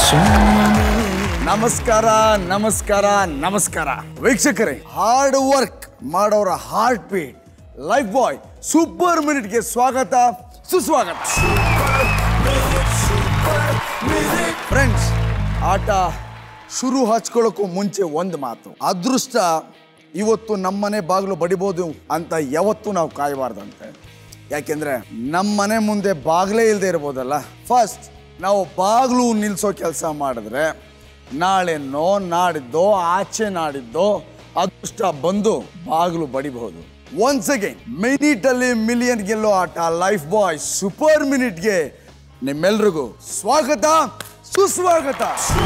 ನಮಸ್ಕಾರ ನಮಸ್ಕಾರ ನಮಸ್ಕಾರ ವೀಕ್ಷಕರೇ ಹಾರ್ಡ್ ವರ್ಕ್ ಮಾಡೋರ heartbeat Lifebuoy super ಮಿನಿಟ್ಗೆ ಸ್ವಾಗತ ಸುಸ್ವಾಗತ ಫ್ರೆಂಡ್ಸ್ ಆಟ ಶುರು ಹಚ್ಕೊಳ್ಳೋಕ್ಕೂ ಮುಂಚೆ ಒಂದು ಮಾತು ಅದೃಷ್ಟ ಇವತ್ತು ನಮ್ಮನೆ ಬಾಗಿಲು ಬಡಿಬೋದು ಅಂತ ಯಾವತ್ತೂ ನಾವು ಕಾಯಬಾರ್ದಂತೆ ಯಾಕೆಂದ್ರೆ ನಮ್ಮನೆ ಮುಂದೆ ಬಾಗಿಲೇ ಇಲ್ಲದೆ ಇರ್ಬೋದಲ್ಲ ಫಸ್ಟ್ ನಾವು ಬಾಗಿಲು ನಿಲ್ಲಿಸೋ ಕೆಲಸ ಮಾಡಿದ್ರೆ ನಾಳೆನೋ ನಾಡಿದ್ದೋ ಆಚೆ ನಾಡಿದ್ದೋ ಅದೃಷ್ಟ ಬಂದು ಬಾಗಿಲು ಬಡಿಬಹುದು ಒನ್ಸ್ ಅಗೇನ್ ಮಿನಿಟ್ ಅಲ್ಲಿ ಮಿಲಿಯನ್ ಗೆಲ್ಲೋ ಆಟ ಲೈಫ್ ಬಾಯ್ ಸೂಪರ್ ಮಿನಿಟ್ಗೆ ನಿಮ್ಮೆಲ್ರಿಗೂ ಸ್ವಾಗತ ಸುಸ್ವಾಗತ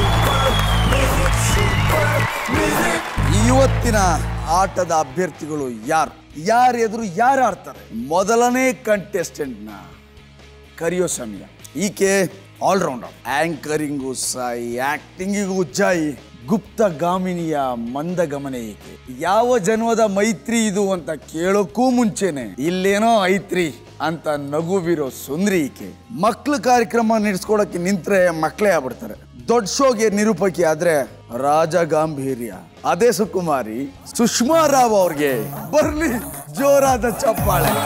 ಇವತ್ತಿನ ಆಟದ ಅಭ್ಯರ್ಥಿಗಳು ಯಾರು ಯಾರು ಎದುರು ಯಾರು ಆಡ್ತಾರೆ ಮೊದಲನೇ ಕಂಟೆಸ್ಟೆಂಟ್ನ ಕರೆಯೋ ಸಮಯ ಈಕೆ ಆಲ್ರೌಂಡರ್ ಆಂಕರಿಂಗು ಸಾಯಿ ಆಕ್ಟಿಂಗಿಗೂ ಜಾಯಿ ಗುಪ್ತಗಾಮಿನಿಯ ಮಂದಗಮನೆ ಈಕೆ ಯಾವ ಜನ್ಮದ ಮೈತ್ರಿ ಇದು ಅಂತ ಕೇಳೋಕ್ಕೂ ಮುಂಚೆನೆ ಇಲ್ಲೇನೋ ಐತ್ರಿ ಅಂತ ನಗು ಬೀರೋ ಸುಂದ್ರಿ ಈಕೆ ಮಕ್ಳ ಕಾರ್ಯಕ್ರಮ ನಡೆಸ್ಕೊಡಕ್ಕೆ ನಿಂತ್ರೆ ಮಕ್ಕಳೇ ಆಗ್ಬಿಡ್ತಾರೆ ದೊಡ್ಡ ಶೋಗೆ ನಿರೂಪಕಿ ಆದ್ರೆ ರಾಜ ಗಾಂಭೀರ್ಯ ಅದೇ ಸುಕುಮಾರಿ ಸುಷ್ಮಾ ರಾವ್ ಅವ್ರಿಗೆ ಬರ್ಲಿ ಜೋರಾದ ಚಪ್ಪಾಳೆ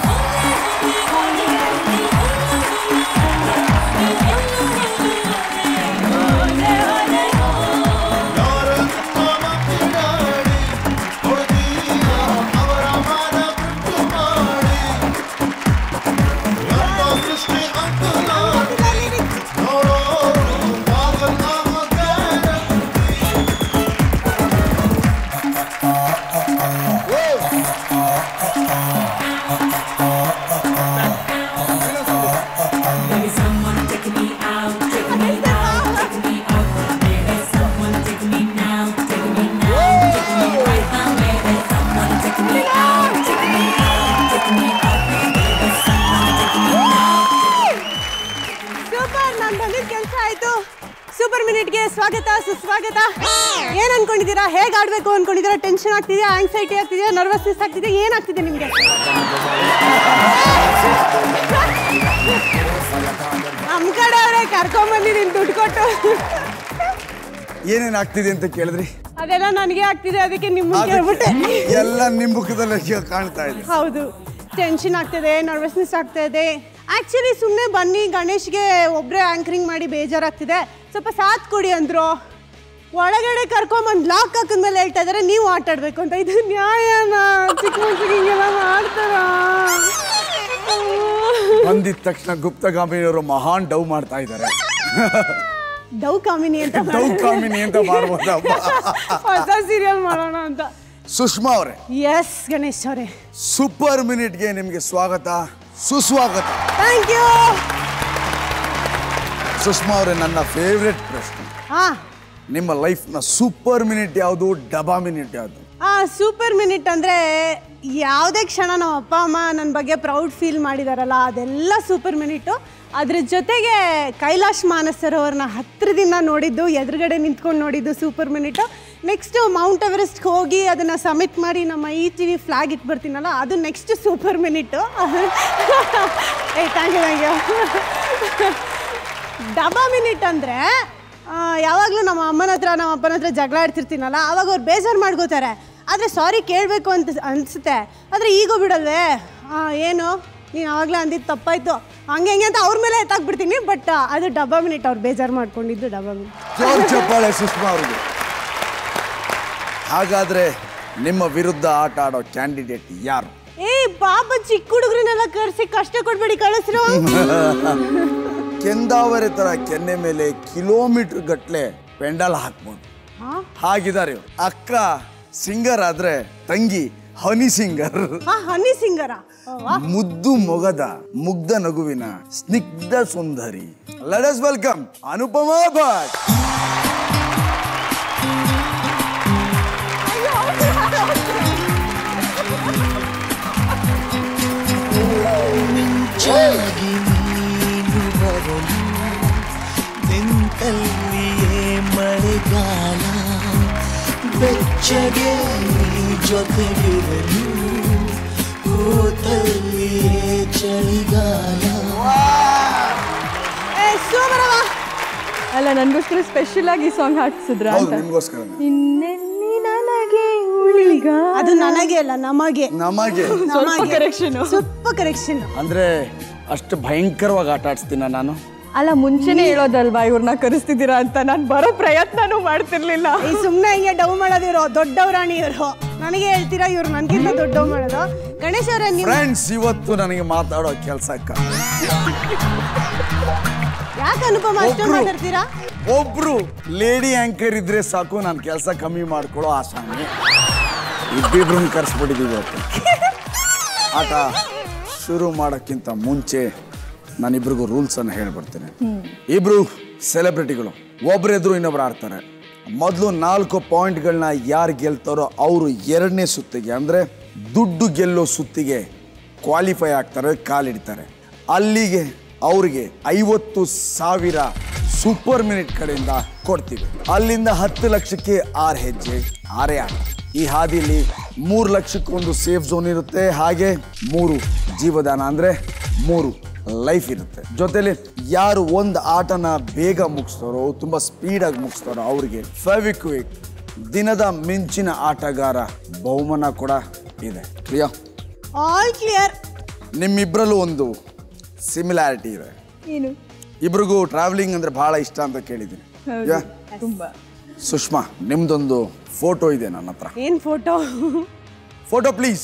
Maybe someone take me out, take me out, take me out. Maybe someone take me now, take me now, take me right now. Maybe someone take me out, take me out, take me out. Maybe someone take me now. Super ನಾನು ಬಂದಿದ್ದ ಕೆಲಸ ಆಯ್ತು super ಮಿನಿಟ್ಗೆ ಸ್ವಾಗತ ಸುಸ್ವಾಗತ ಏನ್ ಅನ್ಕೊಂಡಿದ್ದೀರಾ ಹೇಗ್ ಆಡ್ಬೇಕು ಅನ್ಕೊಂಡಿದ್ದೀರಾ ಟೆನ್ಷನ್ ಆಗ್ತಿದೆಯಾ ಆಂಗ್ಸೈಟಿ ಆಗ್ತಿದೆಯಾ ನರ್ವಸ್ನೆಸ್ ಆಗ್ತಿದೆಯಾ ಏನಾಗ್ತಿದೆ ನಿಮ್ಗೆ ನಮ್ ಕಡೆ ಅವರೇ ಕರ್ಕೊಂಡ್ ಬಂದಿದ್ದೀನಿ ದುಡ್ಡು ಕೊಟ್ಟು ಏನೇನ್ ಆಗ್ತಿದೆ ಅಂತ ಕೇಳಿದ್ರಿ ಅದೆಲ್ಲ ನನಗೆ ಆಗ್ತಿದೆ ಅದಕ್ಕೆ ನಿಮ್ಮ ಕೇಳ್ಬಿಟ್ಟೆ ಎಲ್ಲ ನಿಮ್ ಮುಖದಲ್ಲಿ ಕಾಣ್ತಾ ಇದೆ ಹೌದು ಟೆನ್ಷನ್ ಆಗ್ತದೆ ನರ್ವಸ್ನೆಸ್ ಆಗ್ತಾ ಇದೆ ಆಕ್ಚುಲಿ ಸುಮ್ಮನೆ ಬನ್ನಿ ಗಣೇಶ್ಗೆ ಒಬ್ಬರೇ ಆಂಕರಿಂಗ್ ಮಾಡಿ ಬೇಜಾರಾಗ್ತಿದೆ ಸ್ವಲ್ಪ ಸಾಥ್ ಕೊಡಿ ಅಂದ್ರು ಒಳಗಡೆ ಕರ್ಕೊಂಬಂದು ಲಾಕ್ ಹಾಕಿದ್ಮೇಲೆ ಹೇಳ್ತಾ ಇದಾರೆ ನೀವು ಆಟ ಆಡ್ಬೇಕು ಅಂತ ಇದು ನ್ಯಾಯನಾ ಚಿಕ್ಕ ಮಕ್ಳಿಗೆ ಹಿಂಗೆಲ್ಲ ಮಾಡ್ತಾರಾ ಬಂದಿದ ತಕ್ಷಣ ಗುಪ್ತಗಾಮಿನಿಯವರು ಮಹಾನ್ ಡವ್ ಮಾಡ್ತಾ ಇದ್ದಾರೆ ಡೌ ಕಾಮಿನಿ ಅಂತ ಡವ್ ಕಾಮಿನಿ ಅಂತ ಮಾಡ್ಬೋದಪ್ಪ ಹೊಸ ಸೀರಿಯಲ್ ಮಾಡೋಣ ಅಂತ ಸುಷ್ಮಾ ಅವರೇ ಎಸ್ ಗಣೇಶ್ ಅವರೇ ಸೂಪರ್ ಮಿನಿಟ್ಗೆ ನಿಮಗೆ ಸ್ವಾಗತ ಸುಸ್ವಾಗತ ಥ್ಯಾಂಕ್ ಯು ಸುಷ್ಮಾ ಅವರೇ ನನ್ನ ಫೇವ್ರೆಟ್ ಪ್ರಶ್ನೆ ಹಾ ನಿಮ್ಮ ಲೈಫ್ನ ಸೂಪರ್ ಮಿನಿಟ್ ಯಾವುದು ಡಬಾ ಮಿನಿಟ್ ಯಾವುದು ಆ ಸೂಪರ್ ಮಿನಿಟ್ ಅಂದರೆ ಯಾವುದೇ ಕ್ಷಣ ನಮ್ಮ ಅಪ್ಪ ಅಮ್ಮ ನನ್ನ ಬಗ್ಗೆ ಪ್ರೌಡ್ ಫೀಲ್ ಮಾಡಿದಾರಲ್ಲ ಅದೆಲ್ಲ ಸೂಪರ್ ಮಿನಿಟು ಅದ್ರ ಜೊತೆಗೆ ಕೈಲಾಶ್ ಮಾನಸರೋವರನ್ನ ಹತ್ತಿರದಿಂದ ನೋಡಿದ್ದು ಎದುರುಗಡೆ ನಿಂತ್ಕೊಂಡು ನೋಡಿದ್ದು ಸೂಪರ್ ಮಿನಿಟು ನೆಕ್ಸ್ಟು ಮೌಂಟ್ ಎವರೆಸ್ಟ್ಗೆ ಹೋಗಿ ಅದನ್ನು ಸಬ್ಮಿಟ್ ಮಾಡಿ ನಮ್ಮ ಈ ಟಿ ವಿ ಫ್ಲಾಗ್ ಇಟ್ಟು ಬರ್ತೀನಲ್ಲ ಅದು ನೆಕ್ಸ್ಟ್ ಸೂಪರ್ ಮಿನಿಟು ಏ ಥ್ಯಾಂಕ್ ಯು ಥ್ಯಾಂಕ್ ಯು ಡಬಾ ಮಿನಿಟ್ ಅಂದರೆ ಯಾವಾಗಲೂ ನಮ್ಮ ಅಮ್ಮನ ಹತ್ರ ನಮ್ಮ ಅಪ್ಪನ ಹತ್ರ ಜಗಳ ಆಡ್ತಿರ್ತೀನಲ್ಲ ಆವಾಗ ಅವ್ರು ಬೇಜಾರು ಮಾಡ್ಕೋತಾರೆ ಆದರೆ ಸಾರಿ ಕೇಳಬೇಕು ಅಂತ ಅನಿಸುತ್ತೆ ಆದರೆ ಈಗೋ ಬಿಡಲ್ವೇ ಆ, ಏನು ನೀನು ಆವಾಗಲೇ ಅಂದಿದ್ದು ತಪ್ಪಾಯ್ತು ಹಂಗೆ ಹಂಗೆ ಅಂತ ಅವ್ರ ಮೇಲೆ ಎತ್ತಾಕ್ಬಿಡ್ತೀನಿ ಬಟ್ ಅದು ಡಬ್ಬಾ ಮಿನಿಟ್ ಅವ್ರು ಬೇಜಾರು ಮಾಡ್ಕೊಂಡಿದ್ದು ಡಬ್ಬಾ ಮಿನಿಟ್ ಜೋರ್ ಚಪ್ಪಾಳೆ ಸುಷ್ಮಾ ಅವರಿಗೆ ಹಾಗಾದ್ರೆ ನಿಮ್ಮ ವಿರುದ್ಧ ಆಟ ಆಡೋ ಕ್ಯಾಂಡಿಡೇಟ್ ಯಾರು ಏ ಪಾಪ ಚಿಕ್ಕ ಹುಡುಗ್ರನ್ನೆಲ್ಲ ಕರೆಸಿ ಕಷ್ಟ ಕೊಡ್ಬೇಡಿ ಕಳಿಸ್ರು ಕೆಂದಾವರೆ ತರ ಕೆನ್ನೆ ಮೇಲೆ ಕಿಲೋಮೀಟರ್ ಗಟ್ಲೆ ಪೆಂಡಲ್ ಹಾಕ್ಬೋದು ಹಾಗಿದ್ದಾರೆ ಇವ್ರು. ಅಕ್ಕ ಸಿಂಗರ್ ಆದ್ರೆ ತಂಗಿ ಹನಿ ಸಿಂಗರ್ ಹಾ ಹನಿ ಸಿಂಗರ ಮುದ್ದು ಮೊಗದ ಮುಗ್ಧ ನಗುವಿನ ಸ್ನಿಗ್ಧ ಸುಂದರಿ ಲೆಟಸ್ ವೆಲ್ಕಮ್ ಅನುಪಮಾ ಭಟ್ ಮಿಂಚಾಗಿ ನೀನು ಬರಲು ನಿಂತಲ್ಲಿಯೇ ಮಳೆಗಾಲ ಬೆಚ್ಚಗೆ ನೀ ಜೊತೆಗಿರಲು ಕೂತಲ್ಲಿಯೇ ಚಳಿಗಾಲ ಏ ಸೂಪರವ ಅಲ್ಲ ನನಗೋಸ್ಕರ ಸ್ಪೆಷಲ್ ಆಗಿ ಈ ಸಾಂಗ್ ಹಾಡ್ಸಿದ್ರ ಹೌದು ಅಂತ ನಿಮ್ಗೋಸ್ಕರ ಇನ್ನೆಲ್ಲಿ ನನಗೆ ಉಳಿಗ ಅದು ನನಗೆ ಅಲ್ಲ ನಮಗೆ ನಮಗೆ ಸ್ವಲ್ಪ ಕರೆಕ್ಷನ್ ಸ್ವಲ್ಪ ಕರೆಕ್ಷನ್ ಅಂದ್ರೆ ಅಷ್ಟು ಭಯಂಕರವಾಗಿ ಆಟ ಆಡಿಸ್ತೀನ ನಾನು ಅಲ್ಲ ಮುಂಚೆನೆ ಹೇಳೋದಲ್ವಾ ಇವ್ರನ್ನ ಕರೆಸ್ತಿದ್ದೀರಾ ಅಂತ ನಾನು ಬರೋ ಪ್ರಯತ್ನನೂ ಮಾಡ್ತಿರ್ಲಿಲ್ಲ ಈ ಸುಮ್ಮನೆ ಹಿಂಗೆ ಡವ್ ಮಾಡೋದಿರೋ ದೊಡ್ಡವರಾಣಿ ಇವರು ನನಗೆ ಹೇಳ್ತೀರಾ ಇವ್ರು ನನಗಿಂತ ದೊಡ್ಡವ್ ಮಾಡೋದು ಗಣೇಶ್ ಅವರೇ ನೀವು ಫ್ರೆಂಡ್ಸ್ ಇವತ್ತು ನನಗೆ ಮಾತಾಡೋ ಕೆಲಸ ಯಾಕೆ ಅನುಪಮ ಅಷ್ಟೊಂದು ಒಬ್ರು. ಮಾತಾಡ್ತೀರಾ ಒಬ್ರು ಲೇಡಿ ಆಂಕರ್ ಇದ್ರೆ ಸಾಕು ನಾನು ಕೆಲಸ ಕಮ್ಮಿ ಮಾಡ್ಕೊಳ್ಳೋ ಆಸಾಮಿ ಇಬ್ಬಿಬ್ರನ್ನ ಕರ್ಸ್ಬಿಟ್ಟಿದ್ದೀವಿ ಇವತ್ತು ಆಟ ಶುರು ಮಾಡೋಕ್ಕಿಂತ ಮುಂಚೆ ನಾನಿಬ್ರಿಗೂ ರೂಲ್ಸ್ ಅನ್ನು ಹೇಳ್ಬಿಡ್ತೀನಿ ಇಬ್ರು ಸೆಲೆಬ್ರಿಟಿಗಳು ಒಬ್ರೆದ್ರು ಇನ್ನೊಬ್ರು ಆಡ್ತಾರೆ ಮೊದಲು ನಾಲ್ಕು ಪಾಯಿಂಟ್ಗಳನ್ನ ಯಾರು ಗೆಲ್ತಾರೋ ಅವರು ಎರಡನೇ ಸುತ್ತಿಗೆ ಅಂದರೆ ದುಡ್ಡು ಗೆಲ್ಲೋ ಸುತ್ತಿಗೆ ಕ್ವಾಲಿಫೈ ಆಗ್ತಾರೆ ಕಾಲಿಡ್ತಾರೆ ಅಲ್ಲಿಗೆ ಅವ್ರಿಗೆ ಐವತ್ತು ಸಾವಿರ ಸೂಪರ್ ಮಿನಿಟ್ ಕಡೆಯಿಂದ ಕೊಡ್ತೀವಿ ಅಲ್ಲಿಂದ ಹತ್ತು ಲಕ್ಷಕ್ಕೆ ಆರು ಹೆಜ್ಜೆ ಆರೇ ಆಟ ಈ ಹಾದಿಲಿ ಮೂರು ಲಕ್ಷಕ್ಕೊಂದು ಸೇಫ್ ಝೋನ್ ಇರುತ್ತೆ ಹಾಗೆ ಮೂರು ಜೀವದಾನ ಅಂದರೆ ಮೂರು ಲೈಫ್ ಇರುತ್ತೆ ಜೊತೆಲಿ ಯಾರು ಒಂದು ಆಟನ ಬೇಗ ಮುಗಿಸ್ತಾರೋ ತುಂಬ ಸ್ಪೀಡಾಗಿ ಮುಗಿಸ್ತಾರೋ ಅವ್ರಿಗೆ ಫೆವಿಕ್ವಿಕ್ ದಿನದ ಮಿಂಚಿನ ಆಟಗಾರ ಬಹುಮಾನ ಕೂಡ ಇದೆ ಕ್ಲಿಯರ್ ಆಲ್ ಕ್ಲಿಯರ್ ನಿಮ್ಮಿಬ್ಬರಲ್ಲೂ ಒಂದು ಸಿಮಿಲಾರಿಟಿ ಇದೆ ಏನು ಇಬ್ರಿಗೂ ಟ್ರಾವೆಲಿಂಗ್ ಅಂದ್ರೆ ಬಹಳ ಇಷ್ಟ ಅಂತ ಕೇಳಿದ್ದೀನಿ ಯಾ? ತುಂಬಾ ಸುಷ್ಮಾ ನಿಮ್ದೊಂದು ಫೋಟೋ ಇದೆ ನನ್ನ ಹತ್ರ ಏನ್ ಫೋಟೋ ಫೋಟೋ ಪ್ಲೀಸ್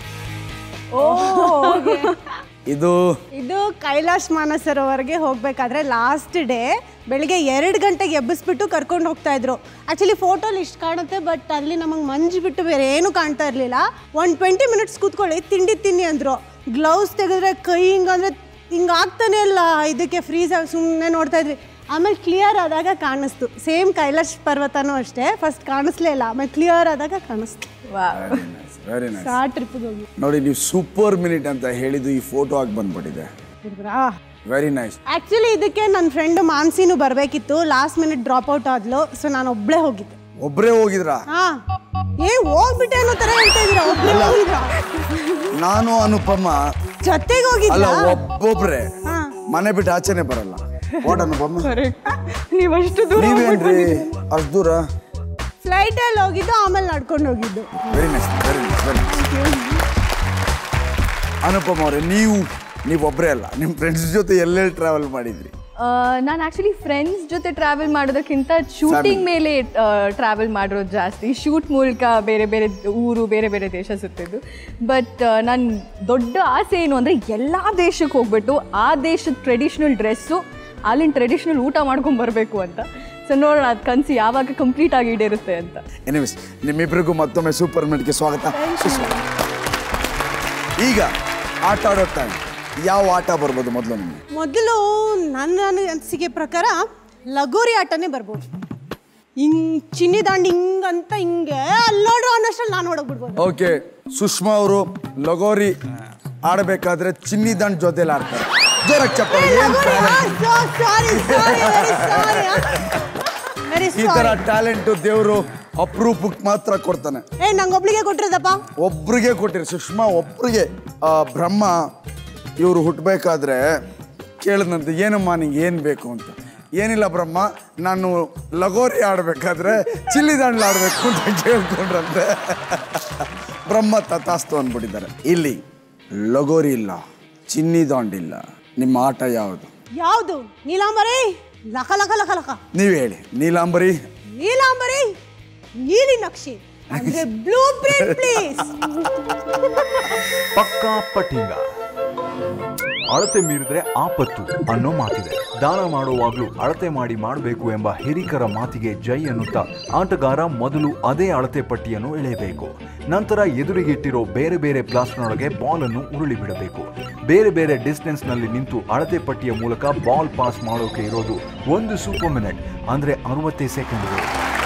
ಇದು ಇದು ಕೈಲಾಶ್ ಮಾನಸರೋವರ್ಗೆ ಹೋಗ್ಬೇಕಾದ್ರೆ ಲಾಸ್ಟ್ ಡೇ ಬೆಳಿಗ್ಗೆ ಎರಡು ಗಂಟೆಗೆ ಎಬ್ಬಿಸ್ಬಿಟ್ಟು ಕರ್ಕೊಂಡು ಹೋಗ್ತಾ ಇದ್ರು ಆಕ್ಚುಲಿ ಫೋಟೋಲಿ ಇಷ್ಟು ಕಾಣುತ್ತೆ ಬಟ್ ಅಲ್ಲಿ ನಮಗೆ ಮಂಜು ಬಿಟ್ಟು ಬೇರೆ ಏನು ಕಾಣ್ತಾ ಇರಲಿಲ್ಲ ಒನ್ ಟ್ವೆಂಟಿ ಮಿನಿಟ್ಸ್ ಕೂತ್ಕೊಳ್ಳಿ ತಿಂಡಿ ತಿನ್ನಿ ಅಂದರು ಗ್ಲೌಸ್ ತೆಗೆದ್ರೆ ಕೈ ಹಿಂಗಂದ್ರೆ ಹಿಂಗೆ ಆಗ್ತಾನೆ ಇಲ್ಲ ಇದಕ್ಕೆ ಫ್ರೀಸ್ ಸುಮ್ಮನೆ ನೋಡ್ತಾ ಇದ್ವಿ ಆಮೇಲೆ ಕ್ಲಿಯರ್ ಆದಾಗ ಕಾಣಿಸ್ತು ಸೇಮ್ ಕೈಲಾಶ್ ಪರ್ವತನೂ ಅಷ್ಟೇ ಫಸ್ಟ್ ಕಾಣಿಸ್ಲೇ ಇಲ್ಲ ಆಮೇಲೆ ಕ್ಲಿಯರ್ ಆದಾಗ ಕಾಣಿಸ್ತು ವೆರಿ ನೈಸ್ ಆ ಟ್ರಿಪ್ಗೆ ಹೋಗಿ ನೋಡಿ ನೀವು ಸೂಪರ್ ಮಿನಿಟ್ ಅಂತ ಹೇಳಿದ್ದು ಈ ಫೋಟೋ ಆಗಿ ಬಂದ್ಬಿಟ್ಟಿದೆ ವೆರಿ ನೈಸ್ ಆಕ್ಚುಲಿ ಇದಕ್ಕೆ ನನ್ನ ಫ್ರೆಂಡ್ ಮಾನ್ಸಿನೂ ಬರಬೇಕಿತ್ತು ಲಾಸ್ಟ್ ಮಿನಿಟ್ ಡ್ರಾಪ್ ಔಟ್ ಆದ್ಲು ಸೊ ನಾನು ಒಬ್ಳೆ ಹೋಗಿದ್ದೆ ಒಬ್ರೇ ಹೋಗಿದ್ರಾ ಹಾ ಏ ಹೋಗ್ಬಿಟ್ಟೆ ಅನ್ನೋ ತರ ಹೇಳ್ತಾ ಇದೀರಾ ಒಬ್ಳೆ ಹೋಗಿದ್ರ ನಾನು ಅನುಪಮ ಜೊತೆಗೆ ಅಲ್ಲ ಹೋಗಿದ್ರ ಒಬ್ಬೊಬ್ರೆ ಹಾ. ಮನೆ ಬಿಟ್ಟು ಆಚೆನೆ ಬರಲ್ಲ ವಾಟ್ ಅನುಪಮ ನೀವಷ್ಟು ದೂರ ನೀವೇನ್ರಿ ಅಷ್ಟು ದೂರ ಫ್ಲೈಟ್ ಅಲ್ಲಿ ಹೋಗಿದ್ದು ಆಮೇಲೆ ನಡ್ಕೊಂಡು ಹೋಗಿದ್ದು very nice very nice very Anupama ಅವರೇ ನೀವು ನೀವು ಒಬ್ಬರೇ ಅಲ್ಲ ನಿಮ್ಮ ಫ್ರೆಂಡ್ಸ್ ಜೊತೆ ಎಲ್ಲೆಲ್ಲಿ ಟ್ರಾವೆಲ್ ಮಾಡಿದ್ರಿ ನಾನು ಆಕ್ಚುಲಿ ಫ್ರೆಂಡ್ಸ್ ಜೊತೆ ಟ್ರಾವೆಲ್ ಮಾಡೋದಕ್ಕಿಂತ ಶೂಟಿಂಗ್ ಮೇಲೆ ಟ್ರಾವೆಲ್ ಮಾಡಿರೋದು ಜಾಸ್ತಿ ಶೂಟ್ ಮೂಲಕ ಬೇರೆ ಬೇರೆ ಊರು ಬೇರೆ ಬೇರೆ ದೇಶ ಸುತ್ತಿದ್ದು ಬಟ್ ನನ್ನ ದೊಡ್ಡ ಆಸೆ ಏನು ಅಂದರೆ ಎಲ್ಲ ದೇಶಕ್ಕೆ ಹೋಗ್ಬಿಟ್ಟು ಆ ದೇಶದ ಟ್ರೆಡಿಷ್ನಲ್ ಡ್ರೆಸ್ಸು ಅಲ್ಲಿನ ಟ್ರೆಡಿಷ್ನಲ್ ಊಟ ಮಾಡ್ಕೊಂಡು ಬರಬೇಕು ಅಂತ ಸೊ ನೋಡೋಣ ಅದು ಕನಸು ಯಾವಾಗ ಕಂಪ್ಲೀಟ್ ಆಗಿ ಈಡೇರುತ್ತೆ ಅಂತ ಎನಿವೇಸ್ ನಿಮ್ಮಿಬ್ಬರಿಗೂ ಮತ್ತೊಮ್ಮೆ ಸೂಪರ್ ಮಿಟ್ಗೆ ಸ್ವಾಗತ ಸುಸ್ವಾಗತ. ಈಗ ಆಟ ಆಡೋ ಟೈಮ್ ಯಾವ ಆಟ ಬರ್ಬೋದು ಮೊದಲು ನಿಮಗೆ ಮೊದಲು ನನ್ನ ಅನಿಸಿಕೆ ಪ್ರಕಾರ ಲಗೋರಿ ಆಟನೇ ಬರ್ಬೋದು ಹಿಂಗ್ ಚಿನ್ನಿ ದಾಂಡ್ ಹಿಂಗಂತ ಹಿಂಗೆ ಅಲ್ಲೋಡ್ರು ಅನ್ನೋಷ್ಟ್ರಲ್ಲಿ ನಾನು ಹೊಡೋಗ್ಬಿಡ್ಬೋದು ಓಕೆ ಸುಷ್ಮಾ ಅವರು ಲಗೋರಿ ಆಡಬೇಕಾದ್ರೆ ಚಿನ್ನಿ ದಂಡ್ ಜೊತೆಲಿ ಆಡ್ತಾರೆ ಜೋರಾಗಿ ಚಪ್ಪಾಳೆ ಏನ್ talent. ವೆರಿ ಈ ತರ ಸಾರಿ ಟ್ಯಾಲೆಂಟ್ ದೇವರು ಅಪರೂಪಕ್ಕೆ ಮಾತ್ರ ಕೊಡ್ತಾನೆ ಏ ನಂಗೊಬ್ಳಿಗೆ ಕೊಟ್ಟಿರೋದಪ್ಪ ಒಬ್ರಿಗೆ ಕೊಟ್ಟಿರಿ ಸುಷ್ಮಾ ಒಬ್ರಿಗೆ ಆ, ಬ್ರಹ್ಮ ಇವರು ಹುಟ್ಟಬೇಕಾದ್ರೆ ಕೇಳಿದಂತೆ ಏನಮ್ಮ ನಿಂಗೆ ಏನು ಬೇಕು ಅಂತ ಏನಿಲ್ಲ ಬ್ರಹ್ಮ ನಾನು ಲಗೋರಿ ಆಡಬೇಕಾದ್ರೆ ಚಿಲ್ಲಿ ದಾಂಡ್ಲು ಆಡಬೇಕು ಅಂತ ಕೇಳ್ಕೊಂಡ್ರಂತೆ ಬ್ರಹ್ಮ ತಥಾಸ್ತು ಅಂದ್ಬಿಟ್ಟಿದ್ದಾರೆ ಇಲ್ಲಿ ಲಗೋರಿ ಇಲ್ಲ ಚಿನ್ನಿ ದಾಂಡ್ ಇಲ್ಲ ನಿಮ್ಮ ಆಟ ಯಾವುದು ಯಾವುದು ನೀಲಾಂಬರಿ ಲಕ ಲಕ ಲಕ ಲಕ ನೀವು ಹೇಳಿ ನೀಲಾಂಬರಿ ನೀಲಾಂಬರಿ ನೀಲಿ ನಕ್ಷೆ ಅಂದ್ರೆ ಬ್ಲೂ ಪ್ರಿಂಟ್ ಪ್ಲೀಸ್ ಪಕ್ಕಾ ಪಟ್ಟಿಂಗ ಅಳತೆ ಮೀರಿದ್ರೆ ಆಪತ್ತು ಅನ್ನೋ ಮಾತಿದೆ ದಾನ ಮಾಡುವಾಗ್ಲೂ ಅಳತೆ ಮಾಡಿ ಮಾಡಬೇಕು ಎಂಬ ಹಿರಿಕರ ಮಾತಿಗೆ ಜೈ ಅನ್ನುತ್ತಾ ಆಟಗಾರ ಮೊದಲು ಅದೇ ಅಳತೆ ಪಟ್ಟಿಯನ್ನು ಎಳೆಯಬೇಕು ನಂತರ ಎದುರಿಗಿಟ್ಟಿರೋ ಬೇರೆ ಬೇರೆ ಪ್ಲಾಸ್ಟ್ನೊಳಗೆ ಬಾಲ್ ಅನ್ನು ಉರುಳಿ ಬಿಡಬೇಕು ಬೇರೆ ಬೇರೆ ಡಿಸ್ಟೆನ್ಸ್ ನಲ್ಲಿ ನಿಂತು ಅಳತೆ ಪಟ್ಟಿಯ ಮೂಲಕ ಬಾಲ್ ಪಾಸ್ ಮಾಡೋಕೆ ಇರೋದು ಒಂದು ಸೂಪರ್ ಮಿನಿಟ್ ಅಂದ್ರೆ ಅರವತ್ತೇ ಸೆಕೆಂಡ್ಗಳು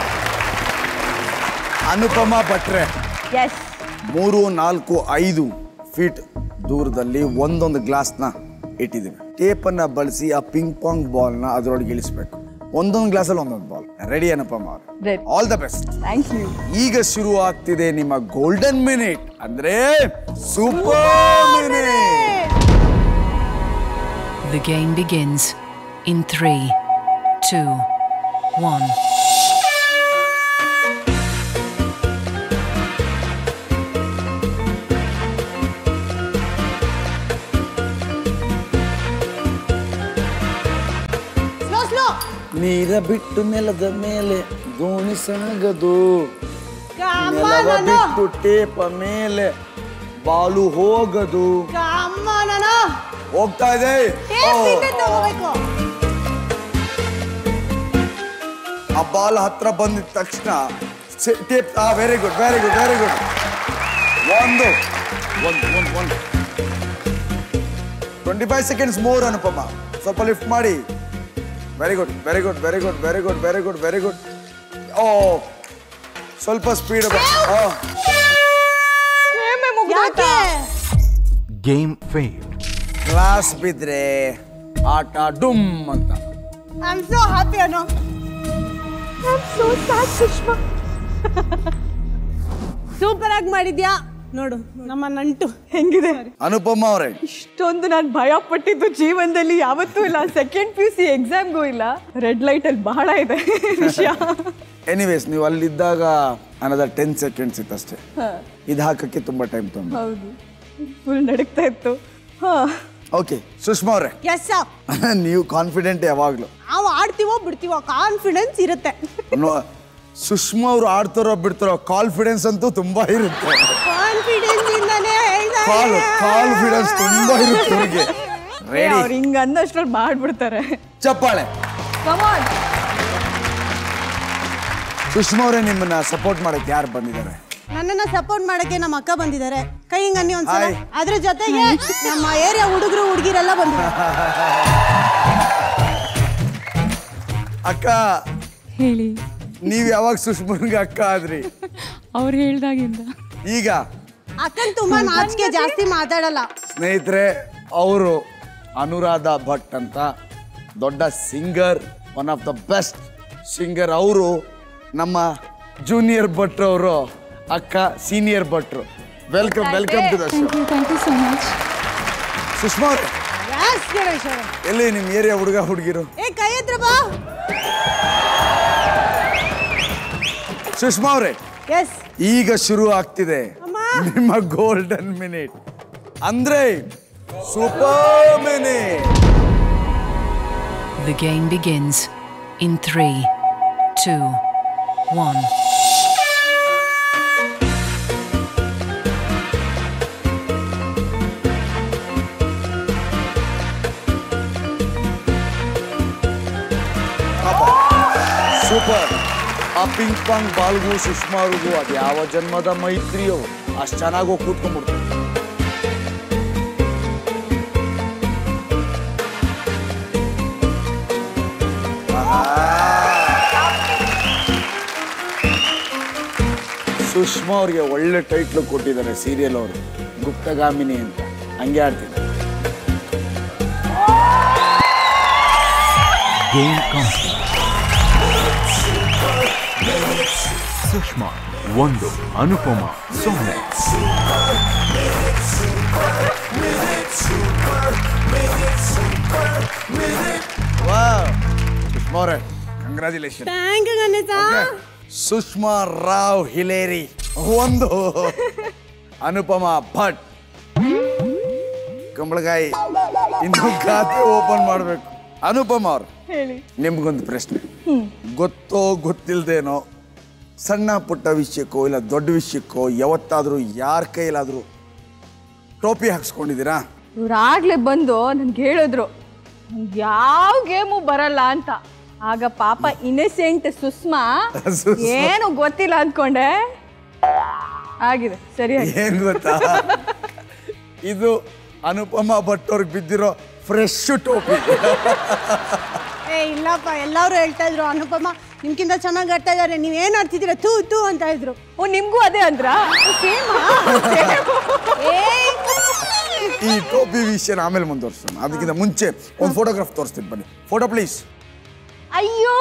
ಅನುಪಮ ಭಟ್ರೆ ಎಸ್ ಮೂರು ನಾಲ್ಕು ಐದು ಫೀಟ್ ದೂರದಲ್ಲಿ ಒಂದೊಂದು ಗ್ಲಾಸ್ನ ಇಟ್ಟಿದ್ದೀವಿ ಟೇಪನ್ನ ಬಳಸಿ ಆ ಪಿಂಗ್ ಪಾಂಗ್ ಬಾಲ್ನ ಅದರೊಳಗೆ ಇಳಿಸ್ಬೇಕು ಒಂದೊಂದು ಗ್ಲಾಸಲ್ಲಿ ಒಂದೊಂದು ball ready Anupama Ready. All the best thank you ಈಗ ಶುರು ಆಗ್ತಿದೆ ನಿಮ್ಮ ಗೋಲ್ಡನ್ ಮಿನಿಟ್ ಅಂದ್ರೆ super minute The game begins in three, two, one. Slow slow ನೀರ ಬಿಟ್ಟು ನೆಲದ ಮೇಲೆ ದೋಣಿ ಸಾಗದು ಅಮ್ಮ ನೆಲವ ನಾನು ಬಿಟ್ಟು ಟೇಪ ಮೇಲೆ ಬಾಲು ಹೋಗದು ಅಮ್ಮ ನಾನು ಹೋಗ್ತಾ ಇದೆ ಓ, ತಗೋಬೇಕು ಆ ಬಾಲ್ ಹತ್ರ ಬಂದಿದ ತಕ್ಷಣ ಟೇಪ್ ಆ very good very good very good ಒಂದು ಒಂದು ಒಂದು ಒಂದು twenty five seconds more Anupama ಸ್ವಲ್ಪ ಲಿಫ್ಟ್ ಮಾಡಿ very good very good very good very good very good very good ಓ ಸ್ವಲ್ಪ ಸ್ಪೀಡ್ ಯಾಕೆ ಗೇಮ್ ಫೇಲ್ ಕ್ಲಾಸ್ ಬಿದ್ರೆ ಆಟ ಡುಮ್ ಅಂತ I am so happy Anu so sad Sushma super ಆಗಿ ಮಾಡಿದ್ಯಾ ನೋಡು ನಮ್ಮ ನಂಟು ಹೆಂಗಿದೆ ಅನುಪಮ ಅವರೇ ಇಷ್ಟೊಂದು ನಾನು ಭಯ ಪಟ್ಟಿದ್ದು ಜೀವನದಲ್ಲಿ ಯಾವತ್ತೂ ಇಲ್ಲ ಸೆಕೆಂಡ್ ಪಿ ಯು ಸಿ ಎಕ್ಸಾಮ್ಗೂ ಇಲ್ಲ ರೆಡ್ ಲೈಟಲ್ಲಿ ಬಹಳ ಇದೆ ವಿಷಯ ಎನಿವೇಸ್ ನೀವು ಅಲ್ಲಿದ್ದಾಗ ಅನ್ನೋದ ಟೆನ್ ಸೆಕೆಂಡ್ಸ್ ಇತ್ತಷ್ಟೇ ಇದು ಹಾಕಕ್ಕೆ ತುಂಬಾ ಟೈಮ್ ತೊಗೊಂಡು ಹೌದು ಫುಲ್ ನಡಕ್ತಾ ಇತ್ತು ಹಾ ಓಕೆ ಸುಷ್ಮಾ ಅವರೇ ಎಸ್ ನೀವು ಕಾನ್ಫಿಡೆಂಟ್ ಯಾವಾಗಲೂ ನಾವು ಆಡ್ತೀವೋ ಬಿಡ್ತೀವೋ ಕಾನ್ಫಿಡೆನ್ಸ್ ಇರುತ್ತೆ ಸುಷ್ಮಾ ಅವರು ಆಡ್ತಾರೋ ಬಿಡ್ತಾರೋ ಕಾನ್ಫಿಡೆನ್ಸ್ ಅಂತೂ ತುಂಬಾ ಇರುತ್ತೆ ಕಾನ್ಫಿಡೆನ್ಸ್ ಇಂದಾನೇ ಹೇಳ್ತಾ ಕಾಲ್ ಇದ್ದೀನಿ. ಕಾನ್ಫಿಡೆನ್ಸ್ ತುಂಬಾ ಇರುತ್ತೆ ಅವ್ರಿಗೆ ರೆಡಿ ಅವ್ರು ಹಿಂಗ ಅನ್ನಷ್ಟರಲ್ಲಿ ಮಾಡ್ಬಿಡ್ತಾರೆ ಚಪ್ಪಾಳೆ ಕಮಾನ್ ಸುಷ್ಮಾ ಅವರೇ ನಿಮ್ಮನ್ನ ಸಪೋರ್ಟ್ ಮಾಡಕ್ಕೆ ಯಾರು ಬಂದಿದ್ದಾರೆ ನನ್ನನ್ನ ಸಪೋರ್ಟ್ ಮಾಡಕ್ಕೆ ನಮ್ಮ ಅಕ್ಕ ಬಂದಿದ್ದಾರೆ ಕೈ ಹಿಂಗ್ ಅನ್ನಿ ಒಂದ್ಸಲ ಹಾಯ್. ಅದ್ರ ಜೊತೆಗೆ ನಮ್ಮ ಏರಿಯಾ ಹುಡುಗರು ಹುಡುಗಿರೆಲ್ಲ ಬಂದಿದ್ದಾರೆ ಅಕ್ಕ ಹೇಳಿ ನೀವ್ ಯಾವಾಗ ಸುಷ್ಮನ್ಗೆ ಅಕ್ಕ ಆದ್ರಿ ಅವ್ರು ಹೇಳ್ದಾಗಿಂದ ಈಗ ಅಕ್ಕನ್ ತುಂಬಾ ನಾಚಿಕೆ ಜಾಸ್ತಿ ಮಾತಾಡಲ್ಲ ಸ್ನೇಹಿತರೆ ಅವರು ಅನುರಾಧ ಭಟ್ ಅಂತ ದೊಡ್ಡ singer one of the best singer ಅವರು ನಮ್ಮ ಜೂನಿಯರ್ ಭಟ್ರು ಅವರು ಅಕ್ಕ ಸೀನಿಯರ್ ಭಟ್ರು welcome welcome to the show thank you thank you so much Sushma ಅವ್ರೆ ಯಾಸ್ ಗಣೇಶ್ ಅವ್ರೆ. ಎಲ್ಲಿ ನಿಮ್ಮ ಏರಿಯಾ ಹುಡುಗ ಹುಡುಗಿರು ಏ ಕೈ ಹತ್ರ ಬಾ ಸುಷ್ಮಾ ಅವ್ರೆ ಎಸ್ ಈಗ ಶುರು ಆಗ್ತಿದೆ ಅಮ್ಮ. ನಿಮ್ಮ ಗೋಲ್ಡನ್ ಮಿನಿಟ್ ಅಂದ್ರೆ super minute The game begins in three, two, one. Super ಆ ಪಿಂಕ್ ಪಾಂಗ್ ಬಾಲ್ಗೂ ಸುಷ್ಮಾ ಅವ್ರಿಗೂ ಅದು ಯಾವ ಜನ್ಮದ ಮೈತ್ರಿಯೋ ಅಷ್ಟು ಚೆನ್ನಾಗಿ ಹೋಗಿ ಕೂತ್ಕೊಂಡ್ಬಿಡ್ತು ಸುಷ್ಮಾ ಅವ್ರಿಗೆ ಒಳ್ಳೆ ಟೈಟ್ಲು ಕೊಟ್ಟಿದ್ದಾರೆ ಸೀರಿಯಲ್ ಅವರು ಗುಪ್ತಗಾಮಿನಿ ಅಂತ ಹಂಗೆ ಆಡ್ತಿದ್ದಾರೆ ಗೇಮ್ ಕಂಪ್ಲೀಟ್ ಸುಷ್ಮಾ ಒಂದು ಅನುಪಮ ಸೊನ್ನೆ ವಾವ್ ಸುಷ್ಮಾ ಅವರೇ congratulation thank you Ganesha Sushma Rao ಹಿಲೇರಿ ಒಂದು ಅನುಪಮ ಭಟ್ ಕಂಬಳಗಾಯಿ ಇನ್ನು ಖಾತೆ ಓಪನ್ ಮಾಡಬೇಕು ಅನುಪಮ ಅವ್ರು ಹೇಳಿ ನಿಮ್ಗೊಂದು ಪ್ರಶ್ನೆ ಗೊತ್ತೋ ಗೊತ್ತಿಲ್ದೇನೋ ಸಣ್ಣ ಪುಟ್ಟ ವಿಷಯಕ್ಕೋ ಇಲ್ಲ ದೊಡ್ಡ ವಿಷಯಕ್ಕೋ ಯಾವತ್ತಾದರೂ ಯಾರ ಕೈಲಾದರೂ ಟೋಪಿ ಹಾಕ್ಸ್ಕೊಂಡಿದ್ದೀರಾ ಇವ್ರಾಗ್ಲೇ ಬಂದು ನನ್ಗೆ ಹೇಳಿದ್ರು ನಂಗೆ ಯಾವ ಗೇಮು ಬರಲ್ಲ ಅಂತ ಆಗ ಪಾಪ ಇನ್ನಸೆಂಟ್ ಸುಷ್ಮಾ ಸುಷ್ಮಾ. ಏನು ಗೊತ್ತಿಲ್ಲ ಅಂದ್ಕೊಂಡೆ ಆಗಿದೆ ಸರಿ ಆಯ್ತು. ಏನ್ ಗೊತ್ತಾ ಇದು ಅನುಪಮ ಭಟ್ ಅವ್ರಿಗೆ ಬಿದ್ದಿರೋ ಫ್ರೆಶ್ ಟೋಪಿ ಏ ಇಲ್ಲಪ್ಪ ಎಲ್ಲರೂ ಹೇಳ್ತಾ ಇದ್ರು ಅನುಪಮ ನಿಮ್ಗಿಂತ ಚೆನ್ನಾಗಿ ಆಡ್ತಾ ಇದಾರೆ ನೀವೇನ್ ಆಡ್ತಿದ್ದೀರಾ ತೂ ತೂ ಅಂತ ಇದ್ರು ಓ ನಿಮ್ಗೂ ಅದೇ ಅಂದ್ರ ಈ ಟೋಪಿ ವಿಷಯನ ಆಮೇಲೆ ಮುಂದುವರ್ಸೋಣ ಅದಕ್ಕಿಂತ ಮುಂಚೆ ಒಂದು ಫೋಟೋಗ್ರಾಫ್ ತೋರಿಸ್ತೀನಿ ಬನ್ನಿ ಫೋಟೋ ಪ್ಲೀಸ್ ಅಯ್ಯೋ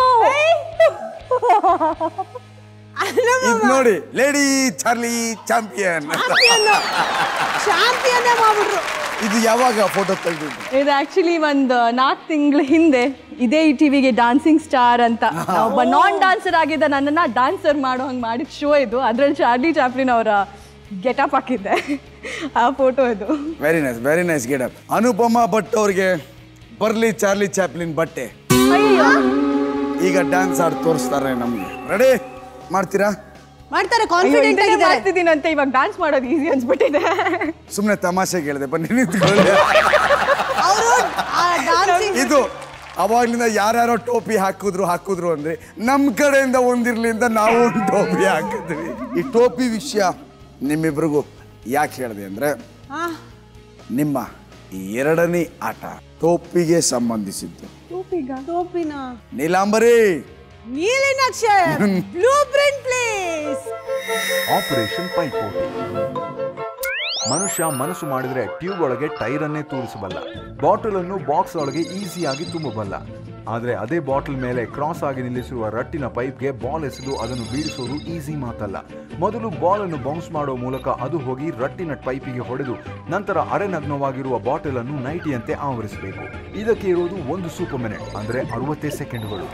ಇದು ನೋಡಿ ಲೇಡಿ ಚಾರ್ಲಿ ಚಾಂಪಿಯನ್ ಚಾಂಪಿಯನ್ ಮಾಡ್ಬಿಟ್ರು ಇದು ಯಾವಾಗ ಫೋಟೋ ತೆಗೆದಿದ್ದು ಇದು ಆಕ್ಚುಲಿ ಒಂದು ನಾಲ್ಕು ತಿಂಗಳ ಹಿಂದೆ ಇದೇ ಈ ಟಿವಿಗೆ ಡಾನ್ಸಿಂಗ್ ಸ್ಟಾರ್ ಅಂತ ಒಬ್ಬ ನಾನ್ ಡಾನ್ಸರ್ ಆಗಿದ್ದ ನನ್ನನ್ನ ಡಾನ್ಸರ್ ಮಾಡೋ ಹಂಗೆ ಮಾಡಿದ ಶೋ ಇದು ಅದ್ರಲ್ಲಿ ಚಾರ್ಲಿ ಚಾಪ್ಲಿನ್ ಅವರ ಗೆಟಪ್ ಹಾಕಿದ್ದೆ ಆ ಫೋಟೋ ಇದು very nice very nice getup Anupama Bhat ಅವ್ರಿಗೆ ಬರ್ಲಿ ಚಾರ್ಲಿ ಚಾಪ್ಲಿನ್ ಬಟ್ಟೆ ಅಯ್ಯೋ ಈಗ ಡ್ಯಾನ್ಸ್ ಆಡಿ ತೋರಿಸ್ತಾರೆ ನಮಗೆ ರೆಡಿ ಮಾಡ್ತೀರಾ ಮಾಡ್ತಾರೆ ಅಯ್ಯೋ, ಕಾನ್ಫಿಡೆಂಟ್ ಇದನ್ನೇ ಆಗಿದ್ದಾರೆ ಮಾಡ್ತಿದ್ದೀನಂತೆ ಇವಾಗ ಡಾನ್ಸ್ ಮಾಡೋದು ಈಸಿ ಅನ್ಸ್ಬಿಟ್ಟಿದೆ ಸುಮ್ಮನೆ ತಮಾಷೆಗೆ ಹೇಳಿದೆ ಬನ್ನಿ ನಿಂತ್ಕೊಳ್ಳಿ ಅವರು ಡಾನ್ಸಿಂಗ್ ಇದು ಅವಾಗ್ಲಿಂದ ಯಾರ್ಯಾರೋ ಟೋಪಿ ಹಾಕಿದ್ರು ಹಾಕಿದ್ರು ಅಂದ್ರೆ ನಮ್ಮ ಕಡೆಯಿಂದ ಒಂದಿರ್ಲಿ ಅಂತ ನಾವು ಒಂದು ಟೋಪಿ ಹಾಕಿದ್ವಿ ಈ ಟೋಪಿ ವಿಷಯ ನಿಮ್ಮಿಬ್ರಿಗೂ ಯಾಕೆ ಹೇಳಿದೆ ಅಂದ್ರೆ ನಿಮ್ಮ ಎರಡನೇ ಆಟ ಟೋಪಿಗೆ ಸಂಬಂಧಿಸಿದ್ದು ಟೋಪಿನ ನೀಲಾಂಬರಿ ನೀಲಿನಕ್ಷ ಬ್ಲೂ ಪ್ರಿಂಟ್ ಪ್ಲೀಸ್ ಆಪರೇಷನ್ ಪೈಪೋಟಿ ಮನುಷ್ಯ ಮನಸ್ಸು ಮಾಡಿದ್ರೆ ಟ್ಯೂಬ್ ಒಳಗೆ ಟೈರ್ ಅನ್ನೇ ತೂರಿಸಬಲ್ಲ ಬಾಟಲ್ ಅನ್ನು ಬಾಕ್ಸ್ ಒಳಗೆ ಈಸಿಯಾಗಿ ತುಂಬಬಲ್ಲ ಆದ್ರೆ ಅದೇ ಬಾಟಲ್ ಮೇಲೆ ಕ್ರಾಸ್ ಆಗಿ ನಿಲ್ಲಿಸಿರುವ ರಟ್ಟಿನ ಪೈಪ್ಗೆ ಬಾಲ್ ಎಸೆದು ಅದನ್ನು ಬೀಳಿಸೋದು ಈಸಿ ಮಾತಲ್ಲ ಮೊದಲು ಬಾಲ್ ಅನ್ನು ಬೌನ್ಸ್ ಮಾಡೋ ಮೂಲಕ ಅದು ಹೋಗಿ ರಟ್ಟಿನ ಪೈಪಿಗೆ ಹೊಡೆದು ನಂತರ ಅರೆನಗ್ನವಾಗಿರುವ ಬಾಟಲ್ ಅನ್ನು ನೈಟಿಯಂತೆ ಆವರಿಸಬೇಕು ಇದಕ್ಕೆ ಇರುವುದು ಒಂದು ಸೂಪರ್ ಮಿನಿಟ್ ಅಂದ್ರೆ ಅರವತ್ತೇ ಸೆಕೆಂಡ್ಗಳು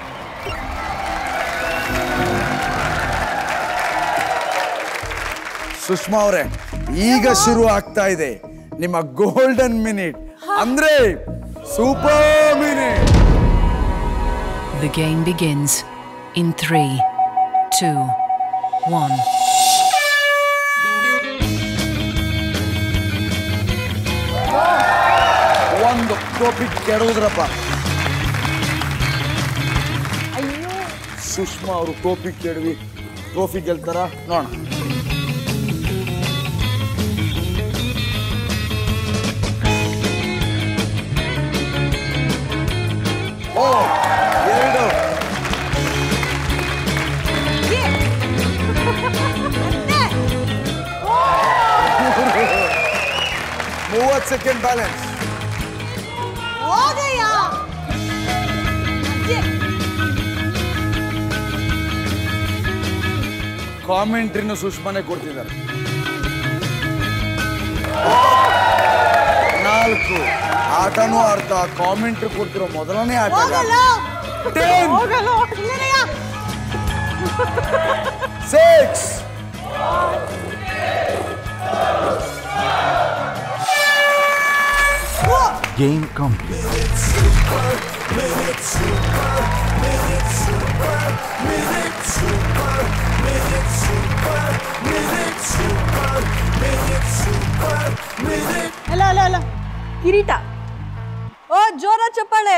ಸುಷ್ಮಾ ಅವರೇ ಈಗ ಶುರು ಆಗ್ತಾ ಇದೆ ನಿಮ್ಮ ಗೋಲ್ಡನ್ ಮಿನಿಟ್ ಅಂದ್ರೆ super minute The game begins in three, two, one. ಒಂದು ಟೋಪಿಕ್ ಕೆಡವುದ್ರಪ್ಪ ಸುಷ್ಮಾ ಅವರು ಟೋಪಿ ಕೆಡವಿ ಟ್ರೋಫಿ ಗೆಲ್ತಾರ ನೋಡ ಓ ಎರಡು ಮೂವತ್ತು ಸೆಕೆಂಡ್ ಬ್ಯಾಲೆನ್ಸ್ ಹೋಗಯ್ಯ ಕಾಮೆಂಟ್ರಿನ ಸುಷ್ಮಾನೆ ಕೊಡ್ತಿದ್ದಾರೆ ನಾಲ್ಕು ಆಟನೂ ಅರ್ಥ ಕಾಮೆಂಟ್ರಿ ಕೊಡ್ತಿರೋ ಮೊದಲನೇ ಆಟ ಹೋಗಲ್ಲ ಟೆನ್ ಹೋಗಲ್ಲ ಸುಮ್ಮನೆಯ ಸಿಕ್ಸ್ ಗೇಮ್ ಕಂಪ್ಲೀಟ್ ಅಲ್ಲ ಅಲ್ಲ ಅಲ್ಲ ಕಿರೀಟ ಓ ಜೋರ ಚಪ್ಪಾಳೆ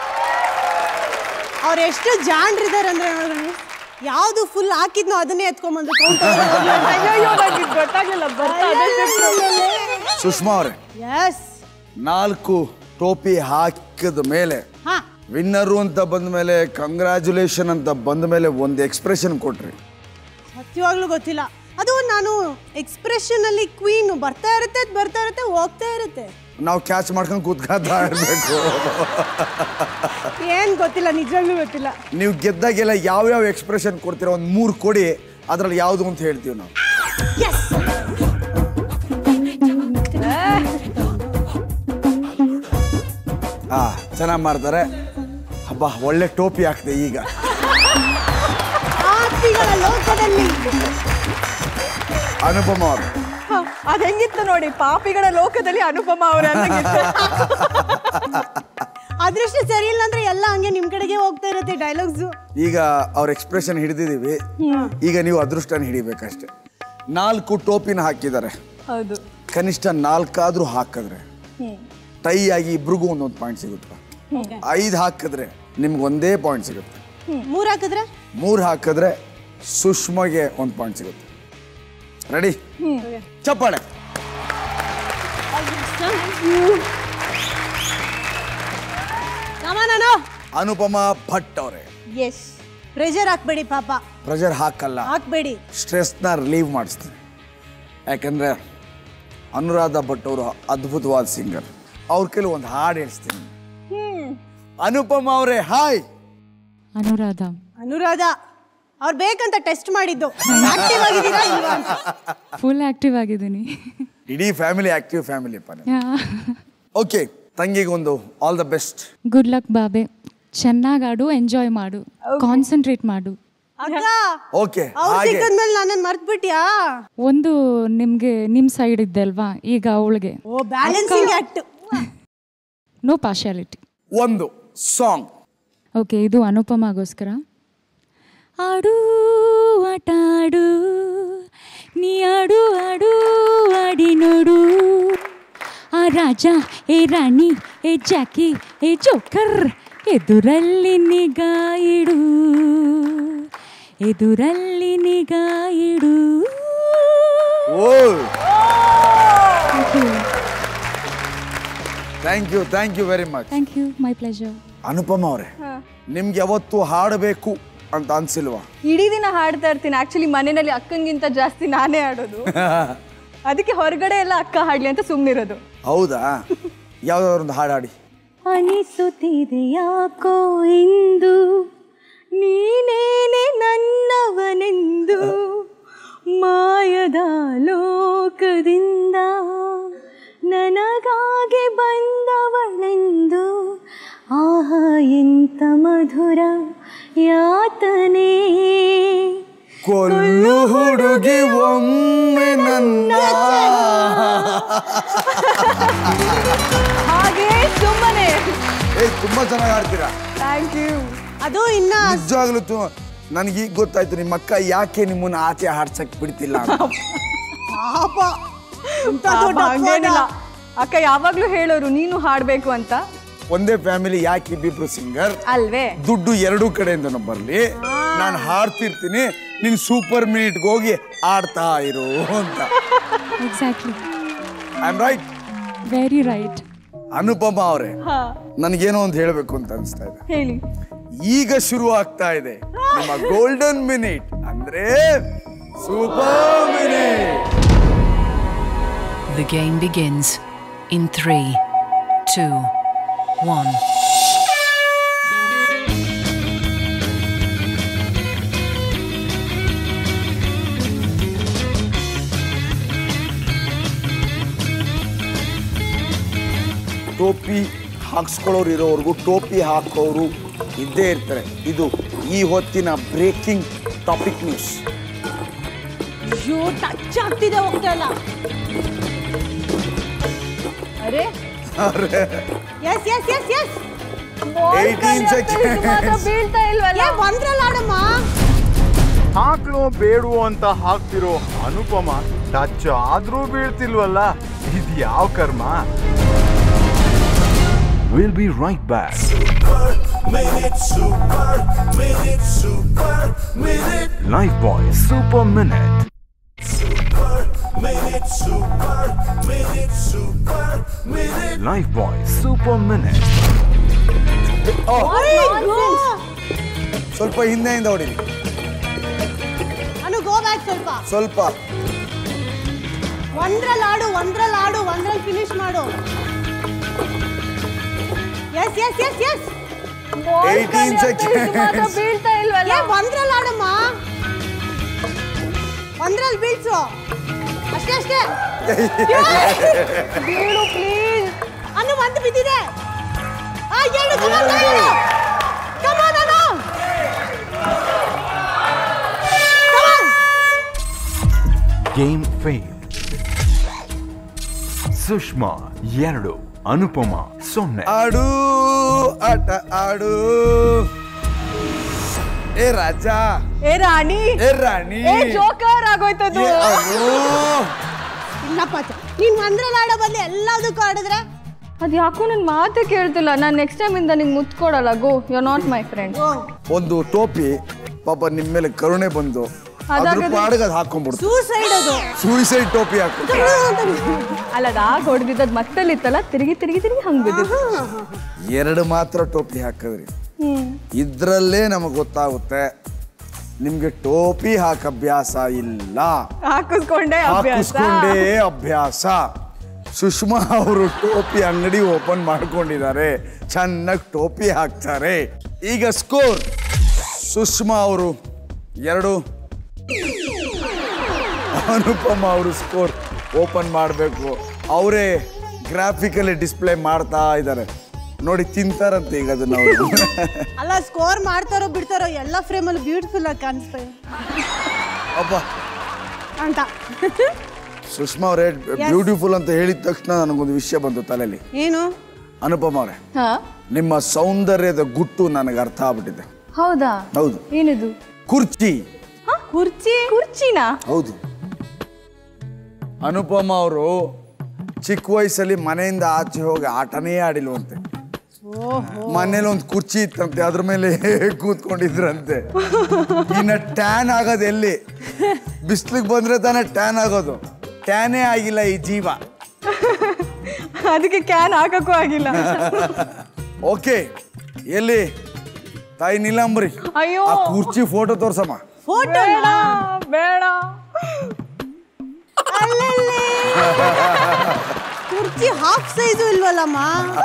ಅವ್ರು ಎಷ್ಟು ಜಾಣ್ರಿದ್ದಾರೆ ಅಂದ್ರೆ ನೋಡ್ರಿ ಯಾವ್ದು ಫುಲ್ ಹಾಕಿದ್ನೋ ಅದನ್ನೇ ಎತ್ಕೊಂಡ್ಬಂದು ಕೌಂಟ್ ಅಯ್ಯೋ ನಂಗೆ ಇದ್ ಗೊತ್ತಾಗ್ಲಿಲ್ಲ ಬರ್ತಾ ಅದೇ ಸುಷ್ಮಾ ಅವರೇ ಎಸ್ ನಾಲ್ಕು ಟೋಪಿ ಹಾಕಿದ ಮೇಲೆ ಹಾ ವಿನ್ನರು ಅಂತ ಬಂದ ಮೇಲೆ ಕಂಗ್ರ್ಯಾಚುಲೇಷನ್ ಅಂತ ಬಂದ ಮೇಲೆ ಒಂದು ಎಕ್ಸ್ಪ್ರೆಷನ್ ಕೊಟ್ರಿ ಸತ್ಯವಾಗ್ಲೂ ಗೊತ್ತಿಲ್ಲ ಅದು ನಾನು ಎಕ್ಸ್ಪ್ರೆಷನ್ ಅಲ್ಲಿ ಕ್ವೀನ್ ಬರ್ತಾ ಇರುತ್ತೆ ಅದ್ ಬರ್ತಾ ಇರುತ್ತೆ ಹೋಗ್ತಾ ಇರುತ್ತೆ ನಾವು ಕ್ಯಾಚ್ ಮಾಡ್ಕೊಂಡು ಕೂತ್ಕೊತಾ ಇರಬೇಕು ಏನ್ ಗೊತ್ತಿಲ್ಲ ನಿಜವಾಗ್ಲೂ ಗೊತ್ತಿಲ್ಲ ನೀವು ಗೆದ್ದಾಗೆಲ್ಲ ಯಾವ್ಯಾವ ಎಕ್ಸ್ಪ್ರೆಷನ್ ಕೊಡ್ತೀರಾ ಒಂದು ಮೂರು ಕೊಡಿ ಅದ್ರಲ್ಲಿ ಯಾವುದು ಅಂತ ಹೇಳ್ತೀವಿ ನಾವು ಆ ಚೆನ್ನಾಗಿ ಮಾಡ್ತಾರೆ ಹಬ್ಬ ಒಳ್ಳೆ ಟೋಪಿ ಹಾಕ್ದೆ ಈಗ ಆಸ್ತಿಗಳ ಲೋಕದಲ್ಲಿ ಅನುಪಮ ಅವರು ಹ, ಅದ್ ಹೆಂಗಿತ್ತು ನೋಡಿ ಪಾಪಿಗಳ ಲೋಕದಲ್ಲಿ ಅನುಪಮ ಅವರ ಅದೃಷ್ಟ ಸರಿ ಇಲ್ಲ ಅಂದ್ರೆ ಎಲ್ಲ ಹಂಗೆ ನಿಮ್ ಕಡೆಗೆ ಹೋಗ್ತಾ ಇರುತ್ತೆ ಡೈಲಾಗ್ಸ್ ಈಗ ಅವ್ರ ಎಕ್ಸ್ಪ್ರೆಷನ್ ಹಿಡಿದಿದ್ದೀವಿ ಈಗ ನೀವು ಅದೃಷ್ಟನ ಹಿಡಿಬೇಕಷ್ಟೆ ನಾಲ್ಕು ಟೋಪಿನ ಹಾಕಿದ್ದಾರೆ ಹೌದು ಕನಿಷ್ಠ ನಾಲ್ಕಾದ್ರೂ ಹಾಕಿದ್ರೆ ಟೈ ಆಗಿ ಇಬ್ರಿಗೂ ಒಂದೊಂದು ಪಾಯಿಂಟ್ ಸಿಗುತ್ತೆ ಐದು ಹಾಕಿದ್ರೆ ನಿಮ್ಗೆ ಒಂದೇ ಪಾಯಿಂಟ್ ಸಿಗುತ್ತೆ ಮೂರ್ ಹಾಕಿದ್ರೆ ಮೂರು ಹಾಕಿದ್ರೆ ಸುಷ್ಮಗೆ ಒಂದು ಪಾಯಿಂಟ್ ಸಿಗುತ್ತೆ ರೆಡಿ ಚಪ್ಪಾಳೆ ನಾನು ಅನುಪಮ ಭಟ್ ಅವರೇ ಎಸ್ ಪ್ರೆಷರ್ ಹಾಕ್ಬೇಡಿ ಪಾಪ ಪ್ರೆಷರ್ ಹಾಕಲ್ಲ ಹಾಕ್ಬೇಡಿ ಸ್ಟ್ರೆಸ್ನ ರಿಲೀವ್ ಮಾಡಿಸ್ತೀನಿ ಯಾಕಂದ್ರೆ ಅನುರಾಧ ಭಟ್ ಅವರು ಅದ್ಭುತವಾದ ಸಿಂಗರ್ ಅವ್ರ ಕೈಲಿ ಒಂದು ಹಾಡು ಹೇಳ್ತೀನಿ ಅನುಪಮ ಅವರೇ ಹಾಯ್ ಅನುರಾಧ ಅನುರಾಧ ಅವ್ರು ಬೇಕಂತ ಟೆಸ್ಟ್ ಮಾಡಿದ್ದು ಆಕ್ಟಿವ್ ಆಗಿದ್ದೀರಾ ಇಲ್ವಾ ಅಂತ ಫುಲ್ ಆಕ್ಟಿವ್ ಆಗಿದ್ದೀನಿ ಇಡೀ ಫ್ಯಾಮಿಲಿ ಆಕ್ಟಿವ್ ಫ್ಯಾಮಿಲಿ ಪಾ ಓಕೆ ತಂಗಿಗೊಂದು all the best good luck ಬಾಬೆ ಚೆನ್ನಾಗಿ ಆಡು ಎಂಜಾಯ್ ಮಾಡು ಕಾನ್ಸಂಟ್ರೇಟ್ ಮಾಡು ಅಕ್ಕ ಓಕೆ ಅವ್ರು ಹಾಗೆ ಸಿಕ್ಕದ್ಮೇಲೆ ನನ್ನನ್ನು ಮರ್ತ್ಬಿಟ್ಯಾ ಒಂದು ನಿಮಗೆ ನಿಮ್ಮ ಸೈಡ್ ಇದ್ದೆ ಅಲ್ವಾ ಈಗ ಅವಳಿಗೆ ಓ ಬ್ಯಾಲೆನ್ಸಿಂಗ್ ಆಕ್ಟ್ ನೋ ಪಾರ್ಶಾಲಿಟಿ ಒಂದು ಸಾಂಗ್ ಓಕೆ ಇದು ಅನುಪಮಾಗೋಸ್ಕರ ಆಡು ಆಟ ಆಡು ನೀ ಆಡು ಆಡು ಆಡಿ ನೋಡು ಆ ರಾಜ ಏ ರಾಣಿ ಏ ಜಾಕಿ ಏ ಜೋಕರ್ ಎದುರಲ್ಲಿ ನಿಗಾ ಇಡು ಎದುರಲ್ಲಿ ನಿಗಾ ಇಡು ಓ thank you thank you very much thank you my pleasure Anupama ಅವರೇ ನಿಮ್ಗೆ ಯಾವತ್ತು ಹಾಡಬೇಕು ಅಂತ ಅನ್ಸಿಲ್ವಾ ಇಡೀ ದಿನ ಹಾಡ್ತಾ ಇರ್ತೀನಿ ಆಕ್ಚುಲಿ ಮನೆಯಲ್ಲಿ ಅಕ್ಕಂಗಿಂತ ಜಾಸ್ತಿ ನಾನೇ ಆಡೋದು ಅದಕ್ಕೆ ಹೊರಗಡೆ ಎಲ್ಲ ಅಕ್ಕ ಹಾಡ್ಲಿ ಅಂತ ಸುಮ್ಮನಿರೋದು ಹೌದಾ ಯಾವ್ದಾದ್ರು ಒಂದು ಹಾಡು ಹಾಡಿ ಅನಿಸುತ್ತಿದೆ ಯಾಕೋ ಇಂದು ನೀನೇನೆ ನನ್ನವನೆಂದು ಮಾಯದ ಲೋಕದಿಂದ ನನಗಾಗಿ ಬಂದವಳೆಂದು ಆಹ ಎಂತ ಮಧುರ ಯಾತನೆ ಕೊಲ್ಲು ಹುಡುಗಿ ಒಮ್ಮೆ ನನ್ನ ಹಾಗೆ ಸುಮ್ಮನೆ ಏ ತುಂಬಾ ಚೆನ್ನಾಗಿ ಹಾಡ್ತೀರಾ ಥ್ಯಾಂಕ್ ಯು ಅದು ಇನ್ನ ನಿಜವಾಗ್ಲೂ ತು ನನಗೆ ಈಗ ಗೊತ್ತಾಯ್ತು ನಿಮ್ಮ ಅಕ್ಕ ಯಾಕೆ ನಿಮ್ಮನ್ನ ಆಚೆ ಹಾಡ್ಸಕ್ ಬಿಡ್ತಿಲ್ಲ ಅಂತ. ಪಾಪ ಇಂಥ ಪಾಪ ದೊಡ್ಡ ಅಪ್ಪನ. ಹಂಗೇನಿಲ್ಲ ಅಕ್ಕ ಯಾವಾಗ್ಲೂ ಹೇಳೋರು ನೀನು ಹಾಡ್ಬೇಕು ಅಂತ ಒಂದೇ ಫ್ಯಾಮಿಲಿ ಯಾಕೆ ಇಬ್ಬಿಬ್ರು ಸಿಂಗರ್ ಅಲ್ವೇ ದುಡ್ಡು ಎರಡೂ ಕಡೆಯಿಂದನೂ ಬರಲಿ ನಾನು ಹಾಡ್ತಿರ್ತೀನಿ ನೀನು ಸೂಪರ್ ಮಿನಿಟ್ಗೆ ಹೋಗಿ ಆಡ್ತಾ ಇರು ಅಂತ exactly I am right very right Anupama ಅವರೇ ನನಗೇನೋ ಒಂದು ಹೇಳಬೇಕು ಅಂತ ಅನಿಸ್ತಾ ಇದೆ ಹೇಳಿ ಈಗ ಶುರು ಆಗ್ತಾ ಇದೆ ನಿಮ್ಮ ಗೋಲ್ಡನ್ ಮಿನಿಟ್ ಅಂದ್ರೆ super minute The game begins in three, two, one. ಟೋಪಿ ಹಾಕ್ಸ್ಕೊಳ್ಳೋರು ಇರೋವರೆಗೂ ಟೋಪಿ ಹಾಕೋರು ಇದ್ದೇ ಇರ್ತಾರೆ ಇದು ಈ ಹೊತ್ತಿನ ಬ್ರೇಕಿಂಗ್ ಟಾಪಿಕ್ ನ್ಯೂಸ್ ಅಯ್ಯೋ ಟಚ್ ಆಗ್ತಿದೆ ಹೋಗ್ತಾ ಇಲ್ಲ ಅರೆ yes yes yes yes eighteen seconds ಬೀಳ್ತಾ ಇಲ್ವಲ್ಲ ಏ ಬಂದ್ರಲ್ಲ ಆಡಮ್ಮ ಹಾಕ್ಲೋ ಬೇಡವೋ ಅಂತ ಹಾಕ್ತಿರೋ ಅನುಪಮ ಟಚ್ ಆದ್ರೂ ಬೀಳ್ತಿಲ್ವಲ್ಲ ಇದು ಯಾವ ಕರ್ಮ will be right back Lifebuoy super minute Lifebuoy super minute ಸ್ವಲ್ಪ ಹಿಂದೆಯಿಂದ ಹೊಡಿರಿ ಅನು ಗೋ ಬ್ಯಾಕ್ ಸ್ವಲ್ಪ ಸ್ವಲ್ಪ ಒಂದ್ರಲ್ಲಿ ಆಡು ಒಂದ್ರಲ್ಲಿ ಆಡು ಒಂದ್ರಲ್ಲಿ ಫಿನಿಶ್ ಮಾಡು yes yes yes yes eighteen seconds ಬೀಳ್ತಾ ಇಲ್ವಲ್ಲ ಏ ಒಂದ್ರಲ್ಲಿ ಆಡಮ್ಮ ಒಂದ್ರಲ್ಲಿ ಬೀಳ್ಸು ಅಷ್ಟೇ ಅಷ್ಟೇ ಬೀಳು ಪ್ಲೀಸ್ ಅನ್ನು ಒಂದು ಬಿದ್ದಿದೆ ಆ ಎರಡು come on come on Anu come on game fail Sushma ಎರಡು ಅನುಪಮ ಸೊನ್ನೆ ಆಡು ಆಟ ಆಡು ಏ ರಾಜ ಏ ರಾಣಿ ಏ ರಾಣಿ ಏ ಜೋಕರ್ ಆಗೋಯ್ತದು ಏ ಅನು. ಇಲ್ಲಪ್ಪ ನೀನ್ ಒಂದ್ರಲ್ಲಿ ಆಡೋ ಬದಲು ಎಲ್ಲದಕ್ಕೂ ಆಡಿದ್ರೆ ಅದ್ ಯಾಕೋ ನನ್ ಮಾತೇ ಕೇಳ್ತಿಲ್ಲ ನಾನ್ ನೆಕ್ಸ್ಟ್ ಟೈಮ್ ಇಂದ ನಿಂಗೆ ಮುತ್ಕೊಡಲ್ಲ go you not my friend ಓ ಒಂದು ಟೋಪಿ ಪಾಪ ನಿಮ್ ಮೇಲೆ ಕರುಣೆ ಬಂದು ಅದ್ರ ಅದಾಗದು- ಪಾಡಿಗೆ ಅದು ಹಾಕೊಂಡ್ಬಿಡ್ತು ಸೂಸೈಡ್ ಅದು ಸೂಯಿಸೈಡ್ ಟೋಪಿ ಹಾಕು ಅಲ್ಲ ಅದ್ ಆಗ ಹೊಡೆದಿದ್ದದ್ ಮತ್ತಲ್ಲಿತ್ತಲ್ಲ ತಿರುಗಿ ತಿರುಗಿ ತಿರುಗಿ ಹಂಗ್ ಬಿದ್ದಿದ್ದು ಎರಡು ಮಾತ್ರ ಟೋಪಿ ಹಾಕಿದ್ರಿ ಇದ್ರಲ್ಲೇ ನಮಗೆ ಗೊತ್ತಾಗುತ್ತೆ ನಿಮ್ಗೆ ಟೋಪಿ ಹಾಕ ಅಭ್ಯಾಸ ಇಲ್ಲ ಹಾಕಿಸ್ಕೊಂಡೆ ಅಭ್ಯಾಸ ಹಾಕಿಸ್ಕೊಂಡೇ ಅಭ್ಯಾಸ ಸುಷ್ಮಾ ಅವರು ಟೋಪಿ ಅಂಗಡಿ ಓಪನ್ ಮಾಡ್ಕೊಂಡಿದ್ದಾರೆ ಚೆನ್ನಾಗಿ ಟೋಪಿ ಹಾಕ್ತಾರೆ ಈಗ ಸ್ಕೋರ್ ಸುಷ್ಮಾ ಅವರು ಎರಡು ಅನುಪಮ ಅವರು ಸ್ಕೋರ್ ಓಪನ್ ಮಾಡಬೇಕು ಅವರೇ ಗ್ರಾಫಿಕಲಿ ಡಿಸ್ಪ್ಲೇ ಮಾಡ್ತಾ ಇದ್ದಾರೆ ನೋಡಿ ತಿಂತಾರಂತೆ ಈಗ ಅದನ್ನ ಅವರು ಅಲ್ಲ ಸ್ಕೋರ್ ಮಾಡ್ತಾರೋ ಬಿಡ್ತಾರೋ ಎಲ್ಲ ಫ್ರೇಮಲ್ಲಿ ಬ್ಯೂಟಿಫುಲ್ ಆಗಿ ಕಾಣಿಸ್ತಾ ಇದೆ ಅಪ್ಪ ಅಂತ ಸುಷ್ಮಾ ಅವರೇ ಬ್ಯೂಟಿಫುಲ್ ಅಂತ ಹೇಳಿದ ತಕ್ಷಣ ನನಗೊಂದು ವಿಷಯ ಬಂತು ತಲೆಯಲ್ಲಿ ಏನು ಅನುಪಮ ಅವರೇ ಹಾ ನಿಮ್ಮ ಸೌಂದರ್ಯದ ಗುಟ್ಟು ನನಗೆ ಅರ್ಥ ಆಗ್ಬಿಟ್ಟಿದೆ ಹೌದಾ ಹೌದು ಏನಿದು ಕುರ್ಚಿ ಕುರ್ಚಿ ಕುರ್ಚಿನಾ ಹೌದು ಅನುಪಮ ಅವರು ಚಿಕ್ಕ ವಯಸ್ಸಲ್ಲಿ ಮನೆಯಿಂದ ಆಚೆ ಹೋಗಿ ಆಟನೇ ಆಡಿಲ್ವಂತೆ ಮನೇಲಿ ಒಂದು ಕುರ್ಚಿ ಇತ್ತಂತೆ ಅದ್ರ ಮೇಲೆ ಕೂತ್ಕೊಂಡಿದ್ರಂತೆ ಇನ್ನ ಟ್ಯಾನ್ ಆಗೋದು ಎಲ್ಲಿ ಬಿಸ್ಲಿಗೆ ಬಂದ್ರೆ ತಾನೇ ಟ್ಯಾನ್ ಆಗೋದು ಟ್ಯಾನೇ ಆಗಿಲ್ಲ ಈ ಜೀವ ಅದಕ್ಕೆ ಕ್ಯಾನ್ ಹಾಕಕ್ಕೂ ಆಗಿಲ್ಲ ಓಕೆ ಎಲ್ಲಿ ತಾಯಿ ನೀಲಾಂಬರಿ ಅಯ್ಯೋ ಆ ಕುರ್ಚಿ ಫೋಟೋ ತೋರ್ಸಮ್ಮ ಫೋಟೋ ಬೇಡ ಬೇಡ ಅಲ್ಲಲ್ಲಿ ಕುರ್ಚಿ ಹಾಫ್ ಸೈಜು ಇಲ್ವಲ್ಲಮ್ಮ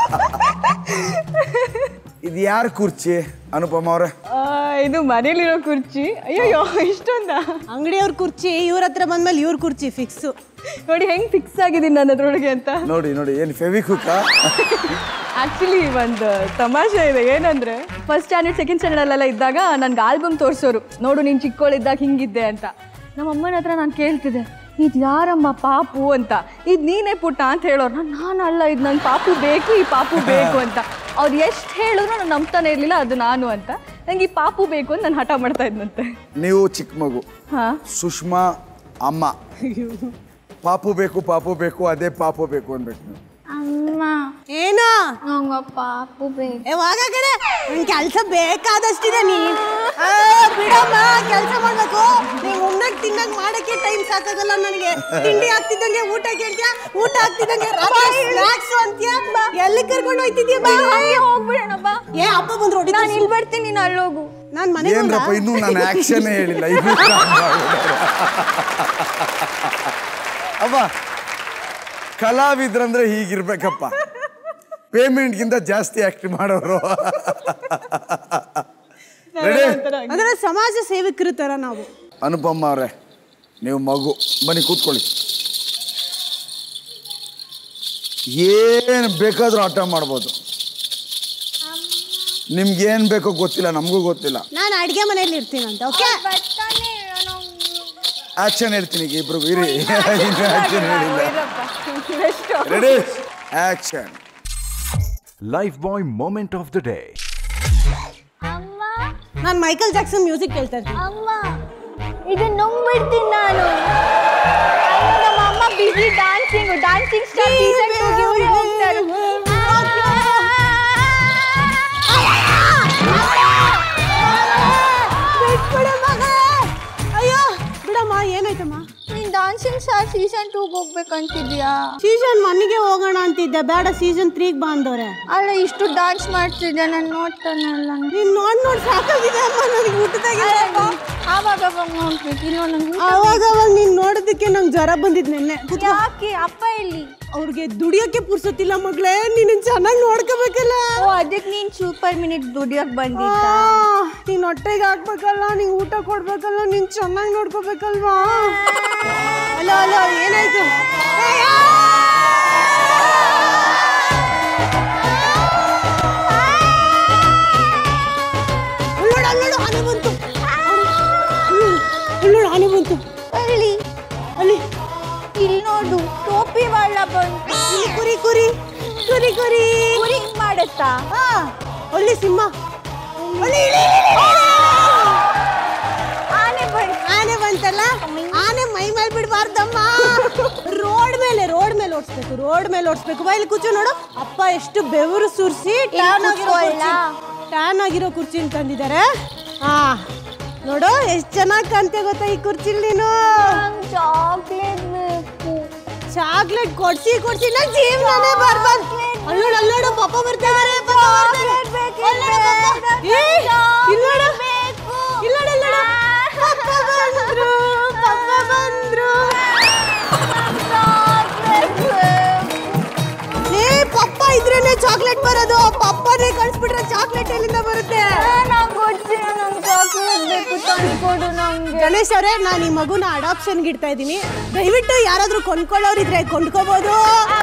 ಇದು ಯಾರ ಕುರ್ಚಿ ಅನುಪಮ ಅವ್ರೆ ಆ, ಇದು ಮನೇಲಿರೋ ಕುರ್ಚಿ ಅಯ್ಯೋ ಇಷ್ಟೊಂದ ಅಂಗಡಿಯವ್ರ ಕುರ್ಚಿ ಇವ್ರ ಹತ್ರ ಬಂದ್ಮೇಲೆ ಇವ್ರ ಕುರ್ಚಿ ಫಿಕ್ಸು ನೋಡಿ ಹೆಂಗ್ ಫಿಕ್ಸ್ ಆಗಿದ್ದೀನಿ ನಾನು ಅದ್ರೊಳಗೆ ಅಂತ ನೋಡಿ ನೋಡಿ ಏನು ಫೆವಿಕ್ವಿಕ್ಕ ಆಕ್ಚುಲಿ ಒಂದು ತಮಾಷೆ ಇದೆ ಏನಂದ್ರೆ ಫಸ್ಟ್ ಸ್ಟ್ಯಾಂಡರ್ಡ್ ಸೆಕೆಂಡ್ ಸ್ಟ್ಯಾಂಡರ್ಡಲ್ಲೆಲ್ಲ ಇದ್ದಾಗ ನನ್ಗೆ ಆಲ್ಬಮ್ ತೋರಿಸೋರು ನೋಡು ನೀನು ಚಿಕ್ಕವಳಿದ್ದಾಗ ಹಿಂಗಿದ್ದೆ ಅಂತ ನಮ್ಮ ಅಮ್ಮನ ಹತ್ರ ನಾನು ಕೇಳ್ತಿದ್ದೆ ಇದು ಯಾರಮ್ಮ ಪಾಪು ಅಂತ ಇದು ನೀನೇ ಪುಟ್ಟ ಅಂತ ಹೇಳೋರು ನಾನು ನಾನು ಅಲ್ಲ ಇದು ನಂಗೆ ಪಾಪು ಬೇಕು ಈ ಪಾಪು ಬೇಕು ಅಂತ ಅವ್ರು ಎಷ್ಟು ಹೇಳಿದ್ರು ನಾನು ನಂಬ್ತಾನೆ ಇರಲಿಲ್ಲ ಅದು ನಾನು ಅಂತ ನಂಗೆ ಈ ಪಾಪು ಬೇಕು ಅಂತ ನಾನು ಹಠ ಮಾಡ್ತಾ ಇದ್ನಂತೆ ನೀವು ಚಿಕ್ಕ ಮಗು ಹಾಂ ಸುಷ್ಮಾ ಅಮ್ಮ ಪಾಪು ಬೇಕು ಪಾಪು ಬೇಕು ಅದೇ ಪಾಪು ಬೇಕು ಅನ್ಬೇಕು ನೀವು ಏನೋ ನಂಗೆ ಪಾಪು ಬೇಕು ಯಾವಾಗ ಕಡೆ ನಿನ್ ಕೆಲಸ ಬೇಕಾದಷ್ಟಿದೆ ನೀನ್ ಆ, ಬಿಡಮ್ಮ ಕೆಲಸ ಮಾಡ್ಬೇಕು ನೀನ್ ಉಣ್ಣಕ್ ತಿನ್ನಕ್ ಮಾಡಕ್ಕೆ ಟೈಮ್ ಸಾಕಾಗಲ್ಲ ನನಗೆ ತಿಂಡಿ ಆಗ್ತಿದ್ದಂಗೆ ಊಟ ಕೇಳ್ತೀಯ ಊಟ ಆಗ್ತಿದ್ದಂಗೆ ಸ್ನಾಕ್ಸ್ ಅಂತೀಯ ಎಲ್ಲಿ ಕರ್ಕೊಂಡು ಹೋಯ್ತಿದ್ಯಾ ಬಾ ಹೋಗ್ಬಿಡೋಣ ಬಾ ಏ ಅಪ್ಪ ಬಂದ್ರು ಹೊಡಿ ನಾನು ಇಲ್ಲಿ ಬರ್ತೀನಿ ನೀನು ಅಲ್ಲೋಗು ನಾನ್ ಮನೆಗೆ ಏನ್ರಪ್ಪ ಇನ್ನೂ ನಾನು ಆಕ್ಷನ್ ಹೇಳಿಲ್ಲ ಇದು ಅಮ್ಮ ಕಲಾವಿದ್ರಂದ್ರೆ ಹೀಗಿರ್ಬೇಕಪ್ಪ ಪೇಮೆಂಟ್ಗಿಂತ ಜಾಸ್ತಿ ಆಕ್ಟ್ ಮಾಡೋರು ರೆಡಿ ಅಂದ್ರೆ ಸಮಾಜ ಸೇವಕರ ತರ ನಾವು ಅನುಪಮ್ಮ ಅವರೇ ನೀವು ಮಗು ಬನ್ನಿ ಕೂತ್ಕೊಳ್ಳಿ ಏನು ಬೇಕಾದ್ರೂ ಆಟ ಮಾಡ್ಬೋದು ನಿಮ್ಗೆ ಏನು ಬೇಕೋ ಗೊತ್ತಿಲ್ಲ ನಮಗೂ ಗೊತ್ತಿಲ್ಲ ನಾನು ಅಡ್ಗೆ ಮನೆಯಲ್ಲಿ ಇರ್ತೀನಂತ ಓಕೆ ಬರ್ತಾನೆ ಆಕ್ಷನ್ ಹೇಳ್ತೀನಿ ಈಗ ಇಬ್ರು ಇರಿ ಇನ್ನು ಆಕ್ಷನ್ ಹೇಳಿಲ್ಲ ready action Lifebuoy moment of the day ಅಮ್ಮ ನಾನು ಮೈಕಲ್ ಜಾಕ್ಸನ್ ಮ್ಯೂಸಿಕ್ ಕೇಳ್ತಾ ಇರ್ತೀನಿ ಅಮ್ಮ ಇದು ನುಂಗ್ಬಿಡ್ತೀನಿ ನಾನು ಅಯ್ಯೋ, ನಮ್ಮ ಅಮ್ಮ ಬಿಸಿ ಡಾನ್ಸಿಂಗ್ ಡಾನ್ಸಿಂಗ್ ಸ್ಟಾರ್ ಸೀಸನ್ ಟೂಗೆ ಇವರೇ ಹೋಗ್ತಾರೆ ಬಿಟ್ಬಿಡು ಮಗ. ಅಯ್ಯೋ ಬಿಡಮ್ಮ ಏನಾಯ್ತಮ್ಮ ನೀನ್ ಡಾನ್ಸಿಂಗ್ ಸ್ಟಾರ್ ಸೀಸನ್ ಟೂಗೆ ಹೋಗ್ಬೇಕಂತಿದ್ಯಾ ಸೀಸನ್ ಮನೆಗೆ ಹೋಗೋಣ ಅಂತಿದ್ದೆ ಬೇಡ ಸೀಸನ್ ತ್ರೀಗೆ ಬಂದವ್ರೆ ಅಲ್ಲ ಇಷ್ಟು ಡಾನ್ಸ್ ಮಾಡ್ತಿದ್ದೆ ನಾನು ನೋಡ್ತಾನಲ್ಲ ನೀನ್ ನೋಡ್ ನೋಡ್ ಸಾಕಾಗಿದೆ ಅಮ್ಮ ನನಗೆ ಊಟದಾಗೆ ಆವಾಗ ಅವಾಗ ನೋಡ್ಬೇಕು ಇಲ್ಲ ನಂಗೆ ಅವಾಗ ಅವಾಗ ನೀನ್ ನೋಡೋದಕ್ಕೆ ನಂಗೆ ಜ್ವರ ಬಂದಿದ್ ನಿನ್ನೆ ಯಾಕೆ ಅಪ್ಪ ಎಲ್ಲಿ ಅವ್ರಿಗೆ ದುಡಿಯೋಕೆ ಪುರ್ಸೊತ್ತಿಲ್ಲ ಮಗಳೇ ನೀನ್ ಚೆನ್ನಾಗಿ ನೋಡ್ಕೋಬೇಕಲ್ಲ ಓ ಅದಕ್ಕೆ ನೀನ್ ಸೂಪರ್ ಮಿನಿಟ್ ದುಡಿಯೋಕ್ ಬಂದಿದ್ದ ಆ, ನೀನ್ ಹೊಟ್ಟೆಗೆ ಹಾಕ್ಬೇಕಲ್ಲ ನೀನ್ ಊಟ ಕೊಡ್ಬೇಕಲ್ಲ ನೀನ್ ಚೆನ್ನಾಗಿ ನೋಡ್ಕೋಬೇಕಲ್ವಾ ಅಲೋ ಅಲೋ ಏನಾಯ್ತು ಅಯ್ಯೋ! ಅಲ್ಲೋಡು, ಅಲ್ಲೋಡು, ಆನೆ ಬಂತು ಹ್ಮ್, ಅಲ್ಲೋಡು, ಆನೆ ಬಂತು ಅಲ್ಲಿ ಅಲ್ಲಿ ಇಲ್ಲಿ ನೋಡು ಟೋಪಿ ವಾಳ ಬಂತು ಇಲ್ಲಿ ಕುರಿ ಕುರಿ ಕುರಿ ಕುರಿ ಕುರಿ ಹಿಂಗ್ ಮಾಡತ್ತಾ ಆ, ಅಲ್ಲಿ ಸಿಂಹ ಅಲ್ಲಿ ಇಳಿ, ಇಳಿ, ಇಳಿ. ಆನೆ ಬಂತು ಆನೆ ಬಂತಲ್ಲ ಆನೆ ಮೈ ಮೇಲೆ ಬಿಡಬಾರ್ದಮ್ಮ ರೋಡ್ ಮೇಲೆ ರೋಡ್ ಮೇಲೆ ಓಡಿಸ್ಬೇಕು ರೋಡ್ ಮೇಲೆ ಓಡಿಸ್ಬೇಕು ಬಾ ಇಲ್ಲಿ ಕೂಚು ನೋಡು ಅಪ್ಪ ಎಷ್ಟು ಬೆವರು ಸುರಿಸಿ ಟ್ಯಾನ್ ಆಗಿರೋ ಕೂತ್ಕೊಳ್ಳಾ? ಟ್ಯಾನ್ ಆಗಿರೋ ಕುರ್ಚಿ ತಂದಿದ್ದಾರೆ ಹಾ ನೋಡು ಎಷ್ಟು ಚೆನ್ನಾಗಿ ಕಾಣ್ತೆ ಗೊತ್ತಾ ಈ ಕುರ್ಚಿಲ್ ನೀನು ಚಾಕ್ಲೇಟ್ ಬೇಕು ಚಾಕ್ಲೇಟ್ ಕೊಡ್ಸಿ ಕೊಡ್ಸಿ ನಂಗೆ ಜೀವನನೇ ಬರ್ಬಾರ್ದು ಅಲ್ಲೋಡು ಅಲ್ಲೋಡು ಪಾಪ ಬರ್ತಿದ್ದಾರೆ ಚಾಕ್ಲೇಟ್ ಬೇಕು ಇಲ್ಲೋಡು ಬೇಕು ಇಲ್ಲೋಡು ಇಲ್ಲೋಡು ಪಪ್ಪ ಬಂದ್ರು ಪಪ್ಪ ಬಂದ್ರು ಚಾಕ್ಲೇಟ್ ಬೇಕು ಏ ಪಪ್ಪ ಇದ್ರೇನೆ ಚಾಕ್ಲೇಟ್ ಬರೋದು ಪಪ್ಪನೇ ಕಳ್ಸ್ಬಿಟ್ರೆ ಚಾಕ್ಲೇಟ್ ಎಲ್ಲಿಂದ ಬರುತ್ತೆ ನಂಗೆ ಗೊತ್ತಿಲ್ಲ ನಂಗೆ ಚಾಕ್ಲೇಟ್ ಬೇಕು ತಾನೇ ಕೊಡು ನಂಗೆ ಗಣೇಶ್ ಅವರೇ ನಾನು ಈ ಮಗುನ ಅಡಾಪ್ಷನ್ಗೆ ಇಡ್ತಾ ಇದ್ದೀನಿ ದಯವಿಟ್ಟು ಯಾರಾದ್ರೂ ಕೊಂಡ್ಕೊಳ್ಳೋರಿದ್ರೆ ಕೊಂಡ್ಕೋಬಹುದು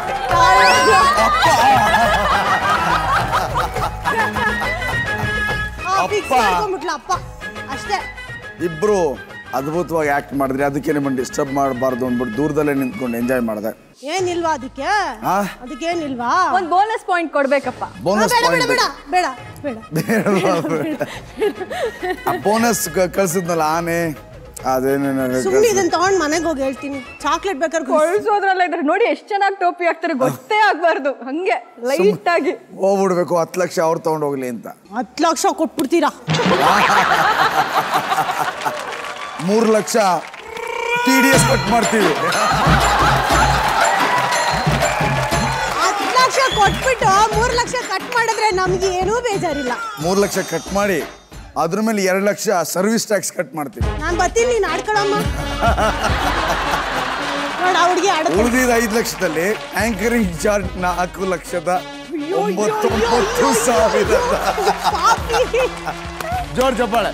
ಫಿಕ್ಸ್ ಮಾಡ್ಕೊಂಡ್ಬಿಟ್ಲ ಅಪ್ಪ ಅಷ್ಟೇ ಇಬ್ರು ಅದ್ಭುತವಾಗಿ ಆಕ್ಟ್ ಮಾಡಿದ್ರಿ ಅದಕ್ಕೆ ನಿಮ್ಮನ್ನು ಡಿಸ್ಟರ್ಬ್ ಮಾಡಬಾರ್ದು ಅಂದ್ಬಿಟ್ಟು ದೂರದಲ್ಲೇ ನಿಂತ್ಕೊಂಡು ಎಂಜಾಯ್ ಮಾಡಿದೆ ಏನಿಲ್ವಾ ಅದಕ್ಕೆ ಆ? ಅದಕ್ಕೇನಿಲ್ವಾ ಒಂದ್ ಬೋನಸ್ ಪಾಯಿಂಟ್ ಕೊಡ್ಬೇಕಪ್ಪ ಬೋನಸ್ ಬೇಡ ಬೇಡ ಪಾಯಿಂಟ್ ಬೇಡ ಬೇಡ ಬೇಡ ಆ ಬೋನಸ್ ಕಳ್ಸಿದ್ನಲ್ಲ ಆನೆ ಅದೇನೇನು ಸುಮ್ಮನೆ ಇದನ್ನ ತಗೊಂಡ್ ಮನೆಗೆ ಹೋಗಿ ಹೇಳ್ತೀನಿ ಚಾಕ್ಲೇಟ್ ಬೇಕಾದ್ರೆ ಕೊಡ್ಸು. ಕೊಳ್ಸೋದ್ರಲ್ಲ ಇದ್ರೆ ನೋಡಿ ಎಷ್ಟು ಚೆನ್ನಾಗಿ ಟೋಪಿ ಹಾಕ್ತಾರೆ ಗೊತ್ತೇ ಆಗ್ಬಾರ್ದು ಹಂಗೆ ಲೈಟ್ ಆಗಿ ಹೋಗ್ಬಿಡ್ಬೇಕು ಹತ್ತು ಲಕ್ಷ ಅವ್ರು ತಗೊಂಡು ಹೋಗ್ಲಿ ಅಂತ ಹತ್ತು ಲಕ್ಷ ಕೊಟ್ಬಿಡ್ತೀರಾ ಮೂರು lakh T D S cut ಮಾಡ್ತೀವಿ ಹತ್ತು ಲಕ್ಷ ಕೊಟ್ಬಿಟ್ಟು ಮೂರು ಲಕ್ಷ ಕಟ್ ಮಾಡಿದ್ರೆ ನಮ್ಗೆ ಏನೂ ಬೇಜಾರಿಲ್ಲ ಮೂರು ಲಕ್ಷ ಕಟ್ ಮಾಡಿ ಅದ್ರ ಮೇಲೆ ಎರಡು ಲಕ್ಷ ಸರ್ವಿಸ್ ಟ್ಯಾಕ್ಸ್ ಕಟ್ ಮಾಡ್ತೀವಿ ನಾನು ಬರ್ತೀನಿ ನೀನು ಆಡ್ಕೊಳಮ್ಮ ನೋಡ ಹುಡುಗಿ ಆಡ ಉಳಿದಿದ ಐದು ಲಕ್ಷದಲ್ಲಿ ಆಂಕರಿಂಗ್ ಚಾರ್ಜ್ ನಾಲ್ಕು ಲಕ್ಷದ ಒಂಬತ್ತೊಂಬತ್ತು ಸಾವಿರದ ಜೋರ್ ಚಪ್ಪಾಳೆ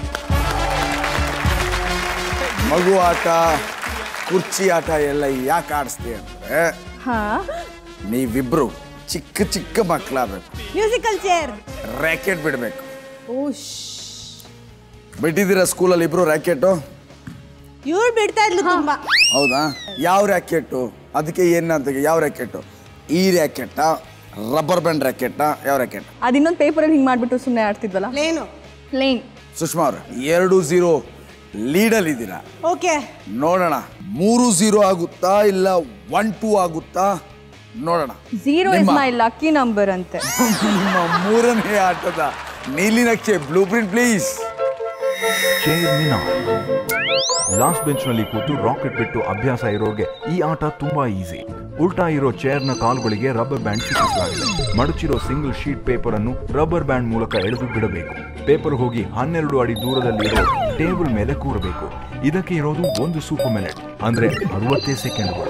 ಮಗು ಆಟ ಕುರ್ಚಿ ಆಟ ಎಲ್ಲ ಯಾಕೆ ಆಡಿಸ್ತೀವಿ ಅಂದ್ರೆ ಹಾ ನೀವಿಬ್ರು ಚಿಕ್ಕ ಚಿಕ್ಕ ಮಕ್ಕಳಾಗಬೇಕು ಮ್ಯೂಸಿಕಲ್ ಚೇರ್ ರ್ಯಾಕೆಟ್ ಬಿಡಬೇಕು ಓಶ್ ಬಿಟ್ಟಿದ್ದೀರಾ ಸ್ಕೂಲಲ್ಲಿ ಇಬ್ರು ರ್ಯಾಕೆಟು ಇವ್ರು ಬಿಡ್ತಾ ಇದ್ಲು ತುಂಬಾ ಹೌದಾ ಯಾವ ರ್ಯಾಕೆಟು ಅದಕ್ಕೆ ಏನಂತ ಯಾವ ರ್ಯಾಕೆಟು ಈ ರ್ಯಾಕೆಟ ರಬ್ಬರ್ ಬ್ಯಾಂಡ್ ರ್ಯಾಕೆಟ ಯಾವ ರ್ಯಾಕೆಟ್ ಅದ್ ಇನ್ನೊಂದು ಪೇಪರಲ್ಲಿ ಹಿಂಗ್ ಮಾಡ್ಬಿಟ್ಟು ಸುಮ್ಮನೆ ಆಡ್ತಿದ್ವಲ್ಲ ಪ್ಲೇನು ಪ್ಲೇನ್ ಸುಷ್ಮಾ ಅವ್ರೆ ಎರಡು ಝೀರೋ ಲೀಡಲ್ಲಿ ಇದ್ದೀರಾ ಓಕೆ ನೋಡೋಣ ಮೂರು ಝೀರೋ ಆಗುತ್ತಾ ಇಲ್ಲ ಒನ್ ಟೂ ಆಗುತ್ತಾ ನೋಡೋಣ ಝೀರೋ ಇಸ್ ನಿಮ್ಮ- ಮೈ ಲಕ್ಕಿ ನಂಬರ್ ಅಂತೆ ನಿಮ್ಮ ಮೂರನೇ ಆಟದ ನೀಲಿ ನಕ್ಷೆ blue print please chair Minar last ಬೆಂಚ್ನಲ್ಲಿ ಕೂತು ರಾಕೆಟ್ ಬಿಟ್ಟು ಅಭ್ಯಾಸ ಇರೋರ್ಗೆ ಈ ಆಟ ತುಂಬಾ ಈಸಿ ಉಲ್ಟಾ ಇರೋ ಚೇರ್ನ ಕಾಲುಗಳಿಗೆ ರಬ್ಬರ್ ಬ್ಯಾಂಡ್ ಸಿಕ್ಕಿಸಲಾಗಿದೆ ಮಡಚಿರೋ ಸಿಂಗಲ್ ಶೀಟ್ ಪೇಪರ್ ಅನ್ನು ರಬ್ಬರ್ ಬ್ಯಾಂಡ್ ಮೂಲಕ ಎಳೆದು ಬಿಡಬೇಕು ಪೇಪರ್ ಹೋಗಿ ಹನ್ನೆರಡು ಅಡಿ ದೂರದಲ್ಲಿರೋ ಟೇಬಲ್ ಮೇಲೆ ಕೂರಬೇಕು ಇದಕ್ಕೆ ಇರೋದು ಒಂದು ಸೂಪರ್ ಮಿನಿಟ್ ಅಂದ್ರೆ ಅರವತ್ತೇ ಸೆಕೆಂಡ್ಗಳು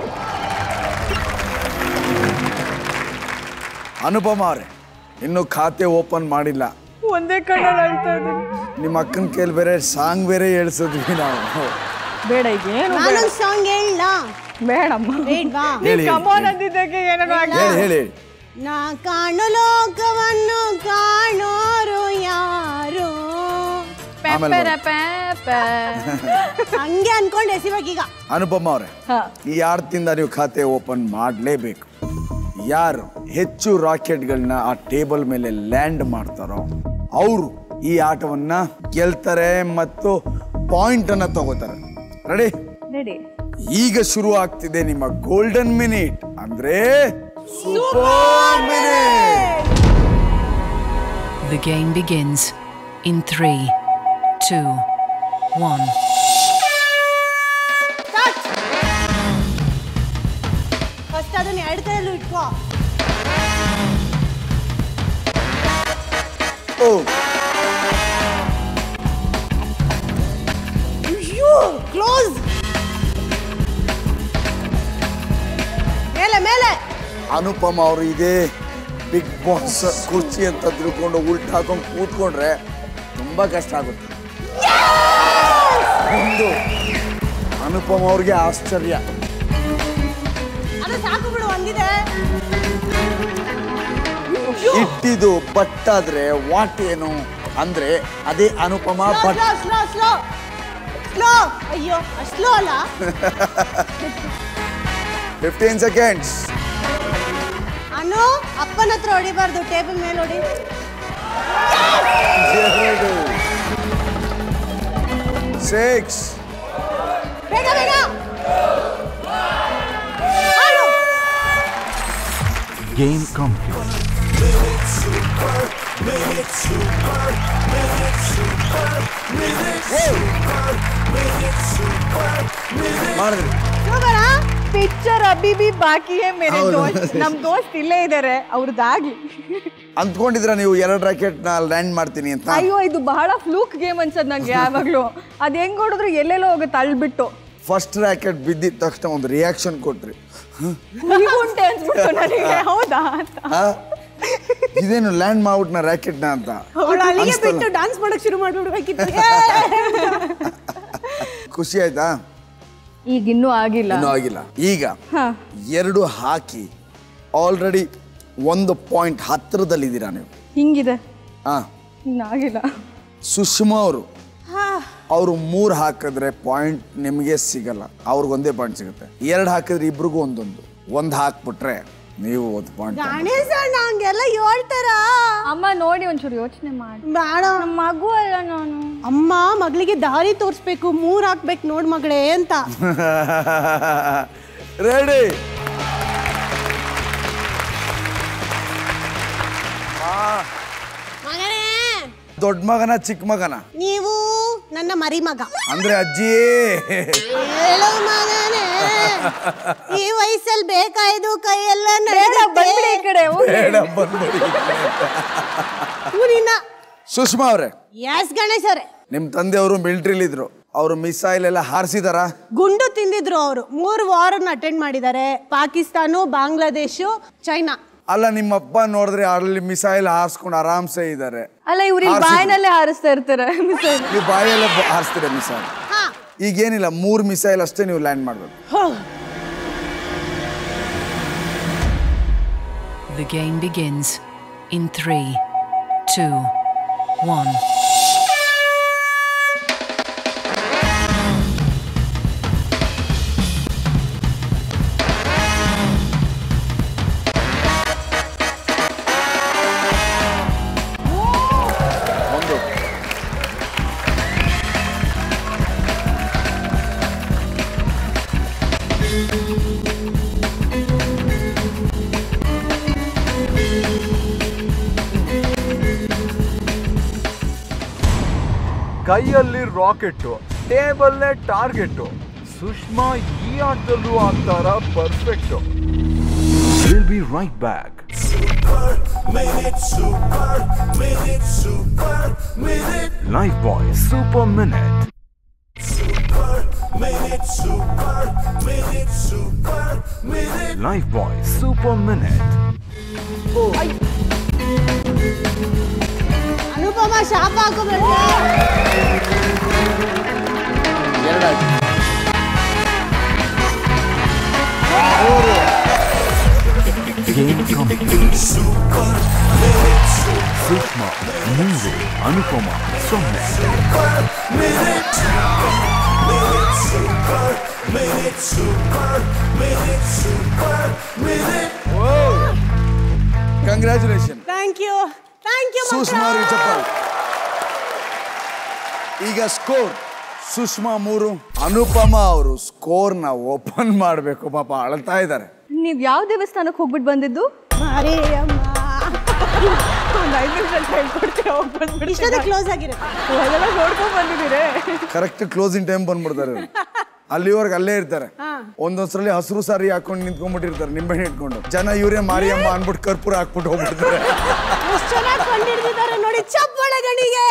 ಅನುಪಮ ಅವರೇ ಇನ್ನು ಖಾತೆ ಓಪನ್ ಮಾಡಿಲ್ಲ ಒಂದೇ ಕಣ್ಣಲ್ಲಿ ಅಳ್ತಾ ಇದ್ದೀನಿ. ನಿಮ್ಮ ಅಕ್ಕನ ಕೈಲಿ ಬೇರೆ ಸಾಂಗ್ ಬೇರೆ ಹೇಳ್ಸಿದ್ವಿ ನಾವು ಬೇಡ ಈಗ ಏನು ಬೇಡ. ನಾನೊಂದು ಸಾಂಗ್ ಹೇಳ ಬೇಡಮ್ಮ ಬೇಡ್ವಾ ಹೇಳಿ ಕಮೋನ್ ಅಂದಿದ್ದಕ್ಕೆ ಏನೇನೋ ಆಗಿ ಹೇಳಿ ಹೇಳಿ ನಾ ಕಾಣು ಲೋಕವನ್ನು ಕಾಣೋರು ಯಾರು ಆಮೇಲೆ ಪೆಪ್ಪರ ಪೆಪ್ಪ. ಹಂಗೆ ಅನ್ಕೊಂಡು ಎಸಿಬೇಕೀಗ ಅನುಪಮ ಅವರೇ ಹಾ. ಈ ಆಟದಿಂದ ನೀವು ಖಾತೆ ಓಪನ್ ಮಾಡಲೇಬೇಕು ಯಾರು ಹೆಚ್ಚು ರಾಕೆಟ್ಗಳನ್ನ ಆ ಟೇಬಲ್ ಮೇಲೆ ಲ್ಯಾಂಡ್ ಮಾಡ್ತಾರೋ ಅವರು ಈ ಆಟವನ್ನ ಗೆಲ್ತಾರೆ ಮತ್ತು ಪಾಯಿಂಟ್ ಅನ್ನ ತಗೋತಾರೆ ರೆಡಿ ರೆಡಿ ಈಗ ಶುರು ಆಗ್ತಿದೆ ನಿಮ್ಮ ಗೋಲ್ಡನ್ ಮಿನಿಟ್ ಅಂದ್ರೆ super minute The game begins in three, two, one. First ಅದನ್ನ ಎರಡು ಕೈಯಲ್ಲೂ ಇಟ್ಕೋ ಓ ಕ್ಲೋಸ್ ಮೇಲೆ ಮೇಲೆ ಅನುಪಮ ಅವರು ಇದೇ ಬಿಗ್ ಬಾಸ್ ಕುರ್ಚಿ ಅಂತ ತಿಳ್ಕೊಂಡು ಉಲ್ಟಾ ಹಾಕೊಂಡು ಕೂತ್ಕೊಂಡ್ರೆ ತುಂಬಾ ಕಷ್ಟ ಆಗುತ್ತೆ ಒಂದು ಅನುಪಮ ಅವ್ರಿಗೆ ಆಶ್ಚರ್ಯ ಅದು ಸಾಕು ಬಿಡು ಒಂದಿದೆ ಇಟ್ಟಿದ್ದು ಬಟ್ಟಾದ್ರೆ ವಾಟ್ ಏನು ಅಂದ್ರೆ ಅದೇ Anupama but slow slow slow slow ಅಯ್ಯೋ ಅಷ್ಟು ಸ್ಲೋ ಅಲ್ಲ ಫಿಫ್ಟೀನ್ ಸೆಕೆಂಡ್ಸ್ ಅನು ಅಪ್ಪನ ಹತ್ರ ಹೊಡಿಬಾರ್ದು ಟೇಬಲ್ ಮೇಲೆ ಹೊಡಿ ಎರಡು ಸಿಕ್ಸ್ ಬೇಗ ಬೇಗ ಆಡು. ಗೇಮ್ ಕಂಪ್ಲೀಟ್ ಮಾಡಿದ್ರಿ ಸೂಪರಾ? ಪಿಕ್ಚರ್ ಅಭಿ ಬಿ ಬಾಕಿ ಹೇ ಮೇರೆ ಹೌದು. ದೋಸ್ತ್ ನಮ್ ದೋಸ್ತ್ ಇಲ್ಲೇ ಇದಾರೆ ಅವ್ರದ್ದಾಗ್ಲಿ ಅಂದ್ಕೊಂಡಿದ್ರ ನೀವು ಎರಡು ರಾಕೆಟ್ ನ ಲ್ಯಾಂಡ್ ಮಾಡ್ತೀನಿ ಅಂತ ಅಯ್ಯೋ ಇದು ಬಹಳ ಫ್ಲೂಕ್ ಗೇಮ್ ಅನ್ಸದ್ ನಂಗೆ ಯಾವಾಗ್ಲೂ ಅದ್ ಹೆಂಗ್ ಹೊಡೆದ್ರು ಎಲ್ಲೆಲ್ಲೋ ಹೋಗುತ್ತೆ ಅಳ್ಬಿಟ್ಟು ಫಸ್ಟ್ ರಾಕೆಟ್ ಬಿದ್ದಿದ ತಕ್ಷಣ ಒಂದು ರಿಯಾಕ್ಷನ್ ಕೊಟ್ರಿ ಹೀಗುಂಟೆ ಅನ್ಸ್ಬಿಟ್ಟು ನನಗೆ ಹೌದಾ ಅಂತ ಆ? ಇದೇನು ಲ್ಯಾಂಡ್ ಮಾಡ್ಬಿಟ್ನ ರಾಕೆಟ್ನ ಅಂತ ಅವಳು ಅಲ್ಲಿಗೆ ಅನ್ಸ್ತಲ್ಲ? ಬಿಟ್ಟು ಡಾನ್ಸ್ ಮಾಡಕ್ ಶುರು ಮಾಡ್ಬಿಡ್ಬೇಕಿತ್ತು ಖುಷಿ ಆಯ್ತಾ ಈಗ ಇನ್ನೂ ಆಗಿಲ್ಲ ಇನ್ನೂ ಆಗಿಲ್ಲ ಈಗ ಹಾ ಎರಡು ಹಾಕಿ ಆಲ್ರೆಡಿ ಒಂದು ಪಾಯಿಂಟ್ ಹತ್ತಿರದಲ್ಲಿದ್ದೀರಾ ನೀವು ಹಿಂಗಿದೆ ಹಾ ಇನ್ನಾಗಿಲ್ಲ ಸುಷ್ಮಾ ಅವರು ಅವರು ಮೂರು ಹಾಕಿದ್ರೆ ಪಾಯಿಂಟ್ ನಿಮಗೆ ಸಿಗಲ್ಲ ಅವ್ರಿಗೊಂದೇ ಪಾಯಿಂಟ್ ಸಿಗುತ್ತೆ ಎರಡು ಹಾಕಿದ್ರೆ ಇಬ್ರಿಗೂ ಒಂದೊಂದು ಒಂದು ಹಾಕ್ಬಿಟ್ರೆ ನೀವು ಒಂದು ಪಾಯಿಂಟ್ ಗಣೇಶ ಹಂಗೆಲ್ಲ ಹೇಳ್ತಾರ ಅಮ್ಮ ನೋಡಿ ಒಂಚೂರು ಯೋಚನೆ ಮಾಡಿ ಬೇಡ ನಮ್ಮ ಮಗು ಅಲ್ಲ ನಾನು ಅಮ್ಮ ಮಗಳಿಗೆ ದಾರಿ ತೋರಿಸ್ಬೇಕು ಮೂರ್ ಹಾಕ್ಬೇಕು ನೋಡ್ ಮಗಳೇ ಅಂತ ರೆಡಿ ಮಗನೇ ದೊಡ್ಡ ಮಗನ ಚಿಕ್ಕ ಮಗನ ನೀವು ನನ್ನ ಮರಿ ಮಗ ಅಂದ್ರೆ ಅಜ್ಜಿ ಹೇಳು ಮಗನೇ ಈ ವಯಸ್ಸಲ್ಲಿ ಬೇಕಾಯ್ದು ಕೈಯೆಲ್ಲ ಬೇಡ ಬಂದ್ಬಿಡಿ ಈ ಕಡೆ ಹೋಗಿ ಬೇಡ ಬಂದ್ಬಿಡಿ ಊರಿನ ಸುಷ್ಮಾ ಅವ್ರೆ ಎಸ್ ಗಣೇಶ್ ಅವರೇ ನಿಮ್ ತಂದೆಯವರು ಮಿಲಿಟರಿಲಿ ಇದ್ರು ಅವರು ಮಿಸೈಲ್ ಎಲ್ಲ ಹಾರಿಸಿದಾರ ಗುಂಡು ತಿಂದಿದ್ರು ಅವರು ಮೂರು ವಾರನ್ನ ಅಟೆಂಡ್ ಮಾಡಿದ್ದಾರೆ ಪಾಕಿಸ್ತಾನ ಬಾಂಗ್ಲಾದೇಶ ಚೈನಾ ಅಲ್ಲ ನಿಮ್ಮಪ್ಪ ನೋಡಿದ್ರೆ ಅಲ್ಲಿ ಮಿಸೈಲ್ ಹಾರಿಸ್ಕೊಂಡು ಆರಾಮ್ಸೆ ಇದ್ದಾರೆ ಅಲ್ಲ ಇವ್ರು ಇಲ್ಲಿ ಹಾರ್ಸಿದ್ರು. ಬಾಯಿನಲ್ಲೇ ಹಾರಿಸ್ತಾ ಇರ್ತಾರೆ ಮಿಸೈಲ್ ನೀವು ಬಾಯೆಲ್ಲ ಬ- ಹಾರಿಸ್ತೀರ ಮಿಸೈಲ್ ಹಾ ಈಗೇನಿಲ್ಲ ಮೂರು ಮಿಸೈಲ್ ಅಷ್ಟೇ ನೀವು ಲ್ಯಾಂಡ್ ಮಾಡ್ಬೇಕು ಹೋ. The game begins in three, two, one. ಒಂದು ಕೈಯಲ್ಲಿ ರಾಕೆಟ್ ಟೇಬಲ್ನೇ ಟಾರ್ಗೆಟ್ ಸುಷ್ಮಾ ಈ ಆಟದಲ್ಲೂ ಆಗ್ತಾರ perfect will be right back Lifebuoy super minute Lifebuoy super minute Anupama ಶಾಪ ಹಾಕೋಬೇಡ ಎರಡಾಯ್ತು ಗೇಮ್ ಕಂಪ್ಲೀಟ್ ಸುಷ್ಮಾ ಮೂರು ಅನುಪಮ ಸೊನ್ನೆ congratulation thank you thank you Sushma ಅವ್ರಿಗೆ ಚಪ್ಪಾಳೆ ಈಗ ಸ್ಕೋರ್ ಸುಷ್ಮಾ ಮೂರು ಅನುಪಮ ಅವರು ಸ್ಕೋರ್ನ ಓಪನ್ ಮಾಡಬೇಕು ಪಾಪ ಅಳ್ತಾ ಇದ್ದಾರೆ ನೀವ್ ಯಾವ ದೇವಸ್ಥಾನಕ್ಕೆ ಹೋಗ್ಬಿಟ್ಟು ಬಂದಿದ್ದು ಅರೇ ಅಮ್ಮ ಒಂದ್ ಐದು ನಿಮಿಷ ಹೇಳ್ಕೊಡ್ತೀರಾ ಹೋಗ್ಬಂದ್ಬಿಡಿ ಇಷ್ಟೊಂದು ಕ್ಲೋಸ್ ಆಗಿರುತ್ತೆ ಅದೆಲ್ಲ ನೋಡ್ಕೊಂಡ್ ಬಂದಿದ್ದೀರಿ ಕರೆಕ್ಟ್ ಕ್ಲೋಸಿಂಗ್ ಟೈಮ್ ಬಂದ್ಬಿಡ್ತಾರೆ ಇವ್ರು. ಅಲ್ಲಿವರೆಗೆ ಅಲ್ಲೇ ಇರ್ತಾರೆ ಒಂದೊಂದ್ಸಲಿ ಹಸಿರು ಸಾರಿ ಹಾಕೊಂಡು ನಿಂತ್ಕೊಂಡ್ಬಿಟ್ಟಿರ್ತಾರೆ ನಿಂಬೆಹಣ್ಣು ಇಟ್ಕೊಂಡು ಜನ ಇವರೇ ಮಾರಿಯಮ್ಮ ಅನ್ಬಿಟ್ಟು ಕರ್ಪೂರ ಹಾಕ್ಬಿಟ್ಟು ಹೋಗ್ಬಿಡ್ತಾರೆ ಎಷ್ಟು ಚೆನ್ನಾಗಿ ಕಂಡಿಡ್ದಿದ್ದಾರೆ ನೋಡಿ ಚಪ್ಪಾಳೆ ಗಣಿಗೆ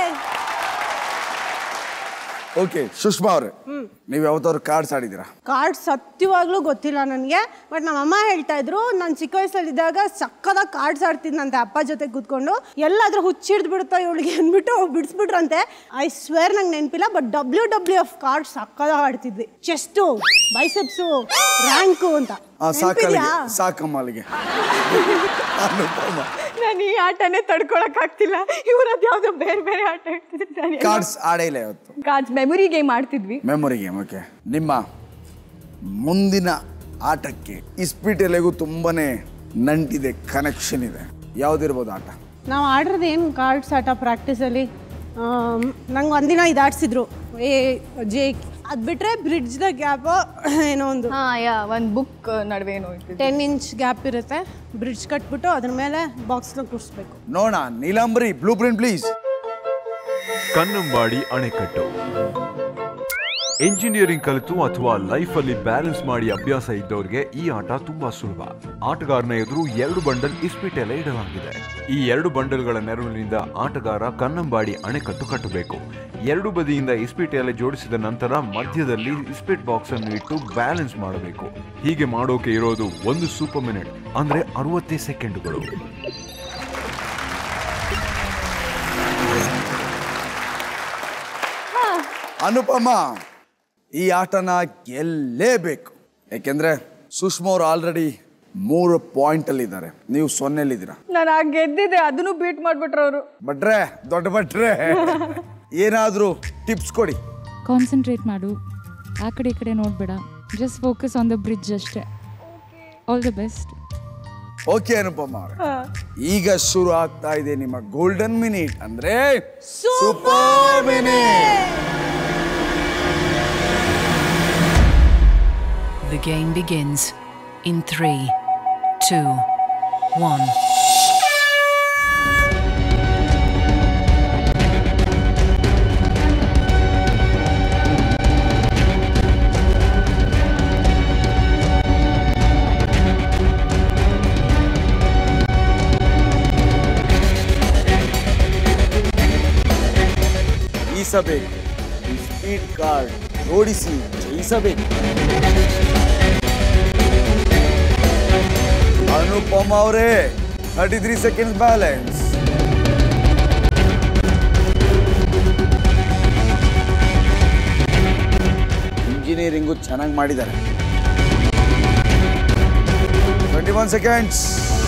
ಓಕೆ ಸುಷ್ಮಾ ಅವ್ರೆ ನೀವು ಯಾವತ್ತಾದ್ರು ಕಾರ್ಡ್ಸ್ ಆಡಿದ್ದೀರಾ ಕಾರ್ಡ್ ಸತ್ಯವಾಗ್ಲೂ ಗೊತ್ತಿಲ್ಲ ನನಗೆ ಬಟ್ ನಮ್ಮ ಅಮ್ಮ ಹೇಳ್ತಾ ಇದ್ರು ನಾನು ಚಿಕ್ಕ ವಯಸ್ಸಲ್ಲಿದ್ದಾಗ ಸಕ್ಕದಾಗ ಕಾರ್ಡ್ಸ್ ಆಡ್ತಿದ್ನಂತೆ ಅಪ್ಪ ಜೊತೆ ಕೂತ್ಕೊಂಡು ಎಲ್ಲಾದ್ರೂ ಹುಚ್ಚಿಡ್ದು ಬಿಡುತ್ತಾ ಇವಳಿಗೆ ಅಂದ್ಬಿಟ್ಟು ಬಿಡಿಸ್ಬಿಟ್ರಂತೆ ಐ ಸ್ವೇರ್ ನಂಗೆ ನೆನಪಿಲ್ಲ but W W F card ಸಕ್ಕದಾಗ ಆಡ್ತಿದ್ವಿ ಚೆಸ್ಟು ಬೈಸೆಪ್ಸು ರ್ಯಾಂಕು ಅಂತ ಆ ಸಾಕಲ್ಲಿಗೆ ನೆನ್ಪಿದ್ಯಾ? ಸಾಕಮ್ಮ ಅಲ್ಲಿಗೆ ಅನುಪಮ ನಾನು ಈ ಆಟನೇ ತಡ್ಕೊಳಕ್ ಆಗ್ತಿಲ್ಲ ಇವ್ರದ್ದು ಯಾವ್ದೋ ಬೇರೆ ಬೇರೆ ಆಟ ಹೇಳ್ತಿದ್ದಾರೆ ಕಾರ್ಡ್ಸ್ ಆಡೇ ಇಲ್ಲ ಇವತ್ತು ಕಾರ್ಡ್ಸ್ ಮೆಮೊರಿ ಗೇಮ್ ಆಡ್ತಿದ್ವಿ ಮೆಮೊರಿ ಗೇಮ್ ಓಕೆ ನಿಮ್ಮ ಮುಂದಿನ ಆಟಕ್ಕೆ ಇಸ್ಪೀಟೆಲೆಗೂ ತುಂಬಾನೇ ನಂಟಿದೆ ಕನೆಕ್ಷನ್ ಇದೆ ಯಾವ್ದಿರ್ಬೋದು ಆಟ ನಾವು ಆಡಿರೋದು ಏನು ಕಾರ್ಡ್ಸ್ ಆಟ ಪ್ರಾಕ್ಟೀಸಲ್ಲಿ ನಂಗೆ ಒಂದಿನ ಇದು ಆಡಿಸಿದ್ರು ಏ ಜೆ ಅದು ಬಿಟ್ರೆ ಬ್ರಿಡ್ಜ್ದ ಗ್ಯಾಪ್ ಏನೋ ಒಂದು ಹಾ ಯಾ ಒಂದ್ ಬುಕ್ ನಡುವೆ ಏನೋ ಇಟ್ಟಿದ್ದು ಟೆನ್ ಇಂಚ್ ಗ್ಯಾಪ್ ಇರುತ್ತೆ ಬ್ರಿಡ್ಜ್ ಕಟ್ಬಿಟ್ಟು ಅದ್ರ ಮೇಲೆ ಬಾಕ್ಸ್ನ ಕೂರಿಸ್ಬೇಕು ನೋಡ Neelambari blue print please Kannambadi ಅಣೆಕಟ್ಟು ಎಂಜಿನಿಯರಿಂಗ್ ಕಲಿತು ಅಥವಾ ಲೈಫಲ್ಲಿ ಬ್ಯಾಲೆನ್ಸ್ ಮಾಡಿ ಅಭ್ಯಾಸ ಇದ್ದವರಿಗೆ ಈ ಆಟ ತುಂಬಾ ಸುಲಭ ಆಟಗಾರನ ಎದುರು ಎರಡು ಬಂಡಲ್ ಇಸ್ಪಿಟೆಲೆ ಇಡಲಾಗಿದೆ ಈ ಎರಡು ಬಂಡಲ್ಗಳ ನೆರವಿನಿಂದ ಆಟಗಾರ ಕನ್ನಂಬಾಡಿ ಅಣೆಕಟ್ಟು ಕಟ್ಟಬೇಕು ಎರಡು ಬದಿಯಿಂದ ಇಸ್ಪಿಟೆಲೆ ಜೋಡಿಸಿದ ನಂತರ ಮಧ್ಯದಲ್ಲಿ ಇಸ್ಪಿಟ್ ಬಾಕ್ಸ್ ಅನ್ನು ಇಟ್ಟು ಬ್ಯಾಲೆನ್ಸ್ ಮಾಡಬೇಕು ಹೀಗೆ ಮಾಡೋಕೆ ಇರೋದು ಒಂದು ಸೂಪರ್ ಮಿನಿಟ್ ಅಂದ್ರೆ ಅರವತ್ತೇ ಸೆಕೆಂಡುಗಳು ಅನುಪಮ ಈ ಆಟನ ಗೆಲ್ಲೇಬೇಕು ಯಾಕೆಂದ್ರೆ ಸುಷ್ಮಾ ಅವರು ಆಲ್ರೆಡಿ ಮೂರು ಪಾಯಿಂಟಲ್ಲಿದ್ದಾರೆ ನೀವು ಸೊನ್ನೆಲಿದ್ದೀರಾ ನಾನು ಆ ಗೆದ್ದಿದ್ದೆ ಅದನ್ನು ಬೀಟ್ ಮಾಡ್ಬಿಟ್ರು ಅವರು ಭಟ್ರೆ ದೊಡ್ಡ ಭಟ್ರೆ ಏನಾದರೂ ಟಿಪ್ಸ್ ಕೊಡಿ ಕಾನ್ಸಂಟ್ರೇಟ್ ಮಾಡು ಆ ಕಡೆ ಈ ಕಡೆ ನೋಡಬೇಡ just focus on the bridge ಅಷ್ಟೇ all the best okay Anupama ಅವ್ರೆ ಈಗ ಶುರು ಆಗ್ತಾ ಇದೆ ನಿಮ್ಮ ಗೋಲ್ಡನ್ ಮಿನಿಟ್ ಅಂದ್ರೆ super minute The game begins in three, two, one. ಜಯಿಸಬೇಕು ಈ ಸ್ಪೀಡ್ ಕಾರ್ಡ್ ಓಡಿಸಿ ಜಯಿಸಬೇಕು ಅನುಪಮ ಅವರೇ thirty three seconds balance engineering ಚೆನ್ನಾಗಿ ಮಾಡಿದ್ದಾರೆ ಟ್ವೆಂಟಿ ಒನ್ ಸೆಕೆಂಡ್ಸ್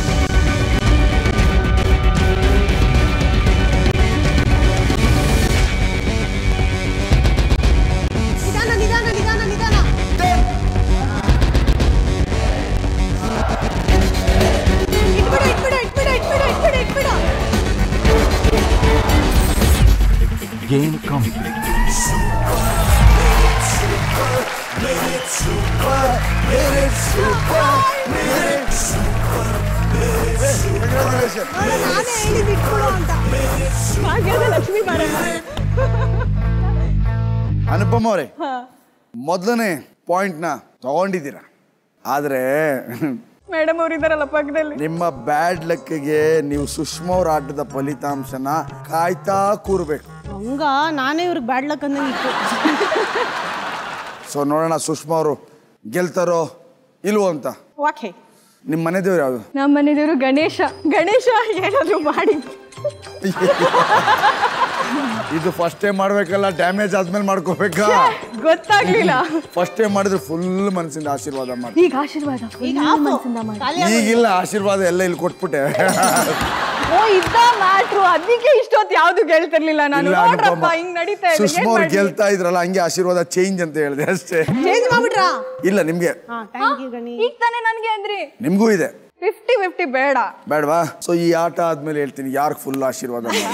ನಿಧಾನ ನಿಧಾನ ನಿಧಾನ ನಿಧಾನ ಇಟ್ಬಿಡು ಇಟ್ಬಿಡು ಇಟ್ಬಿಡು ಇಟ್ಬಿಡು ಇಟ್ಬಿಡು ಇಟ್ಬಿಡು ಗೇಮ್ ಕಂಪ್ಲೀಟ್ ನೋಡು, ನಾನೇ ಹೇಳಿದ್ದು ಇಟ್ಬಿಡು ಅಂತ ಭಾಗ್ಯದ ಲಕ್ಷ್ಮಿ ಬಾರಮ್ಮ ಅನುಪಮ ಅವರೇ ಮೊದಲನೇ ಪಾಯಿಂಟ್ನ ತಗೊಂಡಿದ್ದೀರ ಆದರೆ ಮೇಡಮ್ ಅವ್ರು ಇದಾರಲ್ಲ ಪಕ್ಕದಲ್ಲಿ ನಿಮ್ಮ ಬ್ಯಾಡ್ ಲಕ್ಕಿಗೆ ನೀವು ಸುಷ್ಮಾ ಅವ್ರ ಆಟದ ಫಲಿತಾಂಶನ ಕಾಯ್ತಾ ಕೂರ್ಬೇಕು ಹಂಗ ನಾನೇ ಇವ್ರಿಗೆ ಬ್ಯಾಡ್ ಲಕ್ ಅಂದಂಗೆ ಇತ್ತು ಸೊ ನೋಡೋಣ ಸುಷ್ಮಾ ಅವರು ಗೆಲ್ತಾರೋ ಇಲ್ವೋ ಅಂತ ಓಕೆ ನಿಮ್ಮ ಮನೆ ದೇವ್ರು ಯಾವುದು ನಮ್ಮ ಮನೆ ದೇವರು ಗಣೇಶ ಗಣೇಶ ಏನಾದ್ರು ಮಾಡಿ ಇದು ಫಸ್ಟ್ ಟೈಮ್ ಮಾಡ್ಬೇಕಲ್ಲ ಡ್ಯಾಮೇಜ್ ಆದ್ಮೇಲೆ ಮಾಡ್ಕೋಬೇಕಾ ಗೊತ್ತಾಗ್ಲಿಲ್ಲ ಫಸ್ಟ್ ಟೈಮ್ ಮಾಡಿದ್ರೆ ಫುಲ್ ಮನಸ್ಸಿಂದ ಆಶೀರ್ವಾದ ಮಾಡಿ ಈಗ ಆಶೀರ್ವಾದ ಈಗ ಆಫು. ಖಾಲಿ ಆಗೋಯ್ತು. ಈಗಿಲ್ಲ ಆಶೀರ್ವಾದ ಎಲ್ಲ ಇಲ್ಲಿ ಕೊಟ್ಬಿಟ್ಟೆ ಓ ಇದ್ದ ಮ್ಯಾಟ್ರು ಅದಕ್ಕೆ ಇಷ್ಟೊತ್ತು ಯಾವ್ದು ಗೆಲ್ತಿರ್ಲಿಲ್ಲ ನಾನು ಇಲ್ಲ ನೋಡ್ರಪ್ಪ ಅನುಪಮ ಹಿಂಗ್ ನಡೀತಾ ಇದೆ ಸುಷ್ಮಾ ಏನ್ ಅವ್ರು ಮಾಡ್ಲಿ? ಗೆಲ್ತಾ ಇದ್ರಲ್ಲ ಹಂಗೆ ಆಶೀರ್ವಾದ ಚೇಂಜ್ ಅಂತ ಹೇಳಿದೆ ಅಷ್ಟೇ ಚೇಂಜ್ ಮಾಡ್ಬಿಟ್ರಾ ಇಲ್ಲ ನಿಮ್ಗೆ ಹಾ ಥ್ಯಾಂಕ್ ಯು ಗಣಿ ಈಗ ತಾನೇ ನನ್ಗೆ ಅಂದ್ರಿ ನಿಮ್ಗೂ ಇದೆ ಫಿಫ್ಟಿ ಫಿಫ್ಟಿ ಬೇಡ ಬೇಡವಾ ಸೊ ಈ ಆಟ ಆದ್ಮೇಲೆ ಹೇಳ್ತೀನಿ ಯಾರು ಫುಲ್ ಆಶೀರ್ವಾದ ಮಾಡಿ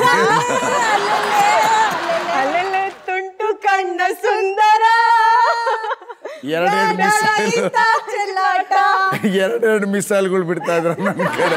ಅಲ್ಲೆಲ್ಲೆ ತುಂಟು ಕಣ್ಣ ಸುಂದರ ಎರಡೆರಡು ಮಿಸೈಲ್ ಈತ ಚೆಲ್ಲಾಟ. ಎರಡೆರಡು ಮಿಸೈಲ್ಗಳು ಬಿಡ್ತಾ ಇದ್ರ ನನ್ನ ಕಡೆ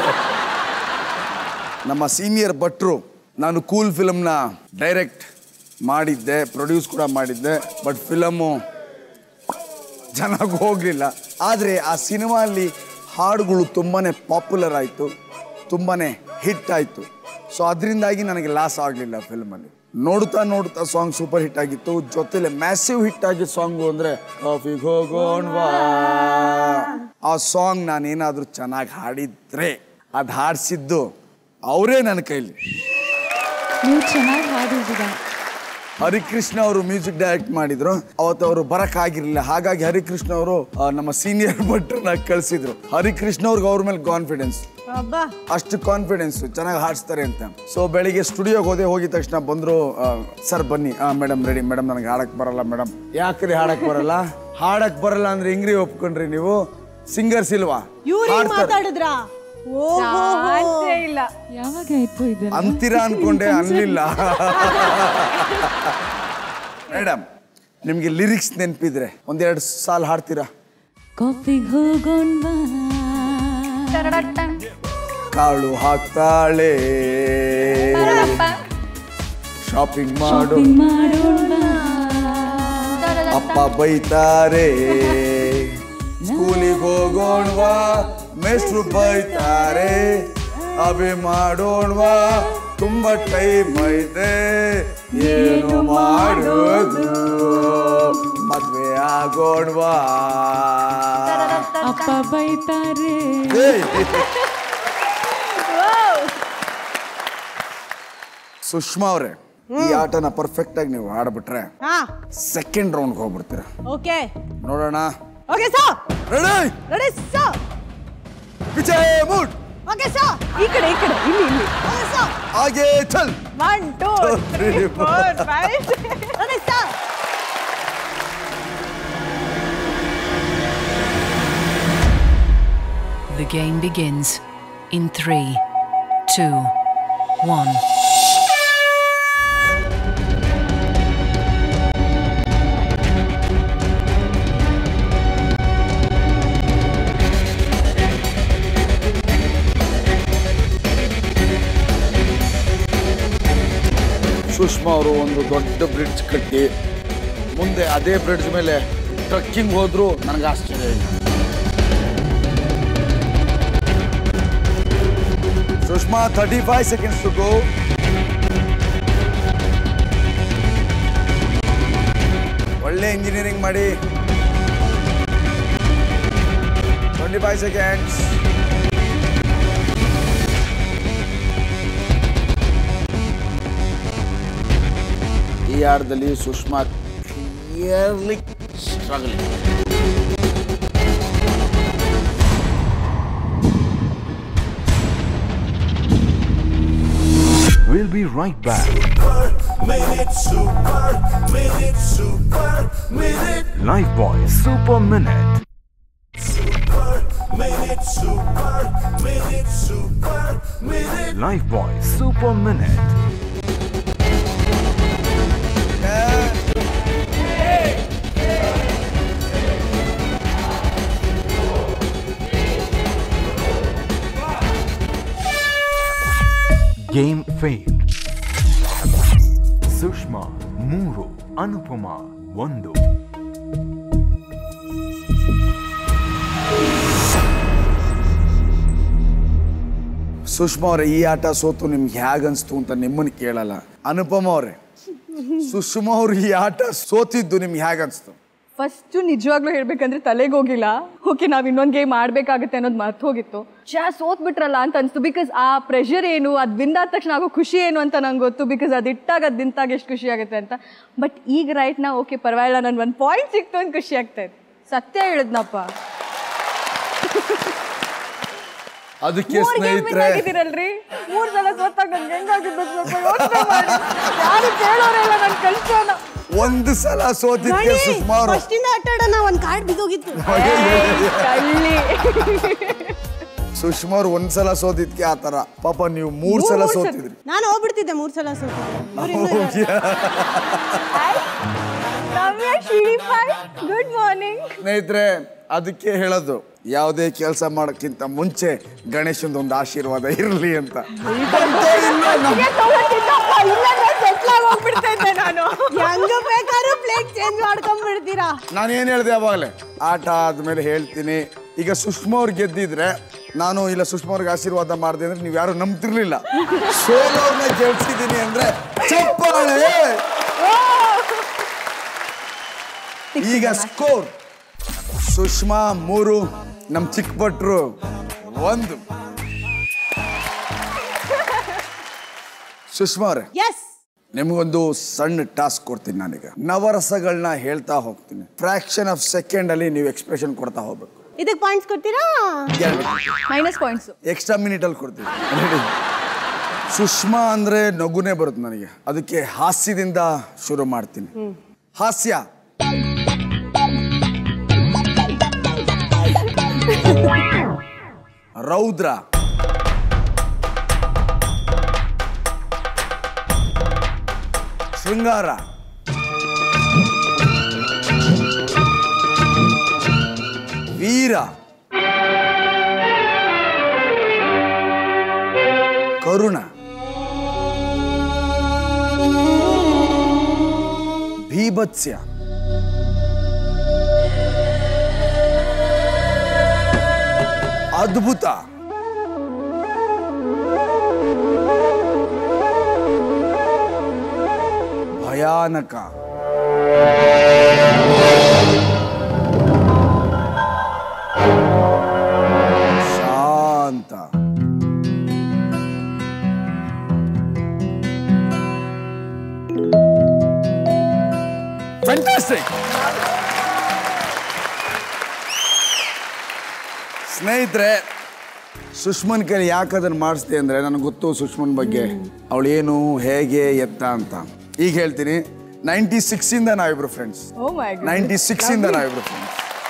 ನಮ್ಮ ಸೀನಿಯರ್ ಭಟ್ರು ನಾನು ಕೂಲ್ ಫಿಲಮ್ನ ಡೈರೆಕ್ಟ್ ಮಾಡಿದ್ದೆ ಪ್ರೊಡ್ಯೂಸ್ ಕೂಡ ಮಾಡಿದ್ದೆ ಬಟ್ ಫಿಲಮು ಚೆನ್ನಾಗಿ ಹೋಗಲಿಲ್ಲ ಆದರೆ ಆ ಸಿನಿಮಾಲ್ಲಿ ಹಾಡುಗಳು ತುಂಬಾ ಪಾಪ್ಯುಲರ್ ಆಯಿತು ತುಂಬಾ ಹಿಟ್ ಆಯಿತು ಸೊ ಅದರಿಂದಾಗಿ ನನಗೆ ಲಾಸ್ ಆಗಲಿಲ್ಲ ಫಿಲ್ಮಲ್ಲಿ ನೋಡ್ತಾ ನೋಡ್ತಾ ಸಾಂಗ್ ಸೂಪರ್ ಹಿಟ್ ಆಗಿತ್ತು ಜೊತೆಲೆ ಮ್ಯಾಸಿವ್ ಹಿಟ್ ಆಗಿದ್ದ ಸಾಂಗು ಅಂದರೆ ಕಾಫಿಗೆ ಹೋಗೋಣ್ವಾ ಆ ಸಾಂಗ್ ನಾನೇನಾದರೂ ಚೆನ್ನಾಗಿ ಹಾಡಿದ್ರೆ ಅದು ಹಾಡಿಸಿದ್ದು ಅವರೇ ನನ್ನ ಕೈಲಿ ನೀವು ಚೆನ್ನಾಗಿ ಹಾಡಿದ್ದೀರಾ ಹರಿಕೃಷ್ಣ ಅವರು ಮ್ಯೂಸಿಕ್ ಡೈರೆಕ್ಟ್ ಮಾಡಿದ್ರು ಅವತ್ತು ಅವರು ಬರಕ್ಕಾಗಿರ್ಲಿಲ್ಲ ಹಾಗಾಗಿ ಹರಿಕೃಷ್ಣ ಅವರು ಆ, ನಮ್ಮ ಸೀನಿಯರ್ ಭಟ್ರನ್ನ ಕಳಿಸಿದ್ರು ಹರಿಕೃಷ್ಣ ಅವ್ರಿಗೆ ಅವ್ರ ಮೇಲೆ ಕಾನ್ಫಿಡೆನ್ಸ್ ಅಬ್ಬಾ ಅಷ್ಟು ಕಾನ್ಫಿಡೆನ್ಸ್ ಚೆನ್ನಾಗಿ ಹಾಡಿಸ್ತಾರೆ ಅಂತ ಸೊ ಬೆಳಿಗ್ಗೆ ಸ್ಟುಡಿಯೋಗೆ ಹೋದೆ ಹೋಗಿದ ತಕ್ಷಣ ಬಂದರು ಸರ್ ಬನ್ನಿ ಮೇಡಮ್ ರೆಡಿ ಮೇಡಮ್ ನನಗೆ ಹಾಡಕ್ ಬರಲ್ಲ ಮೇಡಮ್ ಯಾಕ್ರಿ ಹಾಡಕ್ ಬರಲ್ಲ ಹಾಡಕ್ ಬರಲ್ಲ ಅಂದ್ರೆ ಹೆಂಗ್ರಿ ಒಪ್ಕೊಂಡ್ರಿ ನೀವು ಸಿಂಗರ್ಸ್ ಇಲ್ವಾ ಇವ್ರು ಹಾಡ್ತಾರೆ. ಮಾತಾಡಿದ್ರಾ ಓಹೋ ಚಾನ್ಸೇ ಇಲ್ಲ ಯಾವಾಗ ಆಯ್ತು ಇದೆಲ್ಲ ಅಂತೀರಾ ಅನ್ಕೊಂಡೆ ಅನ್ಲಿಲ್ಲ ಮೇಡಮ್ ನಿಮ್ಗೆ ಲಿರಿಕ್ಸ್ ನೆನಪಿದ್ರೆ ಒಂದೆರಡು ಸಾಲ ಹಾಡ್ತೀರಾ ಕಾಫಿಗೆ ಹೋಗೋಣ್ವಾ ಕಾಳು ಹಾಕ್ತಾಳೆ ಶಾಪಿಂಗ್ ಮಾಡು ಶಾಪಿಂಗ್ ಮಾಡೋಣ್ವಾ ಅಪ್ಪ ಬೈತಾರೆ ಸ್ಕೂಲಿಗೆ ಹೋಗೋಣ್ವಾ ಮೇಷ್ಟ್ರು ಬೈತಾರೆ ಅಭಿ ಮಾಡೋಣ್ವಾ ತುಂಬಾ ಟೈಮ್ ಐತೆ ಏನು ಮಾಡೋದು ಮದ್ವೆ ಆಗೋಣ್ವಾ ಅಪ್ಪ ಬೈತಾರೆ ಏಯ್! ಸುಷ್ಮಾ ಅವರೇ ಈ ಆಟನ ಪರ್ಫೆಕ್ಟ್ ಆಗಿ ನೀವು ಆಡ್ಬಿಟ್ರೆ ಹಾ ಸೆಕೆಂಡ್ ರೌಂಡ್ಗೆ ಹೋಗ್ಬಿಡ್ತೀರ ಓಕೆ ನೋಡೋಣ okay sir ready ready sir Vijay mood okay sir ಈ ಕಡೆ ಈ ಕಡೆ ಇಲ್ಲಿ ಇಲ್ಲಿ ಓಕೆ ಸರ್ ಆಗೆ ಚಲ್ one two three four five ready sir The game begins in three, two, one. Sushma ಅವರು ಒಂದು ದೊಡ್ಡ ಬ್ರಿಡ್ಜ್ ಕಟ್ಟಿ ಮುಂದೆ ಅದೇ ಬ್ರಿಡ್ಜ್ ಮೇಲೆ ಟ್ರಕ್ಕಿಂಗ್ ಹೋದ್ರು ನನಗೆ ಆಶ್ಚರ್ಯ ಇಲ್ಲ Sushma thirty five seconds to go ಒಳ್ಳೆ ಇಂಜಿನಿಯರಿಂಗ್ ಮಾಡಿ ಟ್ವೆಂಟಿ ಫೈವ್ ಸೆಕೆಂಡ್ಸ್ ಈ ಆಟದಲ್ಲಿ Sushma clearly struggling We'll be right back. Life Boy Super Minute. Life Boy Super Minute. Game failed. Sushma ಮೂರು ಅನುಪಮ ಒಂದು ಸುಷ್ಮಾ ಅವರೇ ಈ ಆಟ ಸೋತು ನಿಮ್ಗೆ ಹೇಗನ್ಸ್ತು ಅಂತ ನಿಮ್ಮನ್ನ ಕೇಳಲ್ಲ ಅನುಪಮ ಅವರೇ ಸುಷ್ಮಾ ಅವ್ರು ಈ ಆಟ ಸೋತಿದ್ದು ನಿಮ್ಗೆ ಹೇಗನ್ಸ್ತು ಫಸ್ಟ್ ನಿಜವಾಗ್ಲೂ ಹೇಳ್ಬೇಕಂದ್ರೆ ತಲೆಗೆ ಹೋಗಿಲ್ಲ ಓಕೆ ನಾವ್ ಇನ್ನೊಂದು ಗೇಮ್ ಆಡ್ಬೇಕಾಗುತ್ತೆ ಅನ್ನೋದು ಮರ್ತು ಹೋಗಿತ್ತು ಚಾ ಸೋತ್ ಬಿಟ್ರಲ್ಲ ಅಂತ ಅನ್ಸ್ತು ಬಿಕಾಸ್ ಆ ಪ್ರೆಷರ್ ಏನು ಅದು ವಿನ್ ಆದ ತಕ್ಷಣ ಆಗೋ ಖುಷಿ ಏನು ಅಂತ ನಂಗೆ ಗೊತ್ತು ಬಿಕಾಸ್ ಅದು ಇಟ್ಟಾಗ ಅದು ನಿಂತಾಗ ಎಷ್ಟು ಖುಷಿ ಆಗುತ್ತೆ ಅಂತ ಬಟ್ ಈಗ ರೈಟ್ ನಾ ಓಕೆ ಪರವಾಗಿಲ್ಲ ನನ್ ಒಂದು ಪಾಯಿಂಟ್ ಸಿಕ್ತು ಅಂತ ಖುಷಿ ಆಗ್ತಾ ಇದೆ ಸತ್ಯ ಹೇಳಿದ್ನಪ್ಪ ಅದಕ್ಕೆ ಮೂರ್ game win ಸ್ನೇಹಿತರೆ ಆಗಿದ್ದೀರಲ್ರಿ ಮೂರ್ ಸಲ ಸೋತಾಗ ನನ್ಗೆ ಹೆಂಗಾಗಿದ್ದು ಸ್ವಲ್ಪ ಯೋಚ್ನೆ ಮಾಡಿ ಯಾರು ಕೇಳೋರೆಲ್ಲ ನನ್ ಕಳ್ಸೋಣ ಒಂದು ಸಲ ಸೋತಿದ್ದೆ ಸುಷ್ಮಾ ಅವರು ಫಸ್ಟ್ ಇಂದ ಆಟ ಆಡೋಣ ಒಂದ್ ಕಾರ್ಡ್ ಬಿದ್ದೋಗಿತ್ತು ಕಳ್ಳಿ ಸುಷ್ಮಾ ಅವ್ರು ಒಂದ್ ಸಲ ಸೋತಿದ್ಕೆ ಆ ತರ ಪಾಪ ನೀವು ಮೂರ್ ಸಲ ಮೂರ್ ಸಲ. ಸೋತಿದ್ರಿ ನಾನು ಹೋಗ್ಬಿಡ್ತಿದ್ದೆ ಮೂರ್ ಸಲ ಸೋತಿದ್ದೆ ರಮ್ಯಾ ಶ್ರೀಪಾಲ್ ಗುಡ್ ಮಾರ್ನಿಂಗ್ ಸ್ನೇಹಿತರೆ ಅದಕ್ಕೆ ಹೇಳೋದು ಯಾವುದೇ ಕೆಲಸ ಮಾಡೋಕ್ಕಿಂತ ಮುಂಚೆ ಗಣೇಶಂದು ಒಂದು ಆಶೀರ್ವಾದ ಇರಲಿ ಅಂತ ನಾನು ಹೆಂಗ ಬೇಕಾದ್ರೂ ಪ್ಲೇಟ್ ಚೇಂಜ್ ಮಾಡ್ಕೊಂಡ್ಬಿಡ್ತೀರಾ ನಾನು ಏನು ಹೇಳಿದೆ ಅವಾಗಲೇ ಆಟ ಆದ್ಮೇಲೆ ಹೇಳ್ತೀನಿ ಈಗ ಸುಷ್ಮಾ ಅವ್ರು ಗೆದ್ದಿದ್ರೆ ನಾನು ಇಲ್ಲ ಸುಷ್ಮಾ ಅವ್ರಿಗೆ ಆಶೀರ್ವಾದ ಮಾಡಿದೆ ಅಂದ್ರೆ ನೀವು ಯಾರು ನಂಬ್ತಿರ್ಲಿಲ್ಲ ಸೋಲೋರ್ನ ಗೆಲ್ಸಿದ್ದೀನಿ ಅಂದ್ರೆ ಚಪ್ಪಾಳೆ ಈಗ ಸ್ಕೋರ್ ಸುಷ್ಮಾ ಮೂರು ನಮ್ ಚಿಕ್ಕ ಭಟ್ರು ಒಂದು ಸುಷ್ಮಾ ಅವ್ರೆ ಎಸ್ ನಿಮಗೊಂದು ಸಣ್ಣ ಟಾಸ್ಕ್ ಕೊಡ್ತೀನಿ ನಾನೀಗ ನವರಸಗಳನ್ನ ಹೇಳ್ತಾ ಹೋಗ್ತೀನಿ ಫ್ರಾಕ್ಷನ್ ಆಫ್ ಸೆಕೆಂಡ್ ಅಲ್ಲಿ ನೀವು ಎಕ್ಸ್ಪ್ರೆಷನ್ ಕೊಡ್ತಾ ಹೋಗ್ಬೇಕು ಇದಕ್ ಪಾಯಿಂಟ್ಸ್ ಕೊಡ್ತೀರಾ ಮೈನಸ್ ಪಾಯಿಂಟ್ಸ್ ಎಕ್ಸ್ಟ್ರಾ ಮಿನಿಟ್ ಅಲ್ಲಿ ಕೊಡ್ತೀನಿ ನೋಡಿ ಸುಷ್ಮಾ ಅಂದ್ರೆ ನಗುನೇ ಬರುತ್ತೆ ನನಗೆ ಅದಕ್ಕೆ ಹಾಸ್ಯದಿಂದ ಶುರು ಮಾಡ್ತೀನಿ ಹಾಸ್ಯ ರೌದ್ರ ಶೃಂಗಾರ ವೀರ ಕರುಣ ಭೀಭತ್ಸ್ಯ ಅದ್ಭುತ ಭಯಾನಕ ಶಾಂತ ಫ್ಯಾಂಟಾಸ್ಟಿಕ್ ಸ್ನೇಹಿತರೆ ಸುಷ್ಮನ್ ಕೈಲಿ ಯಾಕೆ ಅದನ್ನು ಮಾಡಿಸ್ದೆ ಅಂದರೆ ನನಗೆ ಗೊತ್ತು ಸುಷ್ಮನ್ ಬಗ್ಗೆ ಅವಳು ಏನು ಹೇಗೆ ಎತ್ತ ಅಂತ ಈಗ ಹೇಳ್ತೀನಿ ನೈಂಟಿ ಸಿಕ್ಸಿಂದ ನಾವಿಬ್ರು ಫ್ರೆಂಡ್ಸ್ ಓ ಮೈ ನೈಂಟಿ ಸಿಕ್ಸಿಂದ ನಾವಿಬ್ರು ಫ್ರೆಂಡ್ಸ್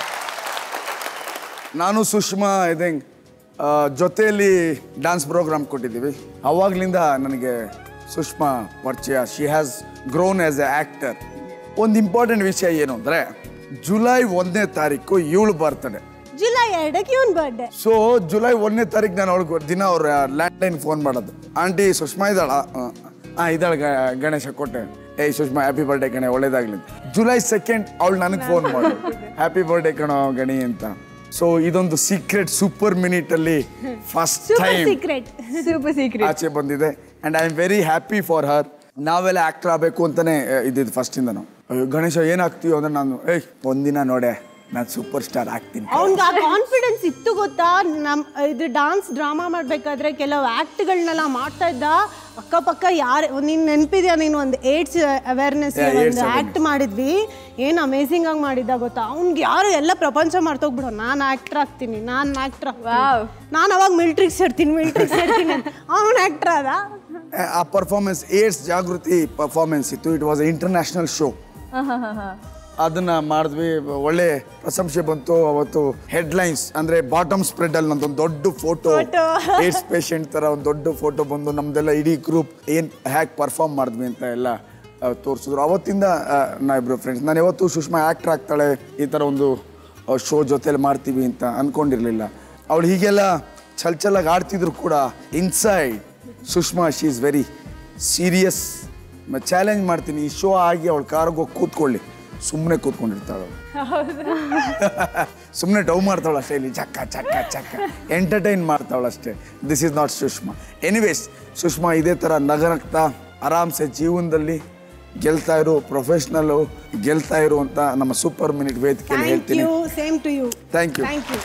ನಾನು ಸುಷ್ಮಾ ಐ ಥಿಂಕ್ ಜೊತೆಯಲ್ಲಿ ಡ್ಯಾನ್ಸ್ ಪ್ರೋಗ್ರಾಮ್ ಕೊಟ್ಟಿದ್ದೀವಿ ಅವಾಗಲಿಂದ ನನಗೆ ಸುಷ್ಮಾ ಪರಿಚಯ she has grown as a actor ಒಂದು ಇಂಪಾರ್ಟೆಂಟ್ ವಿಷಯ ಏನು ಅಂದರೆ ಜುಲೈ ಒಂದನೇ ತಾರೀಕು ಇವಳು ಬರ್ತಡೆ ಜುಲೈ ಎರಡಕ್ಕೆ ಇವನ್ ಬರ್ಡೇ ಸೊ ಜುಲೈ ಒಂದನೇ ತಾರೀಕು ನಾನು ಅವಳಿಗೆ ದಿನ ಅವ್ರ ಲ್ಯಾಂಡ್ಲೈನ್ ಫೋನ್ ಮಾಡೋದು ಆಂಟಿ ಸುಷ್ಮಾ ಇದ್ದಾಳ ಹಾಂ ಇದ್ದಾಳೆ ಗ- ಗಣೇಶ ಕೊಟ್ಟೆ ಏಯ್ ಸುಷ್ಮಾ ಹ್ಯಾಪಿ ಬರ್ಡೇ ಕಣೆ ಒಳ್ಳೇದಾಗ್ಲಿ ಅಂತ. ಜುಲೈ ಸೆಕೆಂಡ್ ಅವಳು ನನಗೆ ಫೋನ್ ಮಾಡು ಹ್ಯಾಪಿ ಬರ್ಡೇ ಕಣೋ ಗಣಿ ಅಂತ ಸೊ ಇದೊಂದು ಸೀಕ್ರೆಟ್ ಸೂಪರ್ ಮಿನಿಟ್ ಅಲ್ಲಿ first super time secret super secret ಆಚೆ ಬಂದಿದೆ and I am very happy for her ನಾವೆಲ್ಲ ಆಕ್ಟರ್ ಆಗಬೇಕು ಅಂತಾನೆ ಇದ್ದಿದ್ದು ಫಸ್ಟಿಂದ ನಾವು ಅಯ್ಯೋ ಗಣೇಶ ಏನಾಗ್ತೀಯೋ ಅಂದ್ರೆ ನಾನು ಏಯ್ ಒಂದಿನ ನೋಡೆ ನಾನು ಸೂಪರ್ ಸ್ಟಾರ್ ಆಗ್ತೀನಿ ಅವ್ನ್ಗೆ ಆ ಕಾನ್ಫಿಡೆನ್ಸ್ ಇತ್ತು ಗೊತ್ತಾ ನಮ್ ಇದು ಡಾನ್ಸ್ ಡ್ರಾಮಾ ಮಾಡ್ಬೇಕಾದ್ರೆ ಕೆಲವು ಆಕ್ಟ್ಗಳನ್ನೆಲ್ಲ ಮಾಡ್ತಾ ಇದ್ದ ಅಕ್ಕಪಕ್ಕ ಯಾರು ನೀನ್ ನೆನಪಿದ್ಯಾ ನೀನು ಒಂದು ಏಡ್ಸ್ ಅವೇರ್ನೆಸ್ Yeah, AIDS ಒಂದು awareness. ಆಕ್ಟ್ ಮಾಡಿದ್ವಿ ಏನ್ ಅಮೇಸಿಂಗ್ ಆಗಿ ಮಾಡಿದ್ದ ಗೊತ್ತಾ ಅವ್ನ್ಗೆ ಯಾರು ಎಲ್ಲ ಪ್ರಪಂಚ ಮಾಡ್ತೋಗ್ಬಿಡೋ ನಾನು ಆಕ್ಟರ್ ಆಗ್ತೀನಿ ನಾನು ಆಕ್ಟರ್ Wow. ನಾನು ಅವಾಗ ಮಿಲ್ಟ್ರಿಗೆ ಸೇರ್ತೀನಿ ಮಿಲ್ಟ್ರಿಗೆ ಸೇರ್ತೀನಿ ಅವ್ನು ಆಕ್ಟರ್ ಅದ ಆ ಪರ್ಫಾರ್ಮೆನ್ಸ್ ಏಡ್ಸ್ ಜಾಗೃತಿ ಪರ್ಫಾರ್ಮೆನ್ಸ್ ಇತ್ತು ಇಟ್ ವಾಸ್ ಇಂಟರ್ನ್ಯಾಷನಲ್ ಶೋ ಅದನ್ನ ಮಾಡಿದ್ವಿ ಒಳ್ಳೆ ಪ್ರಶಂಸೆ ಬಂತು ಅವತ್ತು ಹೆಡ್ಲೈನ್ಸ್ ಅಂದ್ರೆ ಬಾಟಮ್ ಸ್ಪ್ರೆಡ್ ಅಲ್ಲಿ ನಂದೊಂದು ದೊಡ್ಡ ಫೋಟೋ Photo. ಏಡ್ಸ್ ಪೇಷಂಟ್ ತರ ಒಂದು ದೊಡ್ಡ ಫೋಟೋ ಬಂದು ನಮ್ದೆಲ್ಲ ಇಡೀ ಗ್ರೂಪ್ ಏನ್ ಹ್ಯಾಕ್ ಪರ್ಫಾರ್ಮ್ ಮಾಡಿದ್ವಿ ಅಂತ ಎಲ್ಲ ಆ, ತೋರಿಸಿದ್ರು ಅವತ್ತಿಂದ ಆ, ನಾವಿಬ್ರು ಫ್ರೆಂಡ್ಸ್ ನಾನು ಯಾವತ್ತು ಸುಷ್ಮಾ ಆಕ್ಟರ್ ಆಗ್ತಾಳೆ ಈ ಥರ ಒಂದು ಶೋ ಜೊತೆಲಿ ಮಾಡ್ತೀವಿ ಅಂತ ಅನ್ಕೊಂಡಿರ್ಲಿಲ್ಲ ಅವಳು ಹೀಗೆಲ್ಲ ಚಲ್ ಚಲಾಗಿ ಆಡ್ತಿದ್ರು ಕೂಡ inside Sushma she is very serious challenge ಮಾಡ್ತೀನಿ ಈ ಶೋ ಆಗಿ ಅವಳು ಕಾರ್ಗೆ ಹೋಗಿ ಕೂತ್ಕೊಳ್ಳಿ ಸುಮ್ಮನೆ ಕೂತ್ಕೊಂಡಿರ್ತಾಳೆ ಸುಮ್ಮನೆ ಡೌ ಮಾಡ್ತಾವಳು ಅಷ್ಟೇ ಇಲ್ಲಿ ಚಕ್ಕ ಚಕ್ಕ ಚಕ್ಕ ಎಂಟರ್ಟೈನ್ ಮಾಡ್ತಾವಳು ಅಷ್ಟೇ this is not Sushma anyways Sushma ಇದೇ ಥರ ನಗರಕ್ತಾ ಆರಾಮ್ಸೆ ಜೀವನದಲ್ಲಿ ಗೆಲ್ತಾ ಇರು ಪ್ರೊಫೆಷ್ನಲ್ಲು ಗೆಲ್ತಾ ಇರು ಅಂತ ನಮ್ಮ ಸೂಪರ್ ಮಿನಿಟ್ ವೇದಿಕೆಯಲ್ಲಿ ಥ್ಯಾಂಕ್ ಹೇಳ್ತೀನಿ you same to you thank you thank you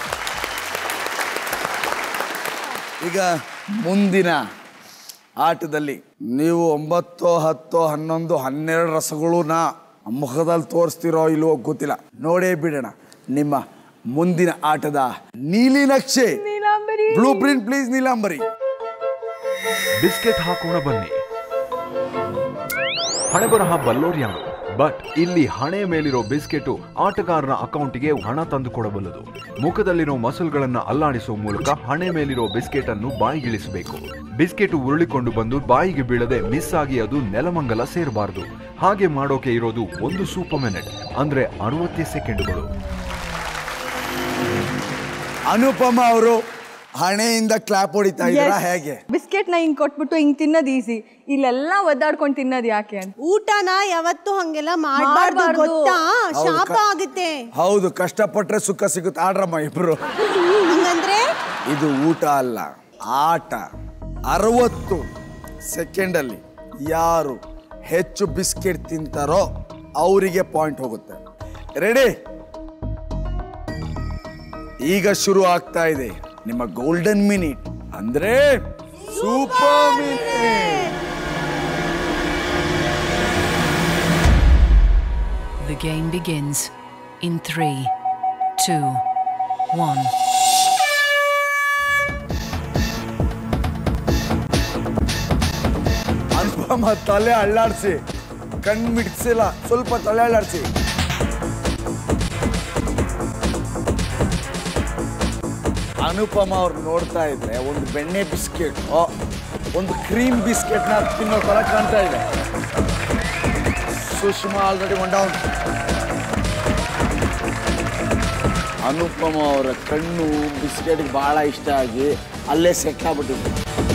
ಈಗ ಮುಂದಿನ ಆಟದಲ್ಲಿ ನೀವು ಒಂಬತ್ತು ಹತ್ತು ಹನ್ನೊಂದು ಹನ್ನೆರಡು ರಸಗಳನ್ನ ಮುಖದಲ್ಲಿ ತೋರಿಸ್ತಿರೋ ಇಲ್ವೋ ಗೊತ್ತಿಲ್ಲ ನೋಡೇ ಬಿಡೋಣ ನಿಮ್ಮ ಮುಂದಿನ ಆಟದ ನೀಲಿ ನಕ್ಷೆ blue print please Neelambari biscuit ಹಾಕೋಣ ಬನ್ನಿ ಹಣೆ ಬರಹ ಬಲ್ಲೋರ್ಯಾನು ಬಟ್ ಇಲ್ಲಿ ಹಣೆ ಮೇಲಿರೋ ಬಿಸ್ಕೆಟು ಆಟಗಾರನ ಅಕೌಂಟಿಗೆ ಹಣ ತಂದು ಕೊಡಬಲ್ಲದು ಮುಖದಲ್ಲಿರೋ ಮಸಲ್ಗಳನ್ನ ಅಲ್ಲಾಡಿಸುವ ಮೂಲಕ ಹಣೆ ಮೇಲಿರೋ ಬಿಸ್ಕೆಟ್ ಅನ್ನು ಬಾಯಿಗಿಳಿಸಬೇಕು ಬಿಸ್ಕೆಟ್ ಉರುಳಿಕೊಂಡು ಬಂದು ಬಾಯಿಗೆ ಬೀಳದೆ ಮಿಸ್ ಆಗಿ ಅದು ನೆಲಮಂಗಲ ಸೇರಬಾರದು ಹಾಗೆ ಮಾಡೋಕೆ ಇರೋದು ಒಂದು ಸೂಪರ್ ಮಿನಿಟ್ ಅಂದ್ರೆ ಅರವತ್ತೇ ಸೆಕೆಂಡುಗಳು ಅನುಪಮ ಅವರು ಹಣೆಯಿಂದ ಕ್ಲಾಪ್ ಹೊಡಿತಾ ಇದ್ದೀರಾ ಹೇಗೆ ಬಿಸ್ಕೆಟ್ನ ಹಿಂಗ್ ಕೊಟ್ಬಿಟ್ಟು ಹಿಂಗ್ ತಿನ್ನೋದು ಈಸಿ ಇಲ್ಲೆಲ್ಲ ಒದ್ದಾಡ್ಕೊಂಡು ತಿನ್ನೋದು ಯಾಕೆ ಅಂತ ಊಟನ ಯಾವತ್ತೂ ಹಂಗೆಲ್ಲ ಮಾಡಬಾರ್ದು ಮಾಡ್ಬಾರ್ದು. ಗೊತ್ತಾ ಹೌದು, ಶಾಪ ಕ- ಆಗುತ್ತೆ ಹೌದು ಕಷ್ಟಪಟ್ರೆ ಸುಖ ಸಿಗುತ್ತೆ ಆಡ್ರಮ್ಮ ಇಬ್ರು ಹಂಗಂದ್ರೆ ಇದು ಊಟ ಅಲ್ಲ ಆಟ ಅರವತ್ತು ಸೆಕೆಂಡಲ್ಲಿ ಯಾರು ಹೆಚ್ಚು ಬಿಸ್ಕೆಟ್ ತಿಂತಾರೋ ಅವರಿಗೆ ಪಾಯಿಂಟ್ ಹೋಗುತ್ತೆ ರೆಡಿ ಈಗ ಶುರು ಆಗ್ತಾ ಇದೆ ನಿಮ್ಮ ಗೋಲ್ಡನ್ ಮಿನಿಟ್ ಅಂದ್ರೆ super minute The game begins in three, two, one. Anupama ತಲೆ ಅಳ್ಳಾಡ್ಸಿ ಕಣ್ಣು ಮಿಡ್ಸಿಲ್ಲ ಸ್ವಲ್ಪ ತಲೆ ಅಳ್ಳಾಡ್ಸಿ ಅನುಪಮ ಅವ್ರು ನೋಡ್ತಾ ಇದ್ರೆ ಒಂದು ಬೆಣ್ಣೆ ಬಿಸ್ಕೆಟ್ ಒಂದು ಕ್ರೀಮ್ ಬಿಸ್ಕೆಟ್ನ ತಿನ್ನೋ ತರ ಕಾಣ್ತಾ ಇದೆ Sushma already one down Anupama ಅವರ ಕಣ್ಣು ಬಿಸ್ಕೆಟ್ಗೆ ಬಹಳ ಇಷ್ಟ ಆಗಿ ಅಲ್ಲೇ ಸೆಟ್ ಆಗ್ಬಿಟ್ಟಿದೆ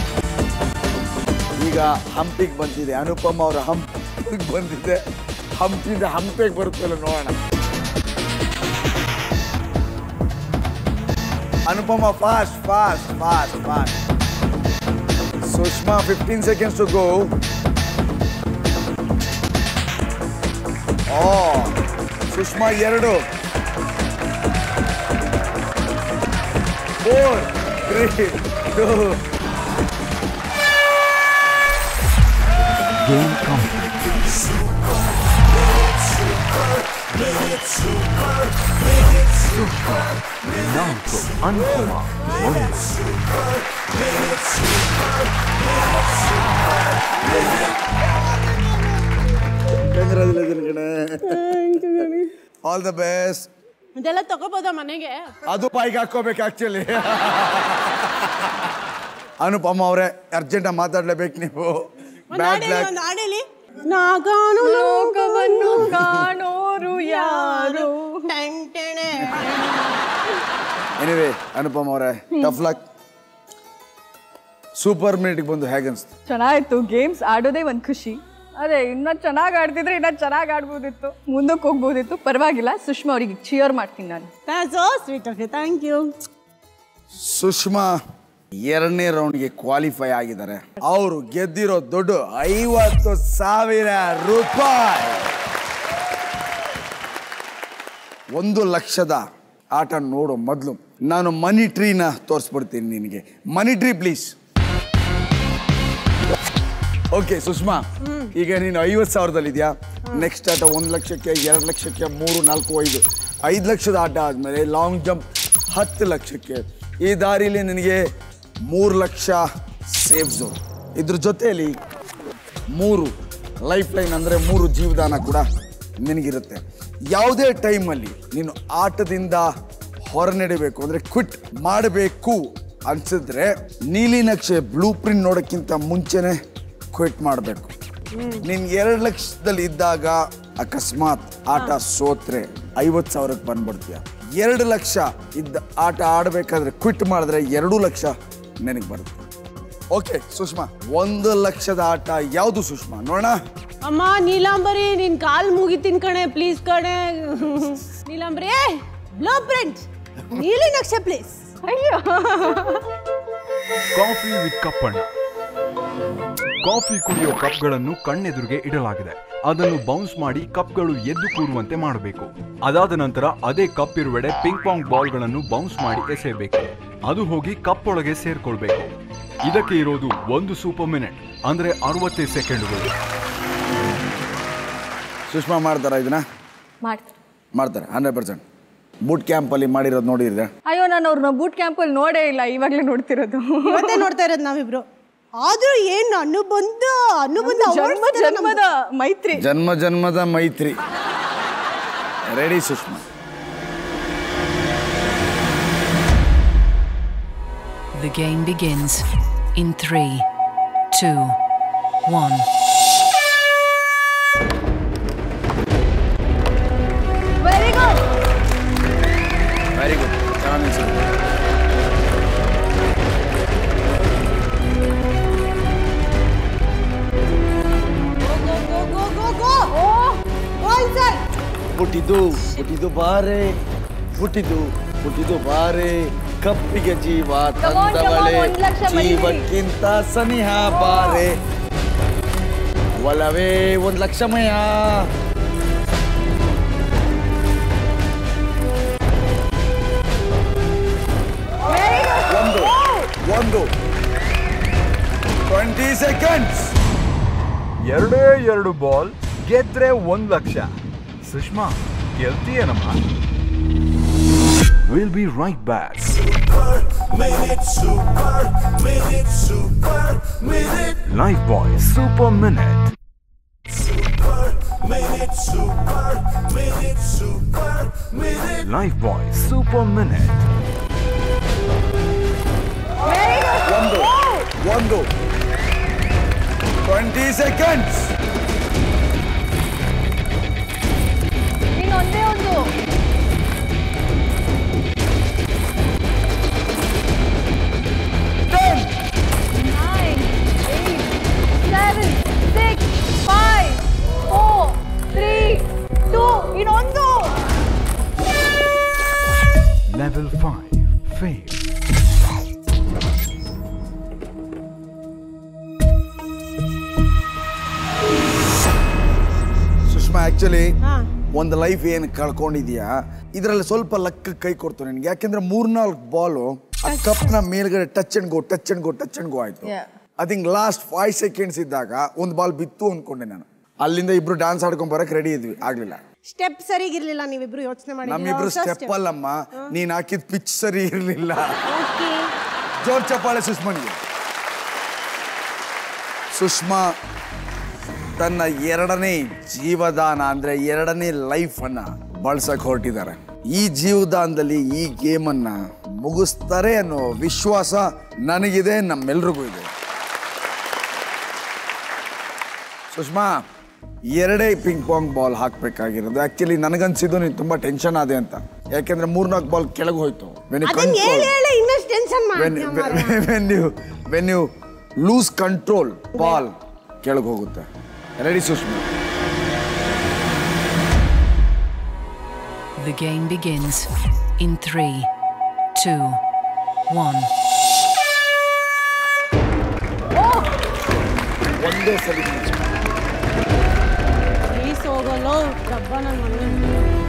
ಈಗ ಹಂಪಿಗೆ ಬಂದಿದೆ ಅನುಪಮ ಅವರ ಹಂಪಿಗೆ ಬಂದಿದೆ ಹಂಪಿಂದ ಹಂಪಿಗೆ ಬರುತ್ತಲ್ಲ ನೋಡೋಣ Anupama fast fast fast fast Sushma fifteen seconds to go oh Sushma ಎರಡು four three two game complete ನಾಲ್ಕು ಅನುಪಮ ಒಂದು ಆಲ್ ದ ಬೆಸ್ಟ್ ಇದೆಲ್ಲ ತಗೋಬೋದಾ ಮನೆಗೆ ಅದು ಬಾಯಿಗೆ ಹಾಕೋಬೇಕು ಆಕ್ಚುಲಿ ಅನುಪಮ ಅವರೇ ಅರ್ಜೆಂಟ್ ಮಾತಾಡ್ಲೇಬೇಕು ನೀವು ಒಂದು ಬ್ಯಾಡ್ ಹಾಡೇಳಿ ಲಕ್ ಒಂದು ಹಾಡೇಳಿ ನಾಗಾನು ಲೋಕವನ್ನು ಕಾಣೋರು ಯಾರು ಟೆಂಗ್ ಟೆಣೆ. ಎನಿವೇ ಅನುಪಮ ಅವರೇ ಟಫ್ ಲಕ್ ಸೂಪರ್ ಮಿನಿಟ್ಗೆ ಬಂದು ಹೇಗನ್ಸ್ತು ಚೆನ್ನಾಗಿತ್ತು ಗೇಮ್ಸ್ ಆಡೋದೇ ಒಂದು ಖುಷಿ ಅದೇ ಇನ್ನೂ ಚೆನ್ನಾಗಿ ಆಡ್ತಿದ್ರೆ ಇನ್ನೂ ಚೆನ್ನಾಗಿ ಆಡ್ಬೋದಿತ್ತು ಮುಂದಕ್ಕೆ ಹೋಗ್ಬೋದಿತ್ತು ಪರವಾಗಿಲ್ಲ ಸುಷ್ಮಾ ಅವರಿಗೆ ಚಿಯರ್ ಮಾಡ್ತೀನಿ ನಾನು That's so sweet of you. Thank you. Sushma ಎರಡನೇ ರೌಂಡ್ಗೆ ಕ್ವಾಲಿಫೈ ಆಗಿದ್ದಾರೆ ಅವರು ಗೆದ್ದಿರೋ ದುಡ್ಡು ಐವತ್ತು ಸಾವಿರ ರೂಪಾಯಿ ಒಂದು ಲಕ್ಷದ ಆಟ ನೋಡೋ ಮೊದಲು ನಾನು ಮನಿ ಟ್ರೀನ ತೋರಿಸ್ಬಿಡ್ತೀನಿ ನಿನಗೆ money tree please okay Sushma ಈಗ ನೀನು ಐವತ್ತು ಸಾವಿರದಲ್ಲಿ ಇದೆಯಾ ನೆಕ್ಸ್ಟ್ ಆಟ ಒಂದು ಲಕ್ಷಕ್ಕೆ ಎರಡು ಲಕ್ಷಕ್ಕೆ ಮೂರು ನಾಲ್ಕು ಐದು ಐದು ಲಕ್ಷದ ಆಟ ಆದಮೇಲೆ ಲಾಂಗ್ ಜಂಪ್ ಹತ್ತು ಲಕ್ಷಕ್ಕೆ ಈ ದಾರಿಲಿ ನಿನಗೆ ಮೂರು ಲಕ್ಷ ಸೇಫ್ ಝೋನ್ ಇದ್ರ ಜೊತೆಯಲ್ಲಿ ಮೂರು ಲೈಫ್ ಲೈನ್ ಅಂದರೆ ಮೂರು ಜೀವದಾನ ಕೂಡ ನಿನಗಿರುತ್ತೆ ಯಾವುದೇ ಟೈಮಲ್ಲಿ ನೀನು ಆಟದಿಂದ ಹೊರನಡಿಬೇಕು ಅಂದರೆ ಕ್ವಿಟ್ ಮಾಡಬೇಕು ಅನ್ಸಿದ್ರೆ ನೀಲಿ ನಕ್ಷೆ ಬ್ಲೂ ಪ್ರಿಂಟ್ ನೋಡೋಕ್ಕಿಂತ ಮುಂಚೆನೆ ಕ್ವಿಟ್ ಮಾಡಬೇಕು ನಿನ್ಗೆ ಎರಡು ಲಕ್ಷದಲ್ಲಿ ಇದ್ದಾಗ ಅಕಸ್ಮಾತ್ ಆಟ ಸೋತ್ರೆ ಐವತ್ತು ಸಾವಿರಕ್ಕೆ ಬಂದ್ಬಿಡ್ತೀಯ ಎರಡು ಲಕ್ಷ ಇದ್ದ ಆಟ ಆಡಬೇಕಾದ್ರೆ ಕ್ವಿಟ್ ಮಾಡಿದ್ರೆ ಎರಡು ಲಕ್ಷ ನಿನಗೆ ಬರುತ್ತೆ ಓಕೆ ಸುಷ್ಮಾ ಒಂದು ಲಕ್ಷದ ಆಟ ಯಾವುದು ಸುಷ್ಮಾ ನೋಡೋಣ ಅಮ್ಮ ನೀಲಾಂಬರಿ ನಿನ್ ಕಾಲ್ ಮುಗಿತೀನಿ ಕಣೆ ಪ್ಲೀಸ್ ಕಣೆ ನೀಲಾಂಬರಿ ಬ್ಲೂ ಪ್ರಿಂಟ್ ನೀಲಿ ನಕ್ಷೆ ಪ್ಲೀಸ್ ಅಯ್ಯೋ ಕಾಫಿ ವಿತ್ ಕಪ್ಪಣ್ಣ ಕಾಫಿ ಕುಡಿಯೋ ಕಪ್ಗಳನ್ನು ಕಣ್ಣೆದುರಿಗೆ ಇಡಲಾಗಿದೆ ಅದನ್ನು ಬೌನ್ಸ್ ಮಾಡಿ ಕಪ್ಗಳು ಎದ್ದು ಕೂರುವಂತೆ ಮಾಡಬೇಕು ಅದಾದ ನಂತರ ಅದೇ ಕಪ್ ಇರುವೆಡೆ ಪಿಂಗ್ ಪಾಂಗ್ ಬಾಲ್ಗಳನ್ನು ಬೌನ್ಸ್ ಮಾಡಿ ಎಸೆಯಬೇಕು ಅದು ಹೋಗಿ ಕಪ್ ಒಳಗೆ ಸೇರ್ಕೊಳ್ಬೇಕು ಇದಕ್ಕೆ ಇರೋದು ಒಂದು ಸೂಪರ್ ಮಿನಿಟ್ ಅಂದ್ರೆ ಅರವತ್ತೈದು ಸೆಕೆಂಡುಗಳು ಸುಷ್ಮಾ ಮಾಡ್ತಾರ ಇದನ್ನ ಮಾಡ್ತೀನಿ ಮಾಡ್ತಾರೆ ಹಂಡ್ರೆಡ್ ಪರ್ಸೆಂಟ್ ಬೂಟ್ ಕ್ಯಾಂಪಲ್ಲಿ ಮಾಡಿರೋದು ನೋಡಿದ್ರೆ ಅಯ್ಯೋ ನಾನು ಅವ್ರನ್ನ ಬೂಟ್ ಕ್ಯಾಂಪಲ್ಲಿ ನೋಡೇ ಇಲ್ಲ ಇವಾಗಲೇ ನೋಡ್ತಿರೋದು ಇವತ್ತೇ ನೋಡ್ತಾ ಇರೋದು ನಾವಿಬ್ರು ಆದ್ರೂ ಏನು ಅನುಬಂಧ ಅನುಬಂಧ ಜನ್ಮ ಜನ್ಮದ ಮೈತ್ರಿ ಜನ್ಮ ಜನ್ಮದ ಮೈತ್ರಿ ready Sushma The game begins in three, two, one. Very good very good ಚೆನ್ನಾಗಿ sir go go go go go oh inside ಹುಟ್ಟಿದು ಹುಟ್ಟಿದು ಬಾರೆ ಹುಟ್ಟಿದು ಹುಟ್ಟಿದು ಬಾರೆ ಕಪ್ಪಿಗೆ ಜೀವ Come on, come on, ತಂದವಳೆ ಒಂದ್ ಲಕ್ಷ ಮರಿಬೇಡಿ. ಜೀವಕ್ಕಿಂತ ಸನಿಹ ಬಾರೆ ಒಲವೇ ಒಂದು ಲಕ್ಷಮಯ ಒಂದು ಒಂದು ಟ್ವೆಂಟಿ ಸೆಕೆಂಡ್ಸ್ ಎರಡೇ ಎರಡು ಬಾಲ್ ಗೆದ್ರೆ ಒಂದ್ ಲಕ್ಷ ಸುಷ್ಮಾ ಗೆಲ್ತೀಯನಮ್ಮ will be right back Lifebuoy super minute Lifebuoy super minute ಒಂದು ಒಂದು ಟ್ವೆಂಟಿ ಸೆಕೆಂಡ್ಸ್ ಇನ್ನೊಂದೇ ಒಂದು nine, eight, seven, six, five, four, three, two, ಇನ್ನೊಂದು level five fail Sushma actually ಹಾ ಒಂದು ಲೈಫ್ ಏನು ಕಳ್ಕೊಂಡಿದ್ಯಾ ಇದರಲ್ಲಿ ಸ್ವಲ್ಪ ಲಕ್ಕ ಕೈ ಕೊಡ್ತು ನಿನಗೆ ಯಾಕೆಂದ್ರೆ ಮೂರ್ನಾಲ್ಕು ಬಾಲು ಆ ಕಪ್ನ ಮೇಲ್ಗಡೆ touch and go touch and go touch and go ಆಯ್ತು Yeah. I think last five seconds ಇದ್ದಾಗ ಒಂದು ಬಾಲ್ ಬಿತ್ತು ಅಂದ್ಕೊಂಡೆ ನಾನು ಅಲ್ಲಿಂದ ಇಬ್ರು ಡ್ಯಾನ್ಸ್ ಆಡ್ಕೊಂಡ್ ಬರಕ್ ರೆಡಿ ಇದ್ವಿ ಆಗ್ಲಿಲ್ಲ ಸ್ಟೆಪ್ ಸರಿಗಿರ್ಲಿಲ್ಲ ನೀವಿಬ್ರು ಯೋಚನೆ ಮಾಡಿ ನಮ್ಮಿಬ್ರು ಸ್ಟೆಪ್ ಅಲ್ಲಮ್ಮ ನೀನ್ ಹಾಕಿದ ಪಿಚ್ ಸರಿ ಇರಲಿಲ್ಲ ಜೋರ್ ಚಪ್ಪಾಳೆ ಸುಷ್ಮನ್ಗೆ ಸುಷ್ಮಾ ತನ್ನ ಎರಡನೇ ಜೀವದಾನ ಅಂದ್ರೆ ಎರಡನೇ ಲೈಫ್ ಅನ್ನ ಬಳಸಕ್ ಹೊರಟಿದ್ದಾರೆ ಈ ಜೀವದಾನದಲ್ಲಿ ಈ ಗೇಮ್ ಅನ್ನ ಮುಗಿಸ್ತಾರೆ ಅನ್ನೋ ವಿಶ್ವಾಸ ನನಗಿದೆ ನಮ್ಮೆಲ್ರಿಗೂ ಇದೆ ಸುಷ್ಮಾ ಎರಡೇ ಪಿಂಗ್ ಪಾಂಗ್ ಬಾಲ್ ಹಾಕ್ಬೇಕಾಗಿರೋದು ಆಕ್ಚುಲಿ ನನಗನ್ಸಿದ್ದು ನೀನು ತುಂಬಾ ಟೆನ್ಷನ್ ಆದೆ ಅಂತ ಯಾಕೆಂದ್ರೆ ಮೂರ್ನಾಲ್ಕು ಬಾಲ್ ಕೆಳಗೆ ಹೋಯ್ತು When you ಅದನ್ನ control- ಹೇಳಿ ಹೇಳಿ ಇನ್ನಷ್ಟು tension when, when, when you when you lose control ball ಕೆಳಗೆ ಹೋಗುತ್ತೆ ready Sushma The game begins in three, two, one. ಒಂದೇ ಸಲ ಪ್ಲೀಸ್ ಹೋಗಲ್ಲೋ ರಬ್ಬ ನನ್ನ ಮಗನ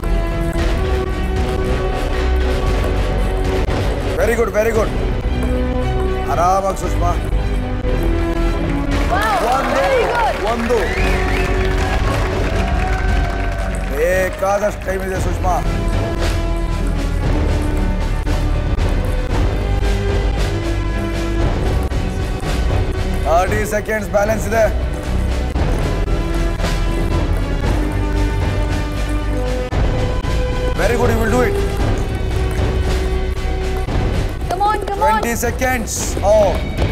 ವೆರಿ ಗುಡ್ ವೆರಿ ಗುಡ್ ಆರಾಮಾಗಿ ಸುಷ್ಮಾ ಒಂದು ಒಂದು ಬೇಕಾದಷ್ಟು ಟೈಮ್ ಇದೆ ಸುಷ್ಮಾ ಥರ್ಟಿ ಸೆಕೆಂಡ್ಸ್ ಬ್ಯಾಲೆನ್ಸ್ ಇದೆ very good you will do it Come on, come on. 20 seconds. Oh.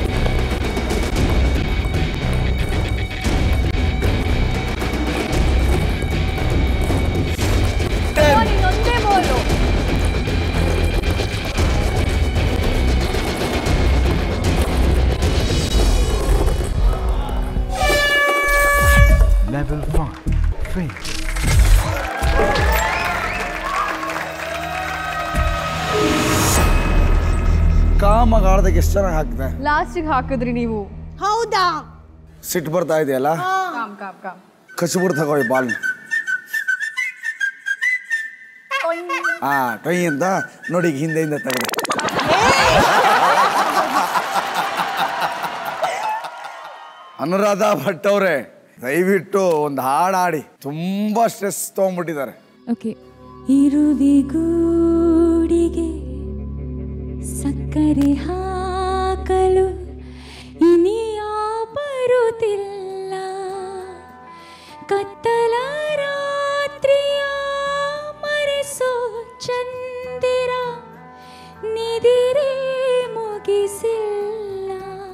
Come on, ಇನ್ನೊಂದೇ ಬಾಲು Level 5. Fail. ಕಾಮಾಗಿ ಆಡ್ದಾಗ ಎಷ್ಟು ಚೆನ್ನಾಗಿ ಹಾಕಿದೆ ಲಾಸ್ಟಿಗೆ ಹಾಕಿದ್ರಿ ನೀವು ಹೌದಾ ಸಿಟ್ಟು ಬರ್ತಾ ಇದೆಯಲ್ಲ ಕಾಮ್ ಕಾಮ್ ಕಾಮ್ ಕಚ್ಬಿಡ್ ತಗೋ ಈ ಬಾಲ್ ಹಾ ಟೊಯ್ ಅಂತ ನೋಡಿ ಈಗ ಹಿಂದೆಯಿಂದ ತೆಗೆದೆ ಅನುರಾಧ ಭಟ್ ಅವರೇ ದಯವಿಟ್ಟು ಒಂದು ಹಾಡು ಹಾಡಿ ತುಂಬಾ ಸ್ಟ್ರೆಸ್ ತಗೊಂಡ್ಬಿಟ್ಟಿದ್ದಾರೆ ಓಕೆ ಇರುವಿಗೂಡಿಗೆ ಸಕ್ಕರೆ ಹಾಕಲು ಇನಿಯ ಬರುತ್ತಿಲ್ಲ ಕತ್ತಲ ರಾತ್ರಿಯ ಮರೆಸೋ ಚಂದಿರ ನಿದಿರೆ ಮುಗಿಸಿಲ್ಲ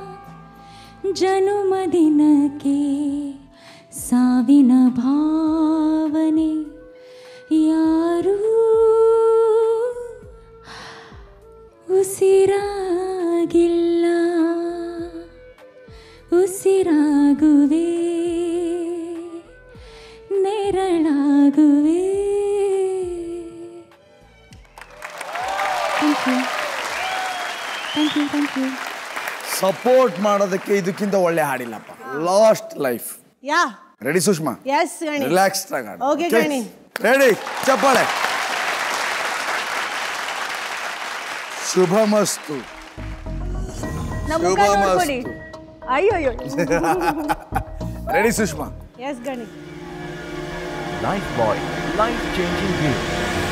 ಜನುಮದಿನಕ್ಕೆ ಸಾವಿನ ಭಾವನೆ ಯಾರೂ ಉಸಿರಾಗಿಲ್ಲ ಉಸಿರಾಗುವೆ ನೆರಳಾಗುವೆ thank you thank you thank you support ಮಾಡೋದಕ್ಕೆ ಇದಕ್ಕಿಂತ ಒಳ್ಳೆ ಹಾಡಿಲ್ಲಪ್ಪ last life yeah ready Sushma yes Gani relax Okay, Gani. Ready ಚಪ್ಪಾಳೆ ಶುಭಮಸ್ತು ನಮ್ಮ ಮುಖ ಶುಭಮಸ್ತು. ನೋಡ್ಕೊಳ್ಳಿ ಅಯ್ಯೋ ಅಯ್ಯೋ ready Sushma yes Gani Life Boy. Life changing game.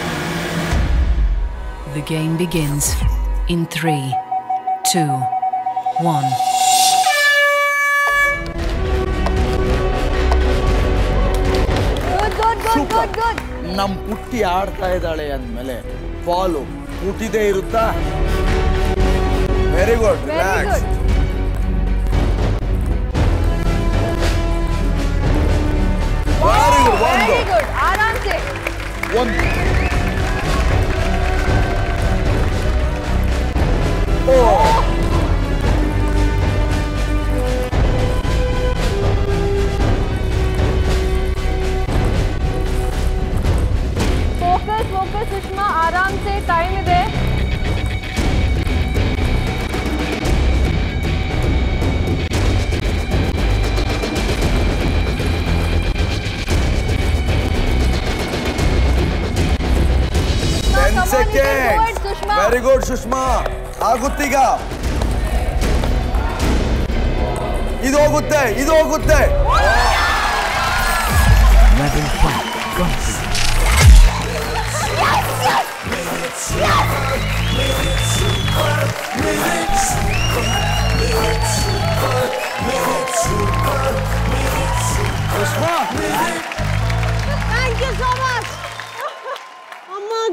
The game begins in three, two, one. Good good good good good ನಮ್ ಪುಟ್ಟಿ ಆಡ್ತಾ ಇದ್ದಾಳೆ ಅಂದ್ಮೇಲೆ ಬಾಲು ಪುಟ್ಟಿದೇ ಇರುತ್ತಾ very good very relax good very good ಒಂದು ವೆರಿ ಗುಡ್ ಆರಾಮ್ಸೆ ಒಂದು ಓ ಫೋಕಸ್ ಫೋಕಸ್ ಸುಷ್ಮಾ ಆರಾಮ್ಸೆ ಟೈಮ್ ಇದೆ ten come on, you can do second it, Sushma. Very good Sushma ಆಗುತ್ತೀಗ ಇದು ಹೋಗುತ್ತೆ ಇದು ಹೋಗುತ್ತೆ Level 5. Complete.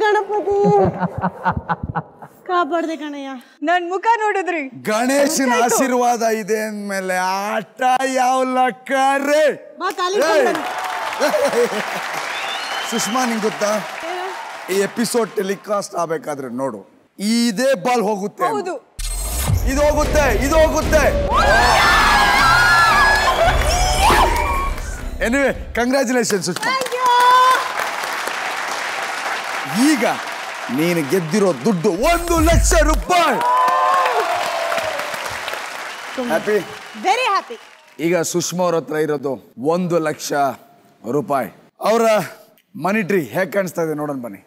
ಗಣಪತಿ ಕಾಪಾಡ್ದೆ ಕಣಯ್ಯ ನನ್ ಮುಖ ನೋಡಿದ್ರಿ ಗಣೇಶನ ಆಶೀರ್ವಾದ ಇದೆ ಅಂದ್ಮೇಲೆ ಆಟ ಯಾವ ಲೆಕ್ಕ ರೇ ಬಾ ಕಾಲಿ ಏಯ್! ಸುಷ್ಮಾ ನಿಂಗೆ ಗೊತ್ತಾ ಈ ಎಪಿಸೋಡ್ ಟೆಲಿಕಾಸ್ಟ್ ಆಗ್ಬೇಕಾದ್ರೆ ನೋಡು ಇದೇ ಬಾಲ್ ಹೋಗುತ್ತೆ ಅಂತ. ಹೌದು ಇದು ಹೋಗುತ್ತೆ ಇದು ಹೋಗುತ್ತೆ ಎನಿವೆ ಕಂಗ್ರ್ಯಾಚುಲೇಷನ್ ಸುಷ್ಮಾ ಈಗ ನೀನು ಗೆದ್ದಿರೋ ದುಡ್ಡು ಒಂದು ಲಕ್ಷ ರೂಪಾಯಿ ಹ್ಯಾಪಿ ವೆರಿ ಹ್ಯಾಪಿ ಈಗ ಸುಷ್ಮಾ ಅವ್ರ ಹತ್ರ ಇರೋದು ಒಂದು ಲಕ್ಷ ರೂಪಾಯಿ ಅವರ ಮನಿ ಟ್ರೀ ಹೇಗೆ ಕಾಣಿಸ್ತಾ ಇದೆ ನೋಡೋಣ ಬನ್ನಿ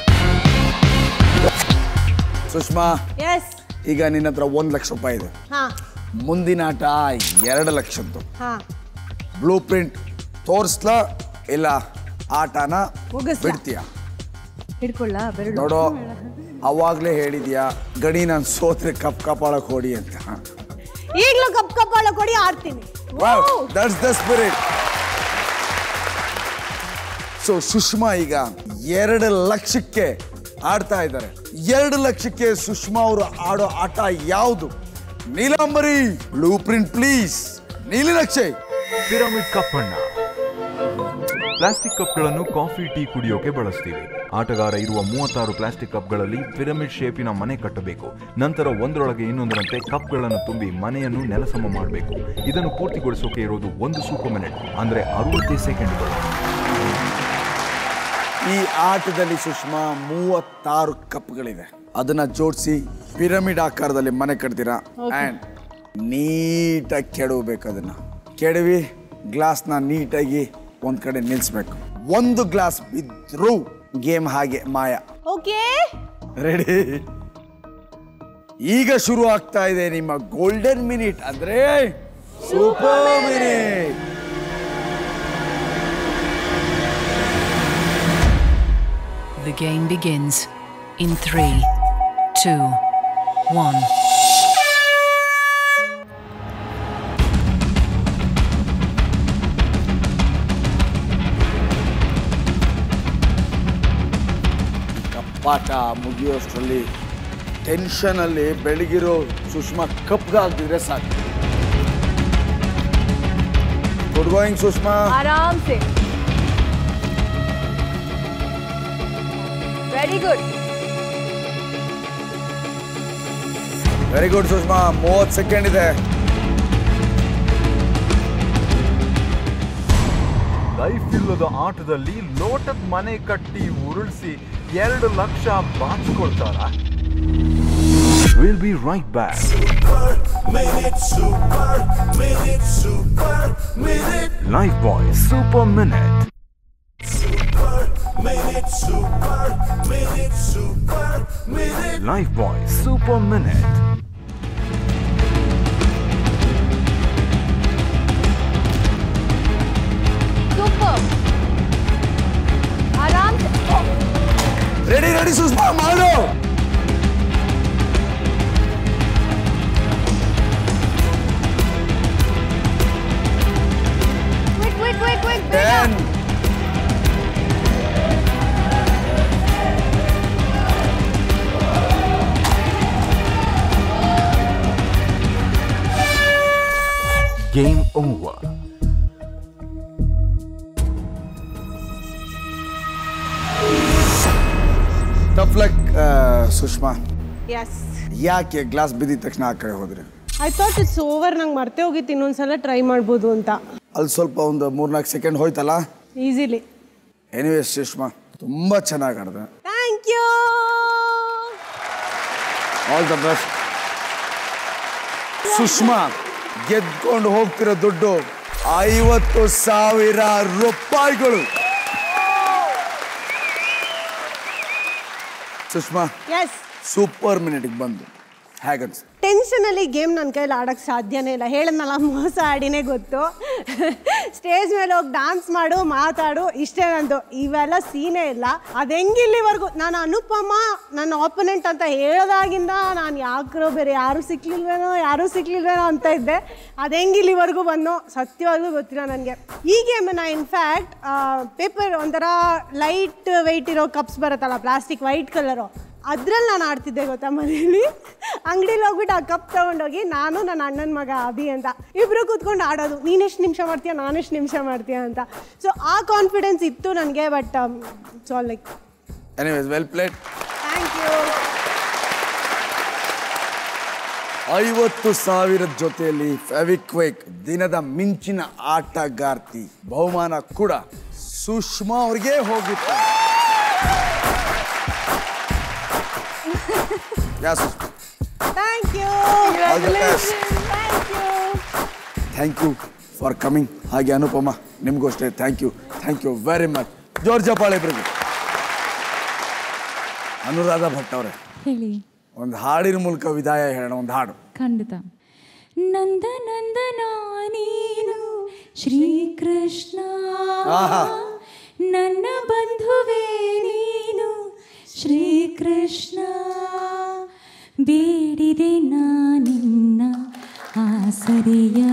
ಸುಷ್ಮಾ ಎಸ್ ಈಗ ನಿನ್ನ ಹತ್ರ ಒಂದು ಲಕ್ಷ ರೂಪಾಯಿ ಇದೆ ಹಾ ಮುಂದಿನ ಆಟ ಎರಡು ಲಕ್ಷದ್ದು ಹಾ ಬ್ಲೂ ಪ್ರಿಂಟ್ ತೋರಿಸ್ಲಾ ಇಲ್ಲ ಆಟನ ಮುಗಿಸ್ಲಾ? ಬಿಡ್ತೀಯ ಹಿಡ್ಕೊಳ್ಳ ಬೆರಳು ನೋಡೋ ಅವಾಗ್ಲೇ ಹೇಳಿದ್ಯಾ ಗಡಿ ನಾನು ಸೋತ್ರೆ ಕಪ್ ಕಪಾಳಕ್ಕೆ ಹೊಡಿ ಅಂತ ಈಗ್ಲೂ ಕಪ್ ಕಪ್ಪಾಳ ಕೊಡಿ ಆಡ್ತೀನಿ that's the spirit so Sushma ಈಗ ಎರಡು ಲಕ್ಷಕ್ಕೆ ಆಡ್ತಾ ಇದ್ದಾರೆ ಎರಡು ಲಕ್ಷಕ್ಕೆ ಸುಷ್ಮಾ ಅವರು ಆಡೋ ಆಟ ಯಾವುದು ನೀಲಾಂಬರಿ ಬ್ಲೂ ಪ್ರಿಂಟ್ ಪ್ಲೀಸ್ ನೀಲಿನಕ್ಷೆ ಪಿರಮಿಡ್ ಕಪ್ಪಣ್ಣ ಪ್ಲಾಸ್ಟಿಕ್ ಕಪ್ಗಳನ್ನು ಕಾಫಿ ಟೀ ಕುಡಿಯೋಕೆ ಬಳಸ್ತೀವಿ ಆಟಗಾರ ಇರುವ ಮೂವತ್ತಾರು ಪ್ಲಾಸ್ಟಿಕ್ ಕಪ್ಗಳಲ್ಲಿ ಪಿರಮಿಡ್ ಶೇಪಿನ ಮನೆ ಕಟ್ಟಬೇಕು ನಂತರ ಒಂದರೊಳಗೆ ಇನ್ನೊಂದರಂತೆ ಕಪ್ಗಳನ್ನು ತುಂಬಿ ಮನೆಯನ್ನು ನೆಲಸಮ ಮಾಡಬೇಕು ಇದನ್ನು ಪೂರ್ತಿಗೊಳಿಸೋಕೆ ಇರೋದು ಒಂದು ಸೂಪರ್ ಮಿನಿಟ್ ಅಂದ್ರೆ ಅರವತ್ತೇ ಸೆಕೆಂಡ್ಗಳು ಈ ಆಟದಲ್ಲಿ ಸುಷ್ಮಾ ಮೂವತ್ತಾರು ಕಪ್ಗಳಿದೆ ಅದನ್ನ ಜೋಡಿಸಿ ಪಿರಮಿಡ್ ಆಕಾರದಲ್ಲಿ ಮನೆ ಕಟ್ತೀರಾ ಅಂಡ್ ನೀಟಾಗಿ ಕೆಡವಬೇಕು ಅದನ್ನ ಕೆಡವಿ ಗ್ಲಾಸ್ನ ನೀಟಾಗಿ ಒಂದ್ ಕಡೆ ನಿಲ್ಸ್ಬೇಕು ಒಂದು ಗ್ಲಾಸ್ ಬಿದ್ರೂ ಗೇಮ್ ಹಾಗೆ ಮಾಯ ಓಕೆ ರೆಡಿ ಈಗ ಶುರು ಆಗ್ತಾ ಇದೆ ನಿಮ್ಮ ಗೋಲ್ಡನ್ ಮಿನಿಟ್ ಅಂದ್ರೆ super minute The game begins in three, two, one. ಪಾಠ ಮುಗಿಯೋಷ್ಟರಲ್ಲಿ ಟೆನ್ಷನಲ್ಲಿ ಬೆಳಗಿರೋ ಸುಷ್ಮಾ ಕಪ್ಗಾಗ್ತಿದ್ರೆ ಸಾಕು ಗುಡ್ ಗೋಯಿಂಗ್ ಸುಷ್ಮಾ ಆರಾಮ್ ಸೆ very good very good Sushma ಮೂವತ್ತು ಸೆಕೆಂಡ್ ಇದೆ ಲೈಫ್ ಇಲ್ಲದ ಆಟದಲ್ಲಿ ಲೋಟದ ಮನೆ ಕಟ್ಟಿ ಉರುಳಿಸಿ ಎರಡು ಲಕ್ಷ ಬಾಚಿಕೊಳ್ತಾರ will be right back Lifebuoy super minute Lifebuoy super minute super ಆರಾಮ್ ಸೆ ರೆಡಿ ರೆಡಿ ಸುಷ್ಮಾ ಮಾಡು quick quick quick quick ten game over tough luck Sushma yes ಯಾಕೆ ಗ್ಲಾಸ್ ಬಿದ್ದಿದ ತಕ್ಷಣ ಆ ಕಡೆ ಹೋದ್ರಿ ಐ ಥಾಟ್ ಇಟ್ಸ್ ಓವರ್ ನಂಗೆ ಮರ್ತೆ ಹೋಗಿತ್ತು ಇನ್ನೊಂದ್ಸಲ ಟ್ರೈ ಮಾಡ್ಬೋದು ಅಂತ ಅಲ್ಲಿ ಸ್ವಲ್ಪ ಒಂದು ಮೂರ್ನಾಲ್ಕು ಸೆಕೆಂಡ್ ಹೋಯ್ತಲ್ಲ ಈಸಿಲಿ ಎನಿವೇಸ್ ಸುಷ್ಮಾ ತುಂಬಾ ಚೆನ್ನಾಗಿ ಆಡಿದೆ thank you all the best Sushma ಗೆದ್ಕೊಂಡು ಹೋಗ್ತಿರೋ ದುಡ್ಡು ಐವತ್ತು ಸಾವಿರ ರೂಪಾಯಿಗಳು ಸುಷ್ಮಾ ಎಸ್ ಸೂಪರ್ ಮಿನಿಟ್ಗೆ ಬಂದು ಹೇಗನ್ಸ ಟೆನ್ಷನಲ್ಲಿ ಗೇಮ್ ನನ್ನ ಕೈಲಿ ಆಡೋಕ್ಕೆ ಸಾಧ್ಯನೇ ಇಲ್ಲ ಹೇಳಿದ್ನಲ್ಲ ಮೋಸ ಆಡಿನೇ ಗೊತ್ತು ಸ್ಟೇಜ್ ಮೇಲೆ ಹೋಗಿ ಡಾನ್ಸ್ ಮಾಡು ಮಾತಾಡು ಇಷ್ಟೇ ನಂದು ಇವೆಲ್ಲ ಸೀನೇ ಇಲ್ಲ ಅದು ಹೆಂಗಿಲ್ಲಿವರೆಗೂ ನಾನು ಅನುಪಮ ನನ್ನ ಆಪೋನೆಂಟ್ ಅಂತ ಹೇಳಿದಾಗಿಂದ ನಾನು ಯಾಕ್ರೋ ಬೇರೆ ಯಾರು ಸಿಕ್ಲಿಲ್ವೇನೋ ಯಾರೂ ಸಿಕ್ಲಿಲ್ವೇನೋ ಅಂತ ಇದ್ದೆ ಅದು ಹೆಂಗಿಲ್ಲಿವರೆಗೂ ಬಂದು ಸತ್ಯವಾಗ್ಲೂ ಗೊತ್ತಿಲ್ಲ ನನಗೆ ಈ ಗೇಮನ್ನ ಇನ್ಫ್ಯಾಕ್ಟ್ ಪೇಪರ್ ಒಂಥರ ಲೈಟ್ ವೆಯ್ಟ್ ಇರೋ ಕಪ್ಸ್ ಬರುತ್ತಲ್ಲ ಪ್ಲಾಸ್ಟಿಕ್ ವೈಟ್ ಕಲರು ಅದ್ರಲ್ಲಿ ನಾನು ಆಡ್ತಿದ್ದೆ ಗೊತ್ತಾ ಮನೇಲಿ ಅಂಗಡಿಲಿ ಹೋಗ್ಬಿಟ್ಟು ಆ ಕಪ್ ತೊಗೊಂಡೋಗಿ ನಾನು ನನ್ನ ಅಣ್ಣನ ಮಗ ಅಭಿ ಅಂತ ಇಬ್ಬರು ಕೂತ್ಕೊಂಡು ಆಡೋದು ನೀನೆಷ್ಟು ನಿಮಿಷ ಮಾಡ್ತೀಯ ನಾನೆಷ್ಟು ನಿಮಿಷ ಮಾಡ್ತೀಯ ಅಂತ ಸೊ ಆ ಕಾನ್ಫಿಡೆನ್ಸ್ ಇತ್ತು ನನಗೆ but so like anyways well played thank you ಐವತ್ತು ಸಾವಿರದ ಜೊತೆಯಲ್ಲಿ ಫೆವಿಕ್ವಿಕ್ ದಿನದ ಮಿಂಚಿನ ಆಟಗಾರ್ತಿ ಬಹುಮಾನ ಕೂಡ ಸುಷ್ಮಾ ಅವ್ರಿಗೆ ಹೋಗುತ್ತೆ yeah Sushma thank you All the best. Thank you thank you for coming ಹಾಗೆ ಅನುಪಮ ನಿಮಗೂ ಅಷ್ಟೇ thank you thank you very much ಜೋರ್ ಜಪಾಳೆ ಇಬ್ಬರಿಗೂ ಅನುರಾಧ ಭಟ್ ಅವರೇ ಹೇಳಿ ಒಂದು ಹಾಡಿನ ಮೂಲಕ ವಿದಾಯ ಹೇಳೋಣ ಒಂದು ಹಾಡು ಖಂಡಿತ ನಂದ ನಂದನ ನೀನು ಶ್ರೀಕೃಷ್ಣ ಆಹಾ. ನನ್ನ ಬಂಧುವೇ ನೀನು ಶ್ರೀಕೃಷ್ಣ ಬೇಡಿದೆ ನಾನಿನ್ನ ಆಸರೆಯ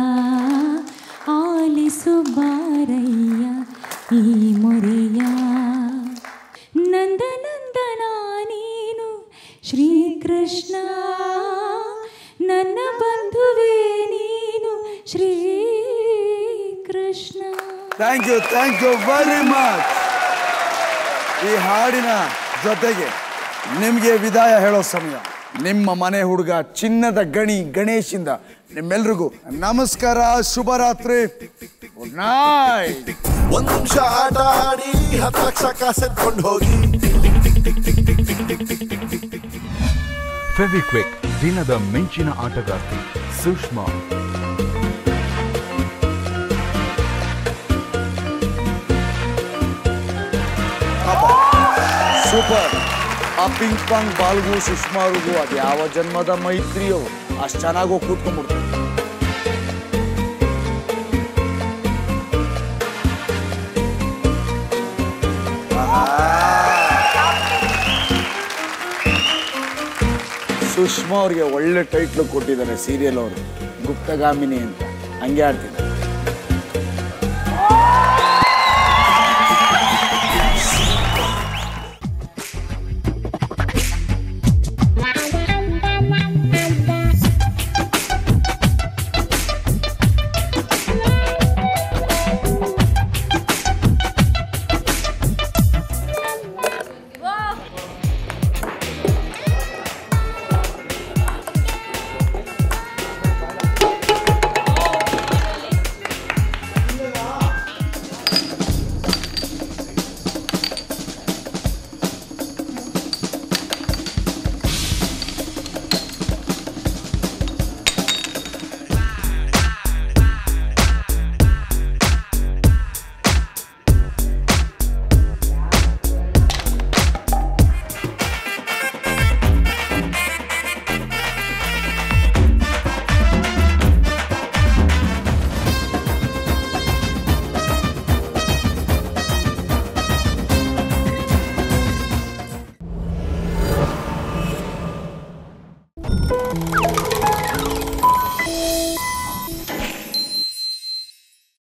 ಆಲಿಸು ಬಾರಯ್ಯ ಈ ಮೊರೆಯ ನಂದ ನಂದನ ನೀನು ಶ್ರೀಕೃಷ್ಣ ನನ್ನ ಬಂಧುವೇ ನೀನು Srikrishna thank you thank you very much ಈ ಹಾಡಿನ ಜೊತೆಗೆ ನಿಮಗೆ ವಿದಾಯ ಹೇಳೋ ಸಮಯ ನಿಮ್ಮ ಮನೆ ಹುಡುಗ ಚಿನ್ನದ ಗಣಿ ಗಣೇಶಿಂದ ನಿಮ್ಮೆಲ್ರಿಗೂ ನಮಸ್ಕಾರ ಶುಭರಾತ್ರಿ ಗುಡ್ ನೈಟ್ ಒಂದ್ ನಿಮಿಷ ಆಟ ಆಡಿ ಹತ್ತು ಲಕ್ಷ ಕಾಸು ಎತ್ಕೊಂಡು ಹೋಗಿ ಫೆವಿಕ್ವಿಕ್ ದಿನದ ಮಿಂಚಿನ ಆಟಗಾರ್ತಿ ಸುಷ್ಮಾ ಸೂಪರ್ ಆ ಪಿಂಕ್ ಪಾಂಗ್ ಬಾಲ್ಗೂ ಸುಷ್ಮಾರಿಗೂ ಅದು ಯಾವ ಜನ್ಮದ ಮೈತ್ರಿಯೋ ಅಷ್ಟು ಚೆನ್ನಾಗಿ ಹೋಗಿ ಕೂತ್ಕೊಂಡ್ಬಿಡ್ತು ಸುಷ್ಮಾ ಅವ್ರಿಗೆ ಒಳ್ಳೆ ಟೈಟ್ಲು ಕೊಟ್ಟಿದ್ದಾರೆ ಸೀರಿಯಲ್ ಅವರು ಗುಪ್ತಗಾಮಿನಿ ಅಂತ ಹಂಗೆ ಆಡ್ತಿದ್ದಾರೆ